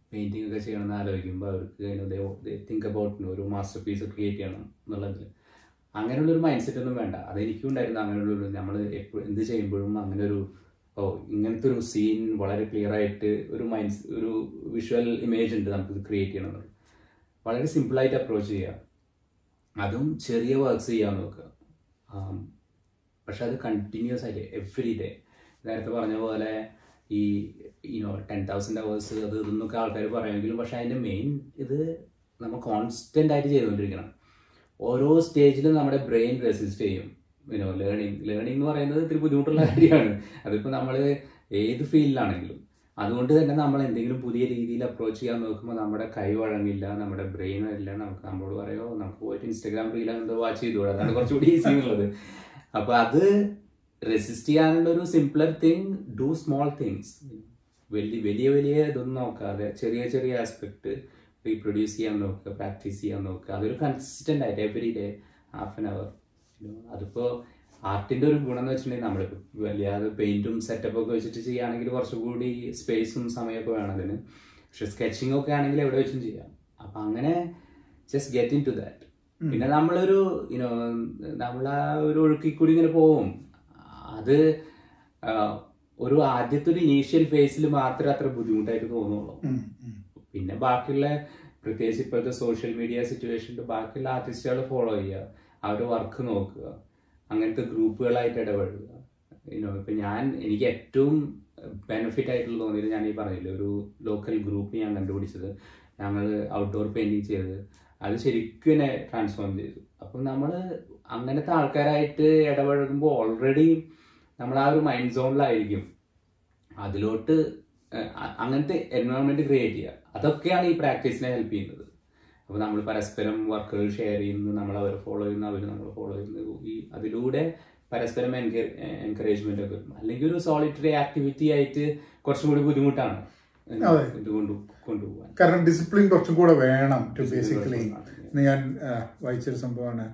പെയിന്റിംഗ് ഒക്കെ ചെയ്യണമെന്ന് ആലോചിക്കുമ്പോൾ അവർക്ക് തിങ്ക് അബൌട്ട് ഒരു മാസ്റ്റർ പീസ് ക്രിയേറ്റ് ചെയ്യണം എന്നുള്ളതിൽ അങ്ങനെയുള്ളൊരു മൈൻഡ് സെറ്റ് ഒന്നും വേണ്ട അത് എനിക്കും ഉണ്ടായിരുന്നു അങ്ങനെയുള്ളൊരു നമ്മൾ എപ്പോഴും എന്ത് ചെയ്യുമ്പോഴും അങ്ങനെ ഒരു ഓ ഇങ്ങനത്തെ ഒരു സീൻ വളരെ ക്ലിയർ ആയിട്ട് ഒരു മൈൻഡ് ഒരു വിഷ്വൽ ഇമേജ് ഉണ്ട് നമുക്ക് ക്രിയേറ്റ് ചെയ്യണം എന്നുള്ളത് വളരെ സിമ്പിളായിട്ട് അപ്രോച്ച് ചെയ്യുക അതും ചെറിയ വർക്ക്സ് ചെയ്യാൻ നോക്കുക ആം, പക്ഷെ അത് കണ്ടിന്യൂസ് ആയിട്ട് എവറി ഡേ നേരത്തെ പറഞ്ഞ പോലെ ഈ യുനോ ടെൻ തൗസൻഡ് അവേഴ്സ് അത് ഇതെന്നൊക്കെ ആൾക്കാർ പറയുമെങ്കിലും പക്ഷെ അതിൻ്റെ മെയിൻ ഇത് നമ്മൾ കോൺസ്റ്റൻ്റ് ആയിട്ട് ചെയ്തുകൊണ്ടിരിക്കണം ഓരോ സ്റ്റേജിലും നമ്മുടെ ബ്രെയിൻ റെസിസ്റ്റ് ചെയ്യും യുനോ ലേണിംഗ് ലേണിംഗ് എന്ന് പറയുന്നത് ഇത്തിരി ബുദ്ധിമുട്ടുള്ള കാര്യമാണ് അതിപ്പോൾ നമ്മൾ ഏത് ഫീൽഡിലാണെങ്കിലും അതുകൊണ്ട് തന്നെ നമ്മൾ എന്തെങ്കിലും പുതിയ രീതിയിൽ അപ്രോച്ച് ചെയ്യാൻ നോക്കുമ്പോൾ നമ്മുടെ കൈ വഴങ്ങില്ല നമ്മുടെ ബ്രെയിൻ വരില്ല നമുക്ക് നമ്മളോട് പറയോ നമുക്ക് പോയിട്ട് ഇൻസ്റ്റാഗ്രാം റീൽ എന്തോ വാച്ച് ചെയ്തുകൂടാ അതാണ് കുറച്ചുകൂടി ഈസി എന്നുള്ളത് അപ്പൊ അത് റെസിസ്റ്റ് ചെയ്യാനുള്ള ഒരു simpler thing do small things വലിയ വലിയ വലിയ ഇതൊന്നും നോക്കാതെ ചെറിയ ചെറിയ ആസ്പെക്ട് റീപ്രൊഡ്യൂസ് ചെയ്യാൻ നോക്കുക പ്രാക്ടീസ് ചെയ്യാൻ നോക്കുക അതൊരു കൺസിസ്റ്റന്റ് ആയിട്ട് every day half an hour അതിപ്പോ ആർട്ടിന്റെ ഒരു ഗുണം എന്ന് വെച്ചിട്ടുണ്ടെങ്കിൽ നമ്മളിപ്പോൾ വലിയ പെയിന്റും സെറ്റപ്പ് ഒക്കെ വെച്ചിട്ട് ചെയ്യുകയാണെങ്കിൽ കുറച്ചുകൂടി സ്പേസും സമയമൊക്കെ വേണം അതിന് പക്ഷെ സ്കെച്ചിങ് ഒക്കെ ആണെങ്കിൽ എവിടെ വെച്ചും ചെയ്യാം അപ്പൊ അങ്ങനെ just get into that പിന്നെ നമ്മളൊരു യുനോ നമ്മൾ ആ ഒരു ഒഴുക്കി കൂടി ഇങ്ങനെ പോവും അത് ആ, ഒരു ആദ്യത്തെ ഒരു ഇനീഷ്യൽ ഫേസിൽ മാത്രമേ അത്ര ബുദ്ധിമുട്ടായിട്ട് തോന്നുള്ളൂ ഉം, ഉം. പിന്നെ പിന്നെ ബാക്കിയുള്ള പ്രത്യേകിച്ച് ഇപ്പോഴത്തെ സോഷ്യൽ മീഡിയ സിറ്റുവേഷനിൽ ബാക്കിയുള്ള ആർട്ടിസ്റ്റുകൾ ഫോളോ ചെയ്യുക അവരുടെ വർക്ക് നോക്കുക അങ്ങനത്തെ ഗ്രൂപ്പുകളായിട്ട് ഇടപെടുക യുനോ ഇപ്പൊ ഞാൻ എനിക്ക് ഏറ്റവും ബെനിഫിറ്റ് ആയിട്ടുള്ള തോന്നിയത് ഞാൻ ഈ പറഞ്ഞില്ലേ ഒരു ലോക്കൽ ഗ്രൂപ്പ് ഞാൻ കണ്ടുപിടിച്ചത് ഞങ്ങൾ ഔട്ട്ഡോർ പെയിന്റിങ് ചെയ്തത് അത് ശരിക്കും എന്നെ ട്രാൻസ്ഫോം ചെയ്തു അപ്പം നമ്മൾ അങ്ങനത്തെ ആൾക്കാരായിട്ട് ഇടപഴകുമ്പോൾ ഓൾറെഡി നമ്മൾ ആ ഒരു മൈൻഡ് സോണിലായിരിക്കും അതിലോട്ട് ഏഹ്, അ- അങ്ങനത്തെ എൻവയോൺമെന്റ് ക്രിയേറ്റ് ചെയ്യുക അതൊക്കെയാണ് ഈ പ്രാക്ടീസിനെ ഹെൽപ്പ് ചെയ്യുന്നത് അപ്പോൾ നമ്മൾ പരസ്പരം വർക്കുകൾ ഷെയർ ചെയ്യുന്നു നമ്മൾ അവരെ ഫോളോ ചെയ്യുന്നു അവർ നമ്മൾ ഫോളോ ചെയ്യുന്നു ഈ അതിലൂടെ പരസ്പരം എൻകറേജ്മെന്റ് ഒക്കെ വരും അല്ലെങ്കിൽ ഒരു സോളിറ്ററി ആക്ടിവിറ്റി ആയിട്ട് കുറച്ചും കൂടി ബുദ്ധിമുട്ടാണ് അതെ. ഇത് കൊണ്ട് കൊണ്ടുപോകാൻ കാരണം ഡിസിപ്ലിൻ കുറച്ചും കൂടെ വേണം ടു Discipline ബേസിക്കലി കുറച്ചും കൂടെ ഇന്ന് ഞാൻ ആ, വായിച്ചൊരു സംഭവമാണ്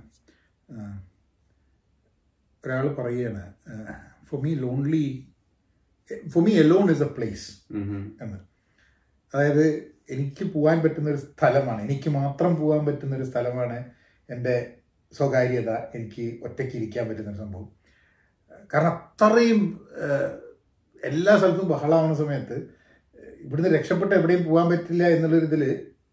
ഒരാൾ പറയുകയാണ് for me lonely for me alone is a place um um. എന്ന് അതായത് എനിക്ക് പോകാൻ പറ്റുന്ന ഒരു സ്ഥലമാണ് എനിക്ക് മാത്രം പോകാൻ പറ്റുന്ന ഒരു സ്ഥലമാണ് എൻ്റെ സ്വകാര്യത എനിക്ക് ഒറ്റയ്ക്ക് ഇരിക്കാൻ പറ്റുന്ന ഒരു സംഭവം കാരണം അത്രയും ഏഹ്, എല്ലാ സ്ഥലത്തും ബഹളമാവുന്ന സമയത്ത് ഇവിടുന്ന് രക്ഷപ്പെട്ട് എവിടെയും പോകാൻ പറ്റില്ല എന്നുള്ളൊരു ഇതിൽ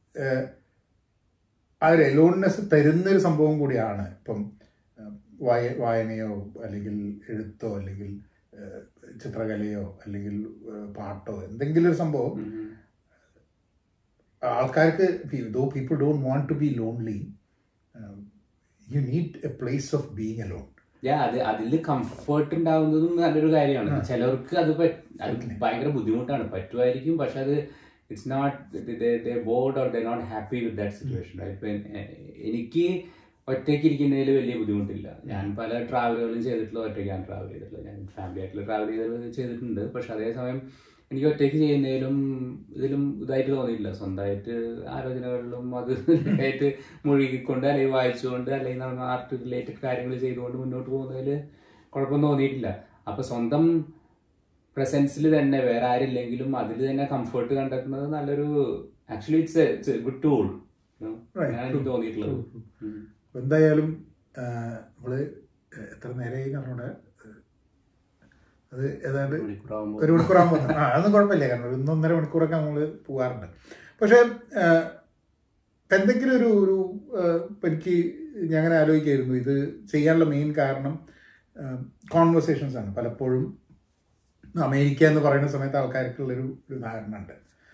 ആ ഒരു എലോൺനെസ് തരുന്നൊരു സംഭവം കൂടിയാണ് ഇപ്പം ഏഹ്, വായ വായനയോ അല്ലെങ്കിൽ എഴുത്തോ അല്ലെങ്കിൽ ഏഹ്, ചിത്രകലയോ അല്ലെങ്കിൽ ഏഹ്, പാട്ടോ എന്തെങ്കിലും ഒരു സംഭവം ഉം ഉം. ആൾക്കാർക്ക് though people don't want to be lonely you need a place of being alone Yeah, അത് അതിൽ കംഫർട്ട് ഉണ്ടാവുന്നതും നല്ലൊരു കാര്യമാണ് ചിലർക്ക് അത് പറ്റ്- അത് ഭയങ്കര ബുദ്ധിമുട്ടാണ് പറ്റുമായിരിക്കും പക്ഷെ അത് it's not bored or the not happy with that situation ഇപ്പൊ എനിക്ക് ഒറ്റയ്ക്ക് ഇരിക്കുന്നതിൽ വലിയ ബുദ്ധിമുട്ടില്ല ഞാൻ പല ട്രാവലുകളും ചെയ്തിട്ടുള്ള ഒറ്റയ്ക്കാണ് ട്രാവൽ ചെയ്തിട്ടുള്ളത് ഞാൻ ഫാമിലി ആയിട്ടുള്ള ട്രാവൽ ചെയ്ത് ചെയ്തിട്ടുണ്ട് പക്ഷെ അതേസമയം എനിക്ക് ഒറ്റയ്ക്ക് ചെയ്യുന്നതിലും ഇതിലും ഇതായിട്ട് തോന്നിയില്ല സ്വന്തമായിട്ട് ആലോചനകളിലും അത് ആയിട്ട് മുഴുകിക്കൊണ്ട് അല്ലെങ്കിൽ വായിച്ചുകൊണ്ട് അല്ലെങ്കിൽ നമ്മൾ ആർട്ട് റിലേറ്റഡ് കാര്യങ്ങൾ ചെയ്തുകൊണ്ട് മുന്നോട്ട് പോകുന്നതിൽ കുഴപ്പം തോന്നിയിട്ടില്ല അപ്പൊ സ്വന്തം പ്രസൻസിൽ തന്നെ വേറെ ആരില്ലെങ്കിലും അതിൽ തന്നെ കംഫർട്ട് കണ്ടെത്തുന്നത് നല്ലൊരു actually it's it's good tool Right. ഞാൻ എനിക്ക് തോന്നിയിട്ടുള്ളത് ഉം. എന്തായാലും ആ, നമ്മള് എത്ര നേരമായി പറഞ്ഞൂടെ അത് ഏതാണ്ട് മണിക്കൂറാവുമ്പോ ഒരു മണിക്കൂറാകുമ്പോൾ ആ അതൊന്നും കുഴപ്പമില്ല കാരണം ഒരു ഒന്നൊന്നര മണിക്കൂറൊക്കെ നമ്മൾ പോകാറുണ്ട് പക്ഷേ ആ, ഇപ്പം എന്തെങ്കിലും ഒരു ഒരു ആ, ഇപ്പം എനിക്ക് ഞാൻ അങ്ങനെ ആലോചിക്കായിരുന്നു ഇത് ചെയ്യാനുള്ള മെയിൻ കാരണം കോൺവെർസേഷൻസ് ആണ് പലപ്പോഴും അമേരിക്ക എന്ന് പറയുന്ന സമയത്ത് ആൾക്കാർക്കുള്ളൊരു ഒരു ധാരണ ഉണ്ട്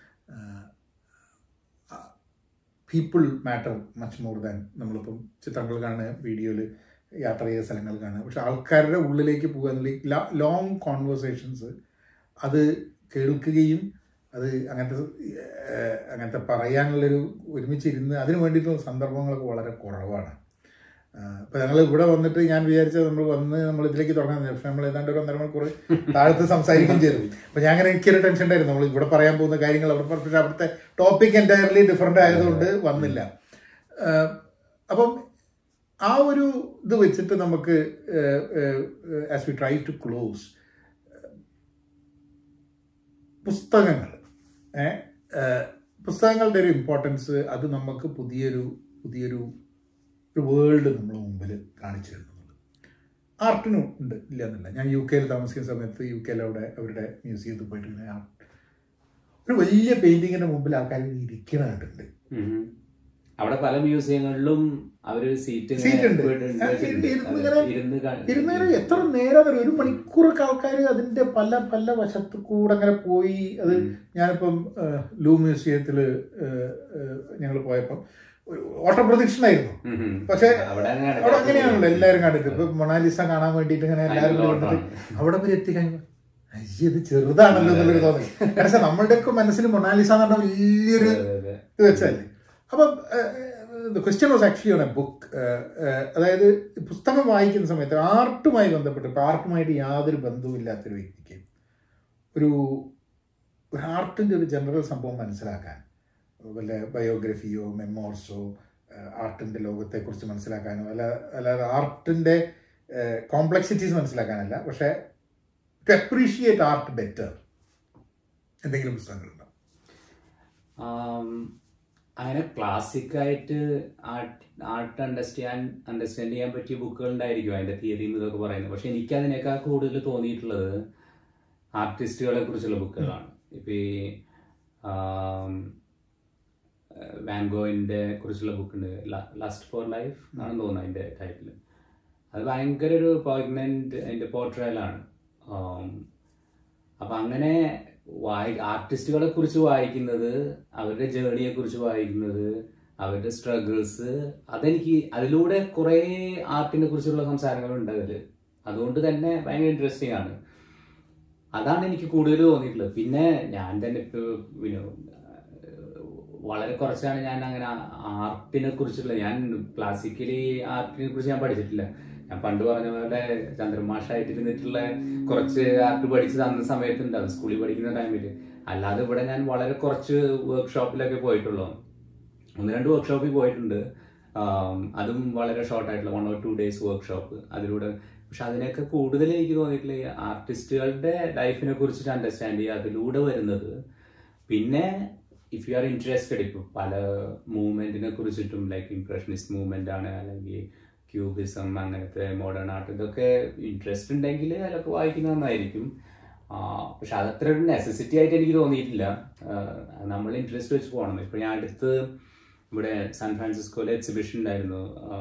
people matter much more than നമ്മളിപ്പം ചിത്രങ്ങൾ കാണുക വീഡിയോയിൽ യാത്ര ചെയ്ത സ്ഥലങ്ങൾ കാണുക പക്ഷെ ആൾക്കാരുടെ ഉള്ളിലേക്ക് പോകുക എന്നുള്ള ലോങ് കോൺവെർസേഷൻസ് അത് കേൾക്കുകയും അത് അങ്ങനത്തെ ഏഹ്, അങ്ങനത്തെ പറയാനുള്ളൊരു ഒരുമിച്ചിരുന്ന് അതിന് വേണ്ടിയിട്ടുള്ള സന്ദർഭങ്ങളൊക്കെ വളരെ കുറവാണ് ഇപ്പം ഞങ്ങൾ ഇവിടെ വന്നിട്ട് ഞാൻ വിചാരിച്ചത് നമ്മൾ വന്ന് നമ്മൾ ഇതിലേക്ക് തുടങ്ങാൻ പക്ഷെ നമ്മൾ ഏതാണ്ട് ഒരു ഒന്നര മണിക്കൂർ താഴത്ത് സംസാരിക്കുകയും ചെയ്തു അപ്പം ഞാൻ അങ്ങനെ എനിക്കൊരു ടെൻഷൻ ഉണ്ടായിരുന്നു നമ്മൾ ഇവിടെ പറയാൻ പോകുന്ന കാര്യങ്ങൾ അവിടെ പറ- പക്ഷെ അവിടുത്തെ ടോപ്പിക് എൻറ്റയർലി ഡിഫറെൻ്റ് ആയതുകൊണ്ട് വന്നില്ല ഏഹ്, അപ്പം ആ ഒരു ഇത് വെച്ചിട്ട് നമുക്ക് as we try to close പുസ്തകങ്ങൾ പുസ്തകങ്ങളുടെ ഒരു ഇമ്പോർട്ടൻസ് അത് നമുക്ക് പുതിയൊരു പുതിയൊരു ഒരു വേൾഡ് നമ്മൾ മുമ്പിൽ കാണിച്ചു തരുന്നുണ്ട് ആർട്ടിനും ഉണ്ട് ഇല്ല എന്നല്ല ഞാൻ യു കെയിൽ താമസിക്കുന്ന സമയത്ത് യു കെയിൽ അവിടെ അവരുടെ മ്യൂസിയത്തിൽ പോയിട്ട് ഇങ്ങനെ ആ- ഒരു വലിയ പെയിന്റിങ്ങിന്റെ മുമ്പിൽ ആൾക്കാർ ഇരിക്കണ കണ്ടിട്ടുണ്ട് ഉം. അവിടെ പല മ്യൂസിയങ്ങളിലും അവര് സീറ്റ് Seat ഉണ്ട്. ആ, ഇരുന്ന് ഇങ്ങനെ- ഇരുന്നേരം എത്ര നേരം അറിയോ? ഒരു മണിക്കൂറൊക്കെ ആൾക്കാർ അതിന്റെ പല പല വശത്തു കൂടെ അങ്ങനെ പോയി അത് ഞാനിപ്പം ഏഹ്, ലൂ മ്യൂസിയത്തിൽ ഞങ്ങൾ പോയപ്പം ഒരു ഓട്ടപ്രദക്ഷിണായിരുന്നു പക്ഷേ അവിടെ അങ്ങനെയാണ്. അവിടെ അങ്ങനെയാണല്ലോ എല്ലാവരും കണ്ടിട്ട് ഇപ്പൊ മൊണാലിസ കാണാൻ വേണ്ടിയിട്ട് ഇങ്ങനെ എല്ലാവരും ഭയങ്കര വന്നിട്ട് ഓട്ടമാണ്. അവിടെ വരെ എത്തിക്കഴിഞ്ഞു അയ്യ ഇത് ചെറുതാണല്ലോ എന്നുള്ളൊരു തോന്നി കാരണം നമ്മുടെയൊക്കെ മനസ്സിൽ മൊണാലിസ എന്ന് പറഞ്ഞ വലിയൊരു അതെ, അതെ. ഇത് വെച്ചല്ലേ അപ്പം question was actually on a book അതായത് പുസ്തകം വായിക്കുന്ന സമയത്ത് ആർട്ടുമായി ബന്ധപ്പെട്ട് ഇപ്പം ആർട്ടുമായിട്ട് യാതൊരു ബന്ധവുമില്ലാത്തൊരു വ്യക്തിക്ക് ഒരു ഒരു ആർട്ടിൻ്റെ ഒരു ജനറൽ സംഭവം മനസ്സിലാക്കാൻ വല്ല ബയോഗ്രഫിയോ മെമ്മോർസോ ആർട്ടിൻ്റെ ലോകത്തെക്കുറിച്ച് മനസ്സിലാക്കാനോ അല്ല അല്ലാതെ ആർട്ടിൻ്റെ കോംപ്ലക്സിറ്റീസ് മനസ്സിലാക്കാനല്ല പക്ഷേ ടു അപ്രീഷിയേറ്റ് ആർട്ട് ബെറ്റർ എന്തെങ്കിലും പുസ്തകങ്ങളുണ്ടോ ആം, അങ്ങനെ ക്ലാസിക് ആയിട്ട് ആർട്ട് ആർട്ട് അണ്ടർസ്റ്റാൻഡ് അണ്ടർസ്റ്റാൻഡ് ചെയ്യാൻ പറ്റിയ ബുക്കുകൾ ഉണ്ടായിരിക്കും അതിന്റെ തിയറിയും ഇതൊക്കെ പറയുന്നത് പക്ഷെ എനിക്ക് അതിനേക്കാൾ കൂടുതൽ തോന്നിയിട്ടുള്ളത് ആർട്ടിസ്റ്റുകളെ കുറിച്ചുള്ള ബുക്കുകളാണ് ഇപ്പൊ ഈ ആം, വാൻഗോയിന്റെ കുറിച്ചുള്ള ബുക്കുണ്ട് ലസ്റ്റ് ഫോർ ലൈഫ് ആണെന്ന് തോന്നുന്നു അതിന്റെ ടൈറ്റിൽ അത് ഭയങ്കര ഒരു പോയിഗ്നന്റ് അതിന്റെ പോർട്രയലാണ് അപ്പൊ അങ്ങനെ വായി ആർട്ടിസ്റ്റുകളെ കുറിച്ച് വായിക്കുന്നത് അവരുടെ ജേണിയെ കുറിച്ച് വായിക്കുന്നത് അവരുടെ സ്ട്രഗിൾസ് അതെനിക്ക് അതിലൂടെ കുറെ ആർട്ടിനെ കുറിച്ചുള്ള സംസാരങ്ങളുണ്ട് അതില് അതുകൊണ്ട് തന്നെ ഭയങ്കര ഇൻട്രസ്റ്റിംഗ് ആണ് അതാണ് എനിക്ക് കൂടുതൽ തോന്നിയിട്ടുള്ളത് പിന്നെ ഞാൻ തന്നെ ഇപ്പൊ പിന്നെ വളരെ കുറച്ചാണ് ഞാൻ അങ്ങനെ ആർട്ടിനെ കുറിച്ചുള്ള ഞാൻ ക്ലാസിക്കലി ആർട്ടിനെ കുറിച്ച് ഞാൻ പഠിച്ചിട്ടില്ല ഞാൻ പണ്ട് പറഞ്ഞ പോലെ ചന്ദ്രമാഷായിട്ട് ഇരുന്നിട്ടുള്ള കുറച്ച് ആർട്ട് പഠിച്ചത് അന്ന് സമയത്തുണ്ട് അത് സ്കൂളിൽ പഠിക്കുന്ന ടൈമിൽ അല്ലാതെ ഇവിടെ ഞാൻ വളരെ കുറച്ച് വർക്ക്ഷോപ്പിലൊക്കെ പോയിട്ടുള്ളൂ ഒന്ന് രണ്ട് വർക്ക്ഷോപ്പിൽ പോയിട്ടുണ്ട് ആം, അതും വളരെ ഷോർട്ട് ആയിട്ടുള്ള one or two days workshop അതിലൂടെ പക്ഷെ അതിനൊക്കെ കൂടുതൽ എനിക്ക് തോന്നിയിട്ടുള്ള ഈ ആർട്ടിസ്റ്റുകളുടെ ലൈഫിനെ കുറിച്ചിട്ട് അണ്ടർസ്റ്റാൻഡ് ചെയ്യുക അതിലൂടെ വരുന്നത് പിന്നെ ഇഫ് യു ആർ ഇൻട്രസ്റ്റഡ് ഇപ്പം പല മൂവ്മെന്റിനെ കുറിച്ചിട്ടും ലൈക്ക് ഇംപ്രഷനിസ്റ്റ് മൂവ്മെന്റ് ആണ് അല്ലെങ്കിൽ ക്യൂബിസം അങ്ങനത്തെ മോഡേൺ ആർട്ട് ഇതൊക്കെ ഇൻട്രസ്റ്റ് ഉണ്ടെങ്കിൽ അതിലൊക്കെ വായിക്കുന്നത് നന്നായിരിക്കും ആ, പക്ഷെ അതത്ര ഒരു നെസസിറ്റി ആയിട്ട് എനിക്ക് തോന്നിയിട്ടില്ല നമ്മൾ ഇൻട്രസ്റ്റ് വെച്ച് പോകണം ഇപ്പൊ ഞാൻ അടുത്ത് ഇവിടെ സാൻ ഫ്രാൻസിസ്കോയിലെ എക്സിബിഷൻ ഉണ്ടായിരുന്നു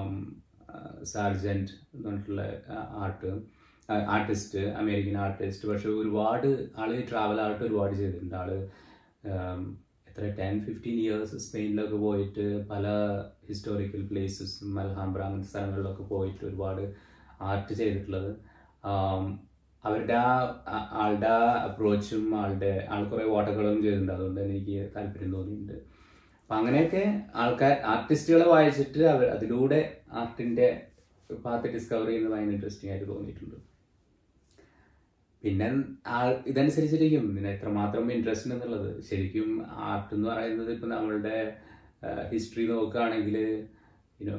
സാർജന്റ് എന്ന് പറഞ്ഞിട്ടുള്ള ആർട്ട് ആർട്ടിസ്റ്റ് അമേരിക്കൻ ആർട്ടിസ്റ്റ് പക്ഷെ ഒരുപാട് ആള് ട്രാവൽ ആർട്ട് ഒരുപാട് ചെയ്തിട്ടുണ്ട് ആള് ആം, എത്ര ടെൻ ഫിഫ്റ്റീൻ ഇയേഴ്സ് സ്പെയിനിലൊക്കെ പോയിട്ട് പല ഹിസ്റ്റോറിക്കൽ പ്ലേസസ് മൽഹാംബ്ര അങ്ങനത്തെ സ്ഥലങ്ങളിലൊക്കെ പോയിട്ട് ഒരുപാട് ആർട്ട് ചെയ്തിട്ടുള്ളത് ആം, അവരുടെ ആ ആ- ആളുടെ അപ്രോച്ചും ആളുടെ ആൾ കുറേ വാട്ടകളും ചെയ്തിട്ടുണ്ട് അതുകൊണ്ട് തന്നെ എനിക്ക് താല്പര്യം തോന്നിയിട്ടുണ്ട് അപ്പം അങ്ങനെയൊക്കെ ആൾക്കാർ ആർട്ടിസ്റ്റുകളെ വായിച്ചിട്ട് അവർ അതിലൂടെ ആർട്ടിന്റെ പാത്ത് ഡിസ്കവർ ചെയ്യുന്നത് ഭയങ്കര ഇൻട്രസ്റ്റിംഗ് ആയിട്ട് തോന്നിയിട്ടുണ്ട് പിന്നെ ആൾ ഇതനുസരിച്ചിരിക്കും പിന്നെ എത്രമാത്രം ഇൻട്രസ്റ്റ് എന്നുള്ളത് ശരിക്കും ആർട്ട് എന്ന് പറയുന്നത് ഇപ്പം നമ്മളുടെ ഹിസ്റ്ററി നോക്കുകയാണെങ്കിൽ യുനോ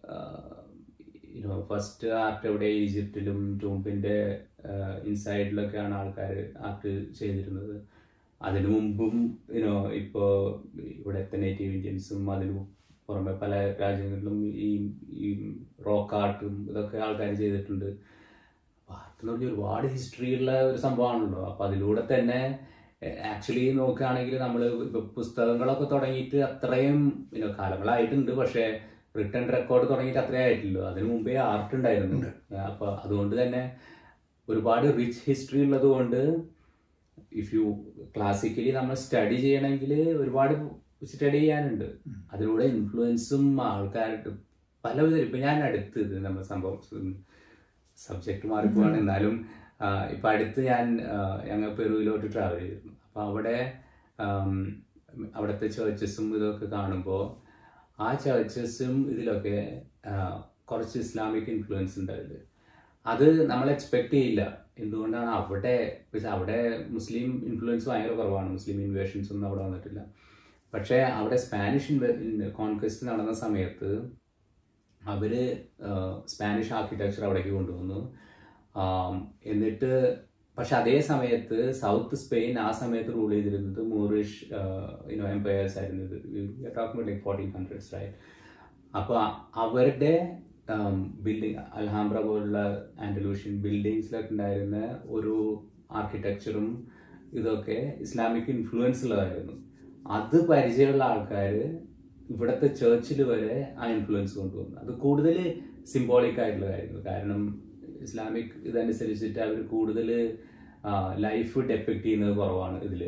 യുനോ ഫസ്റ്റ് ആർട്ട് എവിടെ ഈജിപ്തിലും ടൂമ്പിന്റെ ഇൻസൈഡിലൊക്കെയാണ് ആൾക്കാർ ആർട്ട് ചെയ്തിരുന്നത് അതിനു മുമ്പും യുനോ ഇപ്പോൾ ഇവിടുത്തെ നേറ്റീവ് ഇന്ത്യൻസും അതിനു പുറമെ പല രാജ്യങ്ങളിലും ഈ ഈ റോക്ക് ആർട്ടും ഇതൊക്കെ ആൾക്കാർ ചെയ്തിട്ടുണ്ട് ആർട്ട് എന്ന് പറഞ്ഞാൽ ഒരുപാട് ഹിസ്റ്ററി ഉള്ള ഒരു സംഭവമാണല്ലോ അപ്പൊ അതിലൂടെ തന്നെ ആക്ച്വലി നോക്കുകയാണെങ്കിൽ നമ്മൾ ഇപ്പൊ പുസ്തകങ്ങളൊക്കെ തുടങ്ങിയിട്ട് അത്രയും പിന്നെ കാലങ്ങളായിട്ടുണ്ട് പക്ഷെ റിട്ടേൺ റെക്കോർഡ് തുടങ്ങിയിട്ട് അത്രയും ആയിട്ടില്ല അതിനു മുമ്പേ ആർട്ട് ഉണ്ടായിരുന്നു അപ്പൊ അതുകൊണ്ട് തന്നെ ഒരുപാട് റിച്ച് ഹിസ്റ്ററി ഉള്ളത് കൊണ്ട് ഇഫ് യു ക്ലാസിക്കലി നമ്മൾ സ്റ്റഡി ചെയ്യണമെങ്കിൽ ഒരുപാട് സ്റ്റഡി ചെയ്യാനുണ്ട് അതിലൂടെ ഇൻഫ്ലുവൻസും ആൾക്കാരുടെ പലവിധ ഇപ്പൊ ഞാൻ അടുത്ത് ഇത് നമ്മൾ സംഭവം സബ്ജക്ട് മാറിപ്പോവാണ് എന്നാലും ആ, ഇപ്പൊ അടുത്ത് ഞാൻ ആ, ഞങ്ങൾ പെറുവിലോട്ട് ട്രാവൽ ചെയ്തിരുന്നു അപ്പൊ അവിടെ ആം, അവിടുത്തെ ചേർച്ചസും ഇതൊക്കെ കാണുമ്പോൾ ആ ചേർച്ചസും ഇതിലൊക്കെ ആ, കുറച്ച് ഇസ്ലാമിക് ഇൻഫ്ലുവൻസ് ഉണ്ട് അതിൽ അത് നമ്മൾ എക്സ്പെക്ട് ചെയ്യില്ല എന്തുകൊണ്ടാണ് അവിടെ പക്ഷെ അവിടെ മുസ്ലിം ഇൻഫ്ലുവൻസ് ഭയങ്കര കുറവാണ് മുസ്ലിം ഇൻവേഷൻസ് ഒന്നും അവിടെ വന്നിട്ടില്ല പക്ഷേ അവിടെ സ്പാനിഷ് കോൺക്വസ്റ്റ് നടന്ന സമയത്ത് അവര് സ്പാനിഷ് ആർക്കിടെക്ചർ അവിടേക്ക് കൊണ്ടുവന്നു ആം, എന്നിട്ട് പക്ഷെ അതേ സമയത്ത് സൗത്ത് സ്പെയിൻ ആ സമയത്ത് റൂൾ ചെയ്തിരുന്നത് മൂറിഷ് യുനോ എംപയേഴ്സ് ആയിരുന്നു ഇത് ലൈക്ക് ഫോർട്ടീൻ ഹൺഡ്രഡ്സ് റൈറ്റ് അപ്പോൾ അവരുടെ ബിൽഡിംഗ് അൽഹാംബ്ര പോലുള്ള ആൻഡലൂഷ്യൻ ബിൽഡിങ്സിലൊക്കെ ഉണ്ടായിരുന്ന ഒരു ആർക്കിടെക്ചറും ഇതൊക്കെ ഇസ്ലാമിക് ഇൻഫ്ലുവൻസ് ഉള്ളതായിരുന്നു അത് പരിചയമുള്ള ആൾക്കാർ ഇവിടുത്തെ ചേർച്ചിൽ വരെ ആ ഇൻഫ്ലുവൻസ് കൊണ്ടുവന്നു അത് കൂടുതൽ സിംബോളിക് ആയിട്ടുള്ള കാര്യങ്ങൾ കാരണം ഇസ്ലാമിക് ഇതനുസരിച്ചിട്ട് അവർ കൂടുതൽ ലൈഫ് ഡെപ്പിക്ട് ചെയ്യുന്നത് കുറവാണ് ഇതിൽ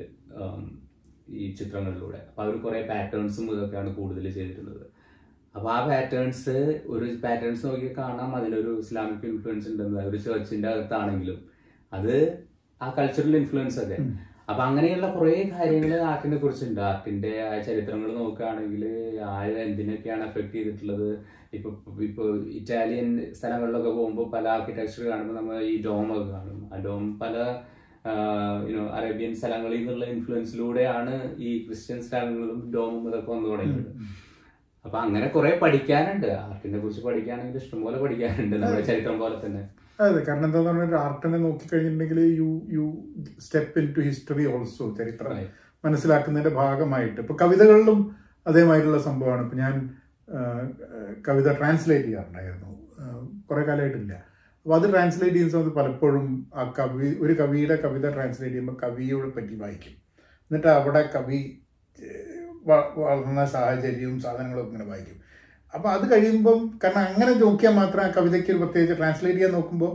ഈ ചിത്രങ്ങളിലൂടെ അപ്പോൾ അവർ കുറേ പാറ്റേൺസും ഇതൊക്കെയാണ് കൂടുതൽ ചെയ്തിരുന്നത് അപ്പോൾ ആ പാറ്റേൺസ് ഒരു പാറ്റേൺസ് നോക്കി കാണാം അതിലൊരു ഇസ്ലാമിക് ഇൻഫ്ലുവൻസ് ഉണ്ടെന്ന് ഒരു ചേർച്ചിന്റെ അകത്താണെങ്കിലും അത് ആ കൾച്ചറൽ ഇൻഫ്ലുവൻസ് ഒക്കെ അപ്പൊ അങ്ങനെയുള്ള കുറേ കാര്യങ്ങൾ ആർട്ടിനെ കുറിച്ചുണ്ട് ആർട്ടിന്റെ ആ ചരിത്രങ്ങൾ നോക്കുകയാണെങ്കിൽ ആര് എന്തിനൊക്കെയാണ് എഫക്ട് ചെയ്തിട്ടുള്ളത് ഇപ്പൊ ഇപ്പൊ ഇറ്റാലിയൻ സ്ഥലങ്ങളിലൊക്കെ പോകുമ്പോൾ പല ആർക്കിടെക്ചർ കാണുമ്പോൾ നമ്മൾ ഈ ഡോം ഒക്കെ കാണും ആ ഡോം പല യുനോ അറേബ്യൻ സ്ഥലങ്ങളിൽ നിന്നുള്ള ഇൻഫ്ലുവൻസിലൂടെയാണ് ഈ ക്രിസ്ത്യൻ സ്ഥലങ്ങളും ഡോമും ഇതൊക്കെ വന്നു തുടങ്ങിയത് അപ്പൊ അങ്ങനെ കുറെ പഠിക്കാനുണ്ട് ആർട്ടിനെ കുറിച്ച് പഠിക്കാണെങ്കിൽ ഇഷ്ടംപോലെ പഠിക്കാനുണ്ട് നമ്മുടെ ചരിത്രം പോലെ തന്നെ അതെ കാരണം എന്താന്ന് പറഞ്ഞാൽ ആർട്ടിനെ നോക്കിക്കഴിഞ്ഞിട്ടുണ്ടെങ്കിൽ you you step into history also ചരിത്രം Right. മനസ്സിലാക്കുന്നതിന്റെ ഭാഗമായിട്ട് ഇപ്പൊ കവിതകളിലും അതേമാതിരിയുള്ള സംഭവമാണ് ഇപ്പൊ ഞാൻ ആ, കവിത ട്രാൻസ്ലേറ്റ് ചെയ്യാറുണ്ടായിരുന്നു കുറെ കാലമായിട്ടില്ല അപ്പൊ അത് ട്രാൻസ്ലേറ്റ് ചെയ്യുന്ന സമയത്ത് പലപ്പോഴും ആ കവി ഒരു കവിയുടെ കവിത ട്രാൻസ്ലേറ്റ് ചെയ്യുമ്പോൾ കവിയോട് പറ്റി വായിക്കും എന്നിട്ട് അവിടെ കവി ഏഹ്, വ- വളർന്ന സാഹചര്യവും സാധനങ്ങളും ഒക്കെ ഇങ്ങനെ വായിക്കും അപ്പൊ അത് കഴിയുമ്പം കാരണം അങ്ങനെ നോക്കിയാൽ മാത്രം ആ കവിതയ്ക്ക് ഒരു പ്രത്യേകിച്ച് ട്രാൻസ്ലേറ്റ് ചെയ്യാൻ നോക്കുമ്പോൾ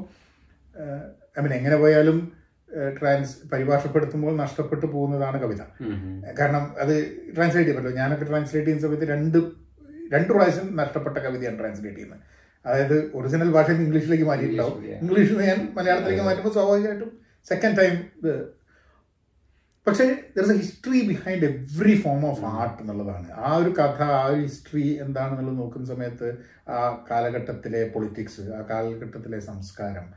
ഐ മീൻ എങ്ങനെ പോയാലും ട്രാൻസ് പരിഭാഷപ്പെടുത്തുമ്പോൾ നഷ്ടപ്പെട്ടു പോകുന്നതാണ് കവിത ഉം ഉം. കാരണം അത് ട്രാൻസ്ലേറ്റ് ചെയ്യാൻ പറ്റില്ല ഞാനൊക്കെ ട്രാൻസ്ലേറ്റ് ചെയ്യുന്ന സമയത്ത് രണ്ട് രണ്ട് പ്രാവശ്യം നഷ്ടപ്പെട്ട കവിതയാണ് ട്രാൻസ്ലേറ്റ് ചെയ്യുന്നത് അതായത് ഒറിജിനൽ ഭാഷ ഇംഗ്ലീഷിലേക്ക് മാറ്റിയിട്ടുണ്ടാവും ഇംഗ്ലീഷിൽ, yeah. ഇംഗ്ലീഷിൽ നിന്ന് ഞാൻ മലയാളത്തിലേക്ക് മാറ്റുമ്പോൾ സ്വാഭാവികമായിട്ടും സെക്കൻഡ് ടൈം പക്ഷേ there a history behind every form of art എന്നുള്ളതാണ് ആ ഒരു കഥ ആ ഒരു ഹിസ്റ്ററി എന്താണെന്നുള്ളത് നോക്കുന്ന സമയത്ത് ആ കാലഘട്ടത്തിലെ പൊളിറ്റിക്സ് ആ കാലഘട്ടത്തിലെ സംസ്കാരം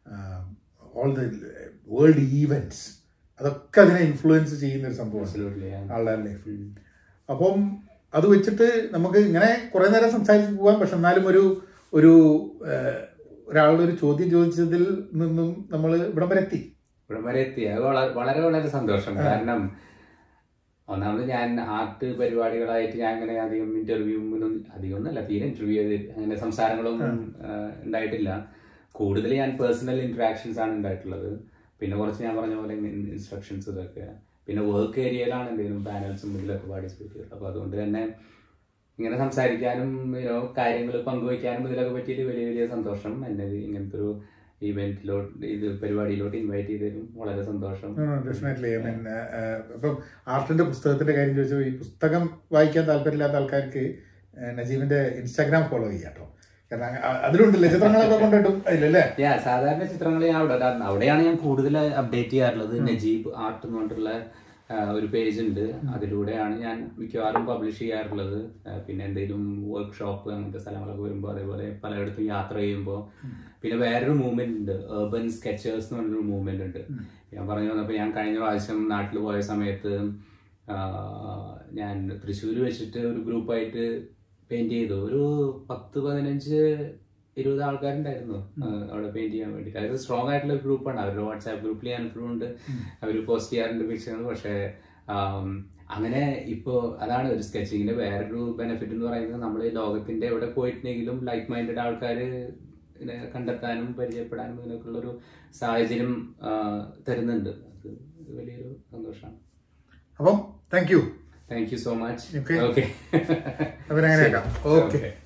ഓൾ ദ വേൾഡ് ഈവൻറ്റ്സ് അതൊക്കെ അതിനെ ഇൻഫ്ലുവൻസ് ചെയ്യുന്ന ഒരു സംഭവമാണ് Absolutely, yeah. ആളുടെ ലൈഫിൽ അപ്പം അത് വെച്ചിട്ട് നമുക്ക് ഇങ്ങനെ കുറെ നേരം സംസാരിച്ച് പോകാം പക്ഷെ എന്നാലും ഒരു ഒരു ഏഹ്, ഒരാളുടെ ഒരു ചോദ്യം ചോദിച്ചതിൽ നിന്നും നമ്മൾ ഇവിടം വരെ എത്തി ഇവിടം വരെ എത്തി അത് വളരെ വളരെ വളരെ സന്തോഷം കാരണം ഒന്നാമത് ഞാൻ ആർട്ട് പരിപാടികളായിട്ട് ഞാൻ അങ്ങനെ അധികം ഇന്റർവ്യൂ അധികം ഒന്നല്ല തീരെ ഇന്റർവ്യൂ ചെയ്ത് അങ്ങനെ സംസാരങ്ങളൊന്നും ആ, ഉണ്ടായിട്ടില്ല കൂടുതൽ ഞാൻ പേഴ്സണൽ ഇന്ററാക്ഷൻസ് ആണ് ഉണ്ടായിട്ടുള്ളത് പിന്നെ കുറച്ച് ഞാൻ പറഞ്ഞ പോലെ ഇൻസ്ട്രക്ഷൻസ് ഇതൊക്കെ പിന്നെ വർക്ക് ഏരിയയിലാണ് എന്തെങ്കിലും പാനൽസും ഇതിലൊക്കെ പാർട്ടിസിപ്പേറ്റ് ചെയ്തത് അപ്പോൾ അതുകൊണ്ട് തന്നെ ഇങ്ങനെ സംസാരിക്കാനും യുനോ കാര്യങ്ങൾ പങ്കുവയ്ക്കാനും ഇതിലൊക്കെ പറ്റിയിട്ട് വലിയ വലിയ സന്തോഷം എന്നെ ഇങ്ങനത്തെ ഒരു ഇവന്റിലോട്ട് ഇത് പരിപാടിയിലോട്ട് ഇൻവൈറ്റ് ചെയ്തതിലും വളരെ സന്തോഷം ഡെഫിനറ്റ്ലി ഐ മീൻ അപ്പം ആർട്ടിന്റെ പുസ്തകത്തിന്റെ കാര്യം ചോദിച്ചപ്പോൾ ഈ പുസ്തകം വായിക്കാൻ താല്പര്യമില്ലാത്ത ആൾക്കാർക്ക് ഏഹ്, നജീബിന്റെ ഇൻസ്റ്റാഗ്രാം ഫോളോ ചെയ്യാം കേട്ടോ കാരണം അ- അതിലുണ്ടല്ലേ ചിത്രങ്ങളൊക്കെ കൊണ്ടിട്ടും അതിലല്ലേ യാ സാധാരണ ചിത്രങ്ങൾ ഞാൻ അവിടെ ഇടാറുണ്ട് അവിടെയാണ് ഞാൻ കൂടുതൽ അപ്ഡേറ്റ് ചെയ്യാറുള്ളത് നജീബ് ആർട്ട് എന്ന് പറഞ്ഞിട്ടുള്ള ആ, ഒരു പേജ് ഉണ്ട് അതിലൂടെയാണ് ഞാൻ മിക്കവാറും പബ്ലിഷ് ചെയ്യാറുള്ളത് ആ, പിന്നെ എന്തെങ്കിലും വർക്ക്ഷോപ്പ് അങ്ങനത്തെ സ്ഥലങ്ങളൊക്കെ വരുമ്പോൾ അതേപോലെ പലയിടത്തും യാത്ര ചെയ്യുമ്പോൾ പിന്നെ വേറൊരു മൂവ്മെന്റ് ഉണ്ട് urban സ്കെച്ചേഴ്സ് എന്ന് പറഞ്ഞൊരു മൂവ്മെന്റ് ഉണ്ട് ഞാൻ പറഞ്ഞു വന്നപ്പോൾ ഞാൻ കഴിഞ്ഞ പ്രാവശ്യം നാട്ടിൽ പോയ സമയത്ത് ആ, ഞാൻ തൃശ്ശൂർ വെച്ചിട്ട് ഒരു ഗ്രൂപ്പായിട്ട് പെയിന്റ് ചെയ്തു ഒരു പത്ത് പതിനഞ്ച് ഇരുപത് ആൾക്കാരുണ്ടായിരുന്നു ആ, അവിടെ പെയിന്റ് ചെയ്യാൻ വേണ്ടിയിട്ട് അതൊരു സ്ട്രോങ് ആയിട്ടുള്ള ഒരു ഗ്രൂപ്പാണ് അവരുടെ വാട്സാപ്പ് ഗ്രൂപ്പിൽ ഞാൻ ഇപ്പോഴും ഉണ്ട് അവർ പോസ്റ്റ് ചെയ്യാറുണ്ട് പിക്ചറുകൾ പക്ഷേ ആം, അങ്ങനെ ഇപ്പോൾ അതാണ് ഒരു സ്കെച്ചിങ്ങിന്റെ വേറൊരു ബെനിഫിറ്റ് എന്ന് പറയുന്നത് നമ്മൾ ഈ ലോകത്തിന്റെ എവിടെ പോയിട്ടുണ്ടെങ്കിലും ലൈക്ക് മൈൻഡഡ് ആൾക്കാർ ഇതിനെ കണ്ടെത്താനും പരിചയപ്പെടാനും ഇതിനൊക്കെയുള്ളൊരു സാഹചര്യം ആ, തരുന്നുണ്ട് അത് വലിയൊരു സന്തോഷമാണ് അപ്പം thank you thank you so much Okay. Okay അപ്പം അങ്ങനെയാക്കാം ഓക്കെ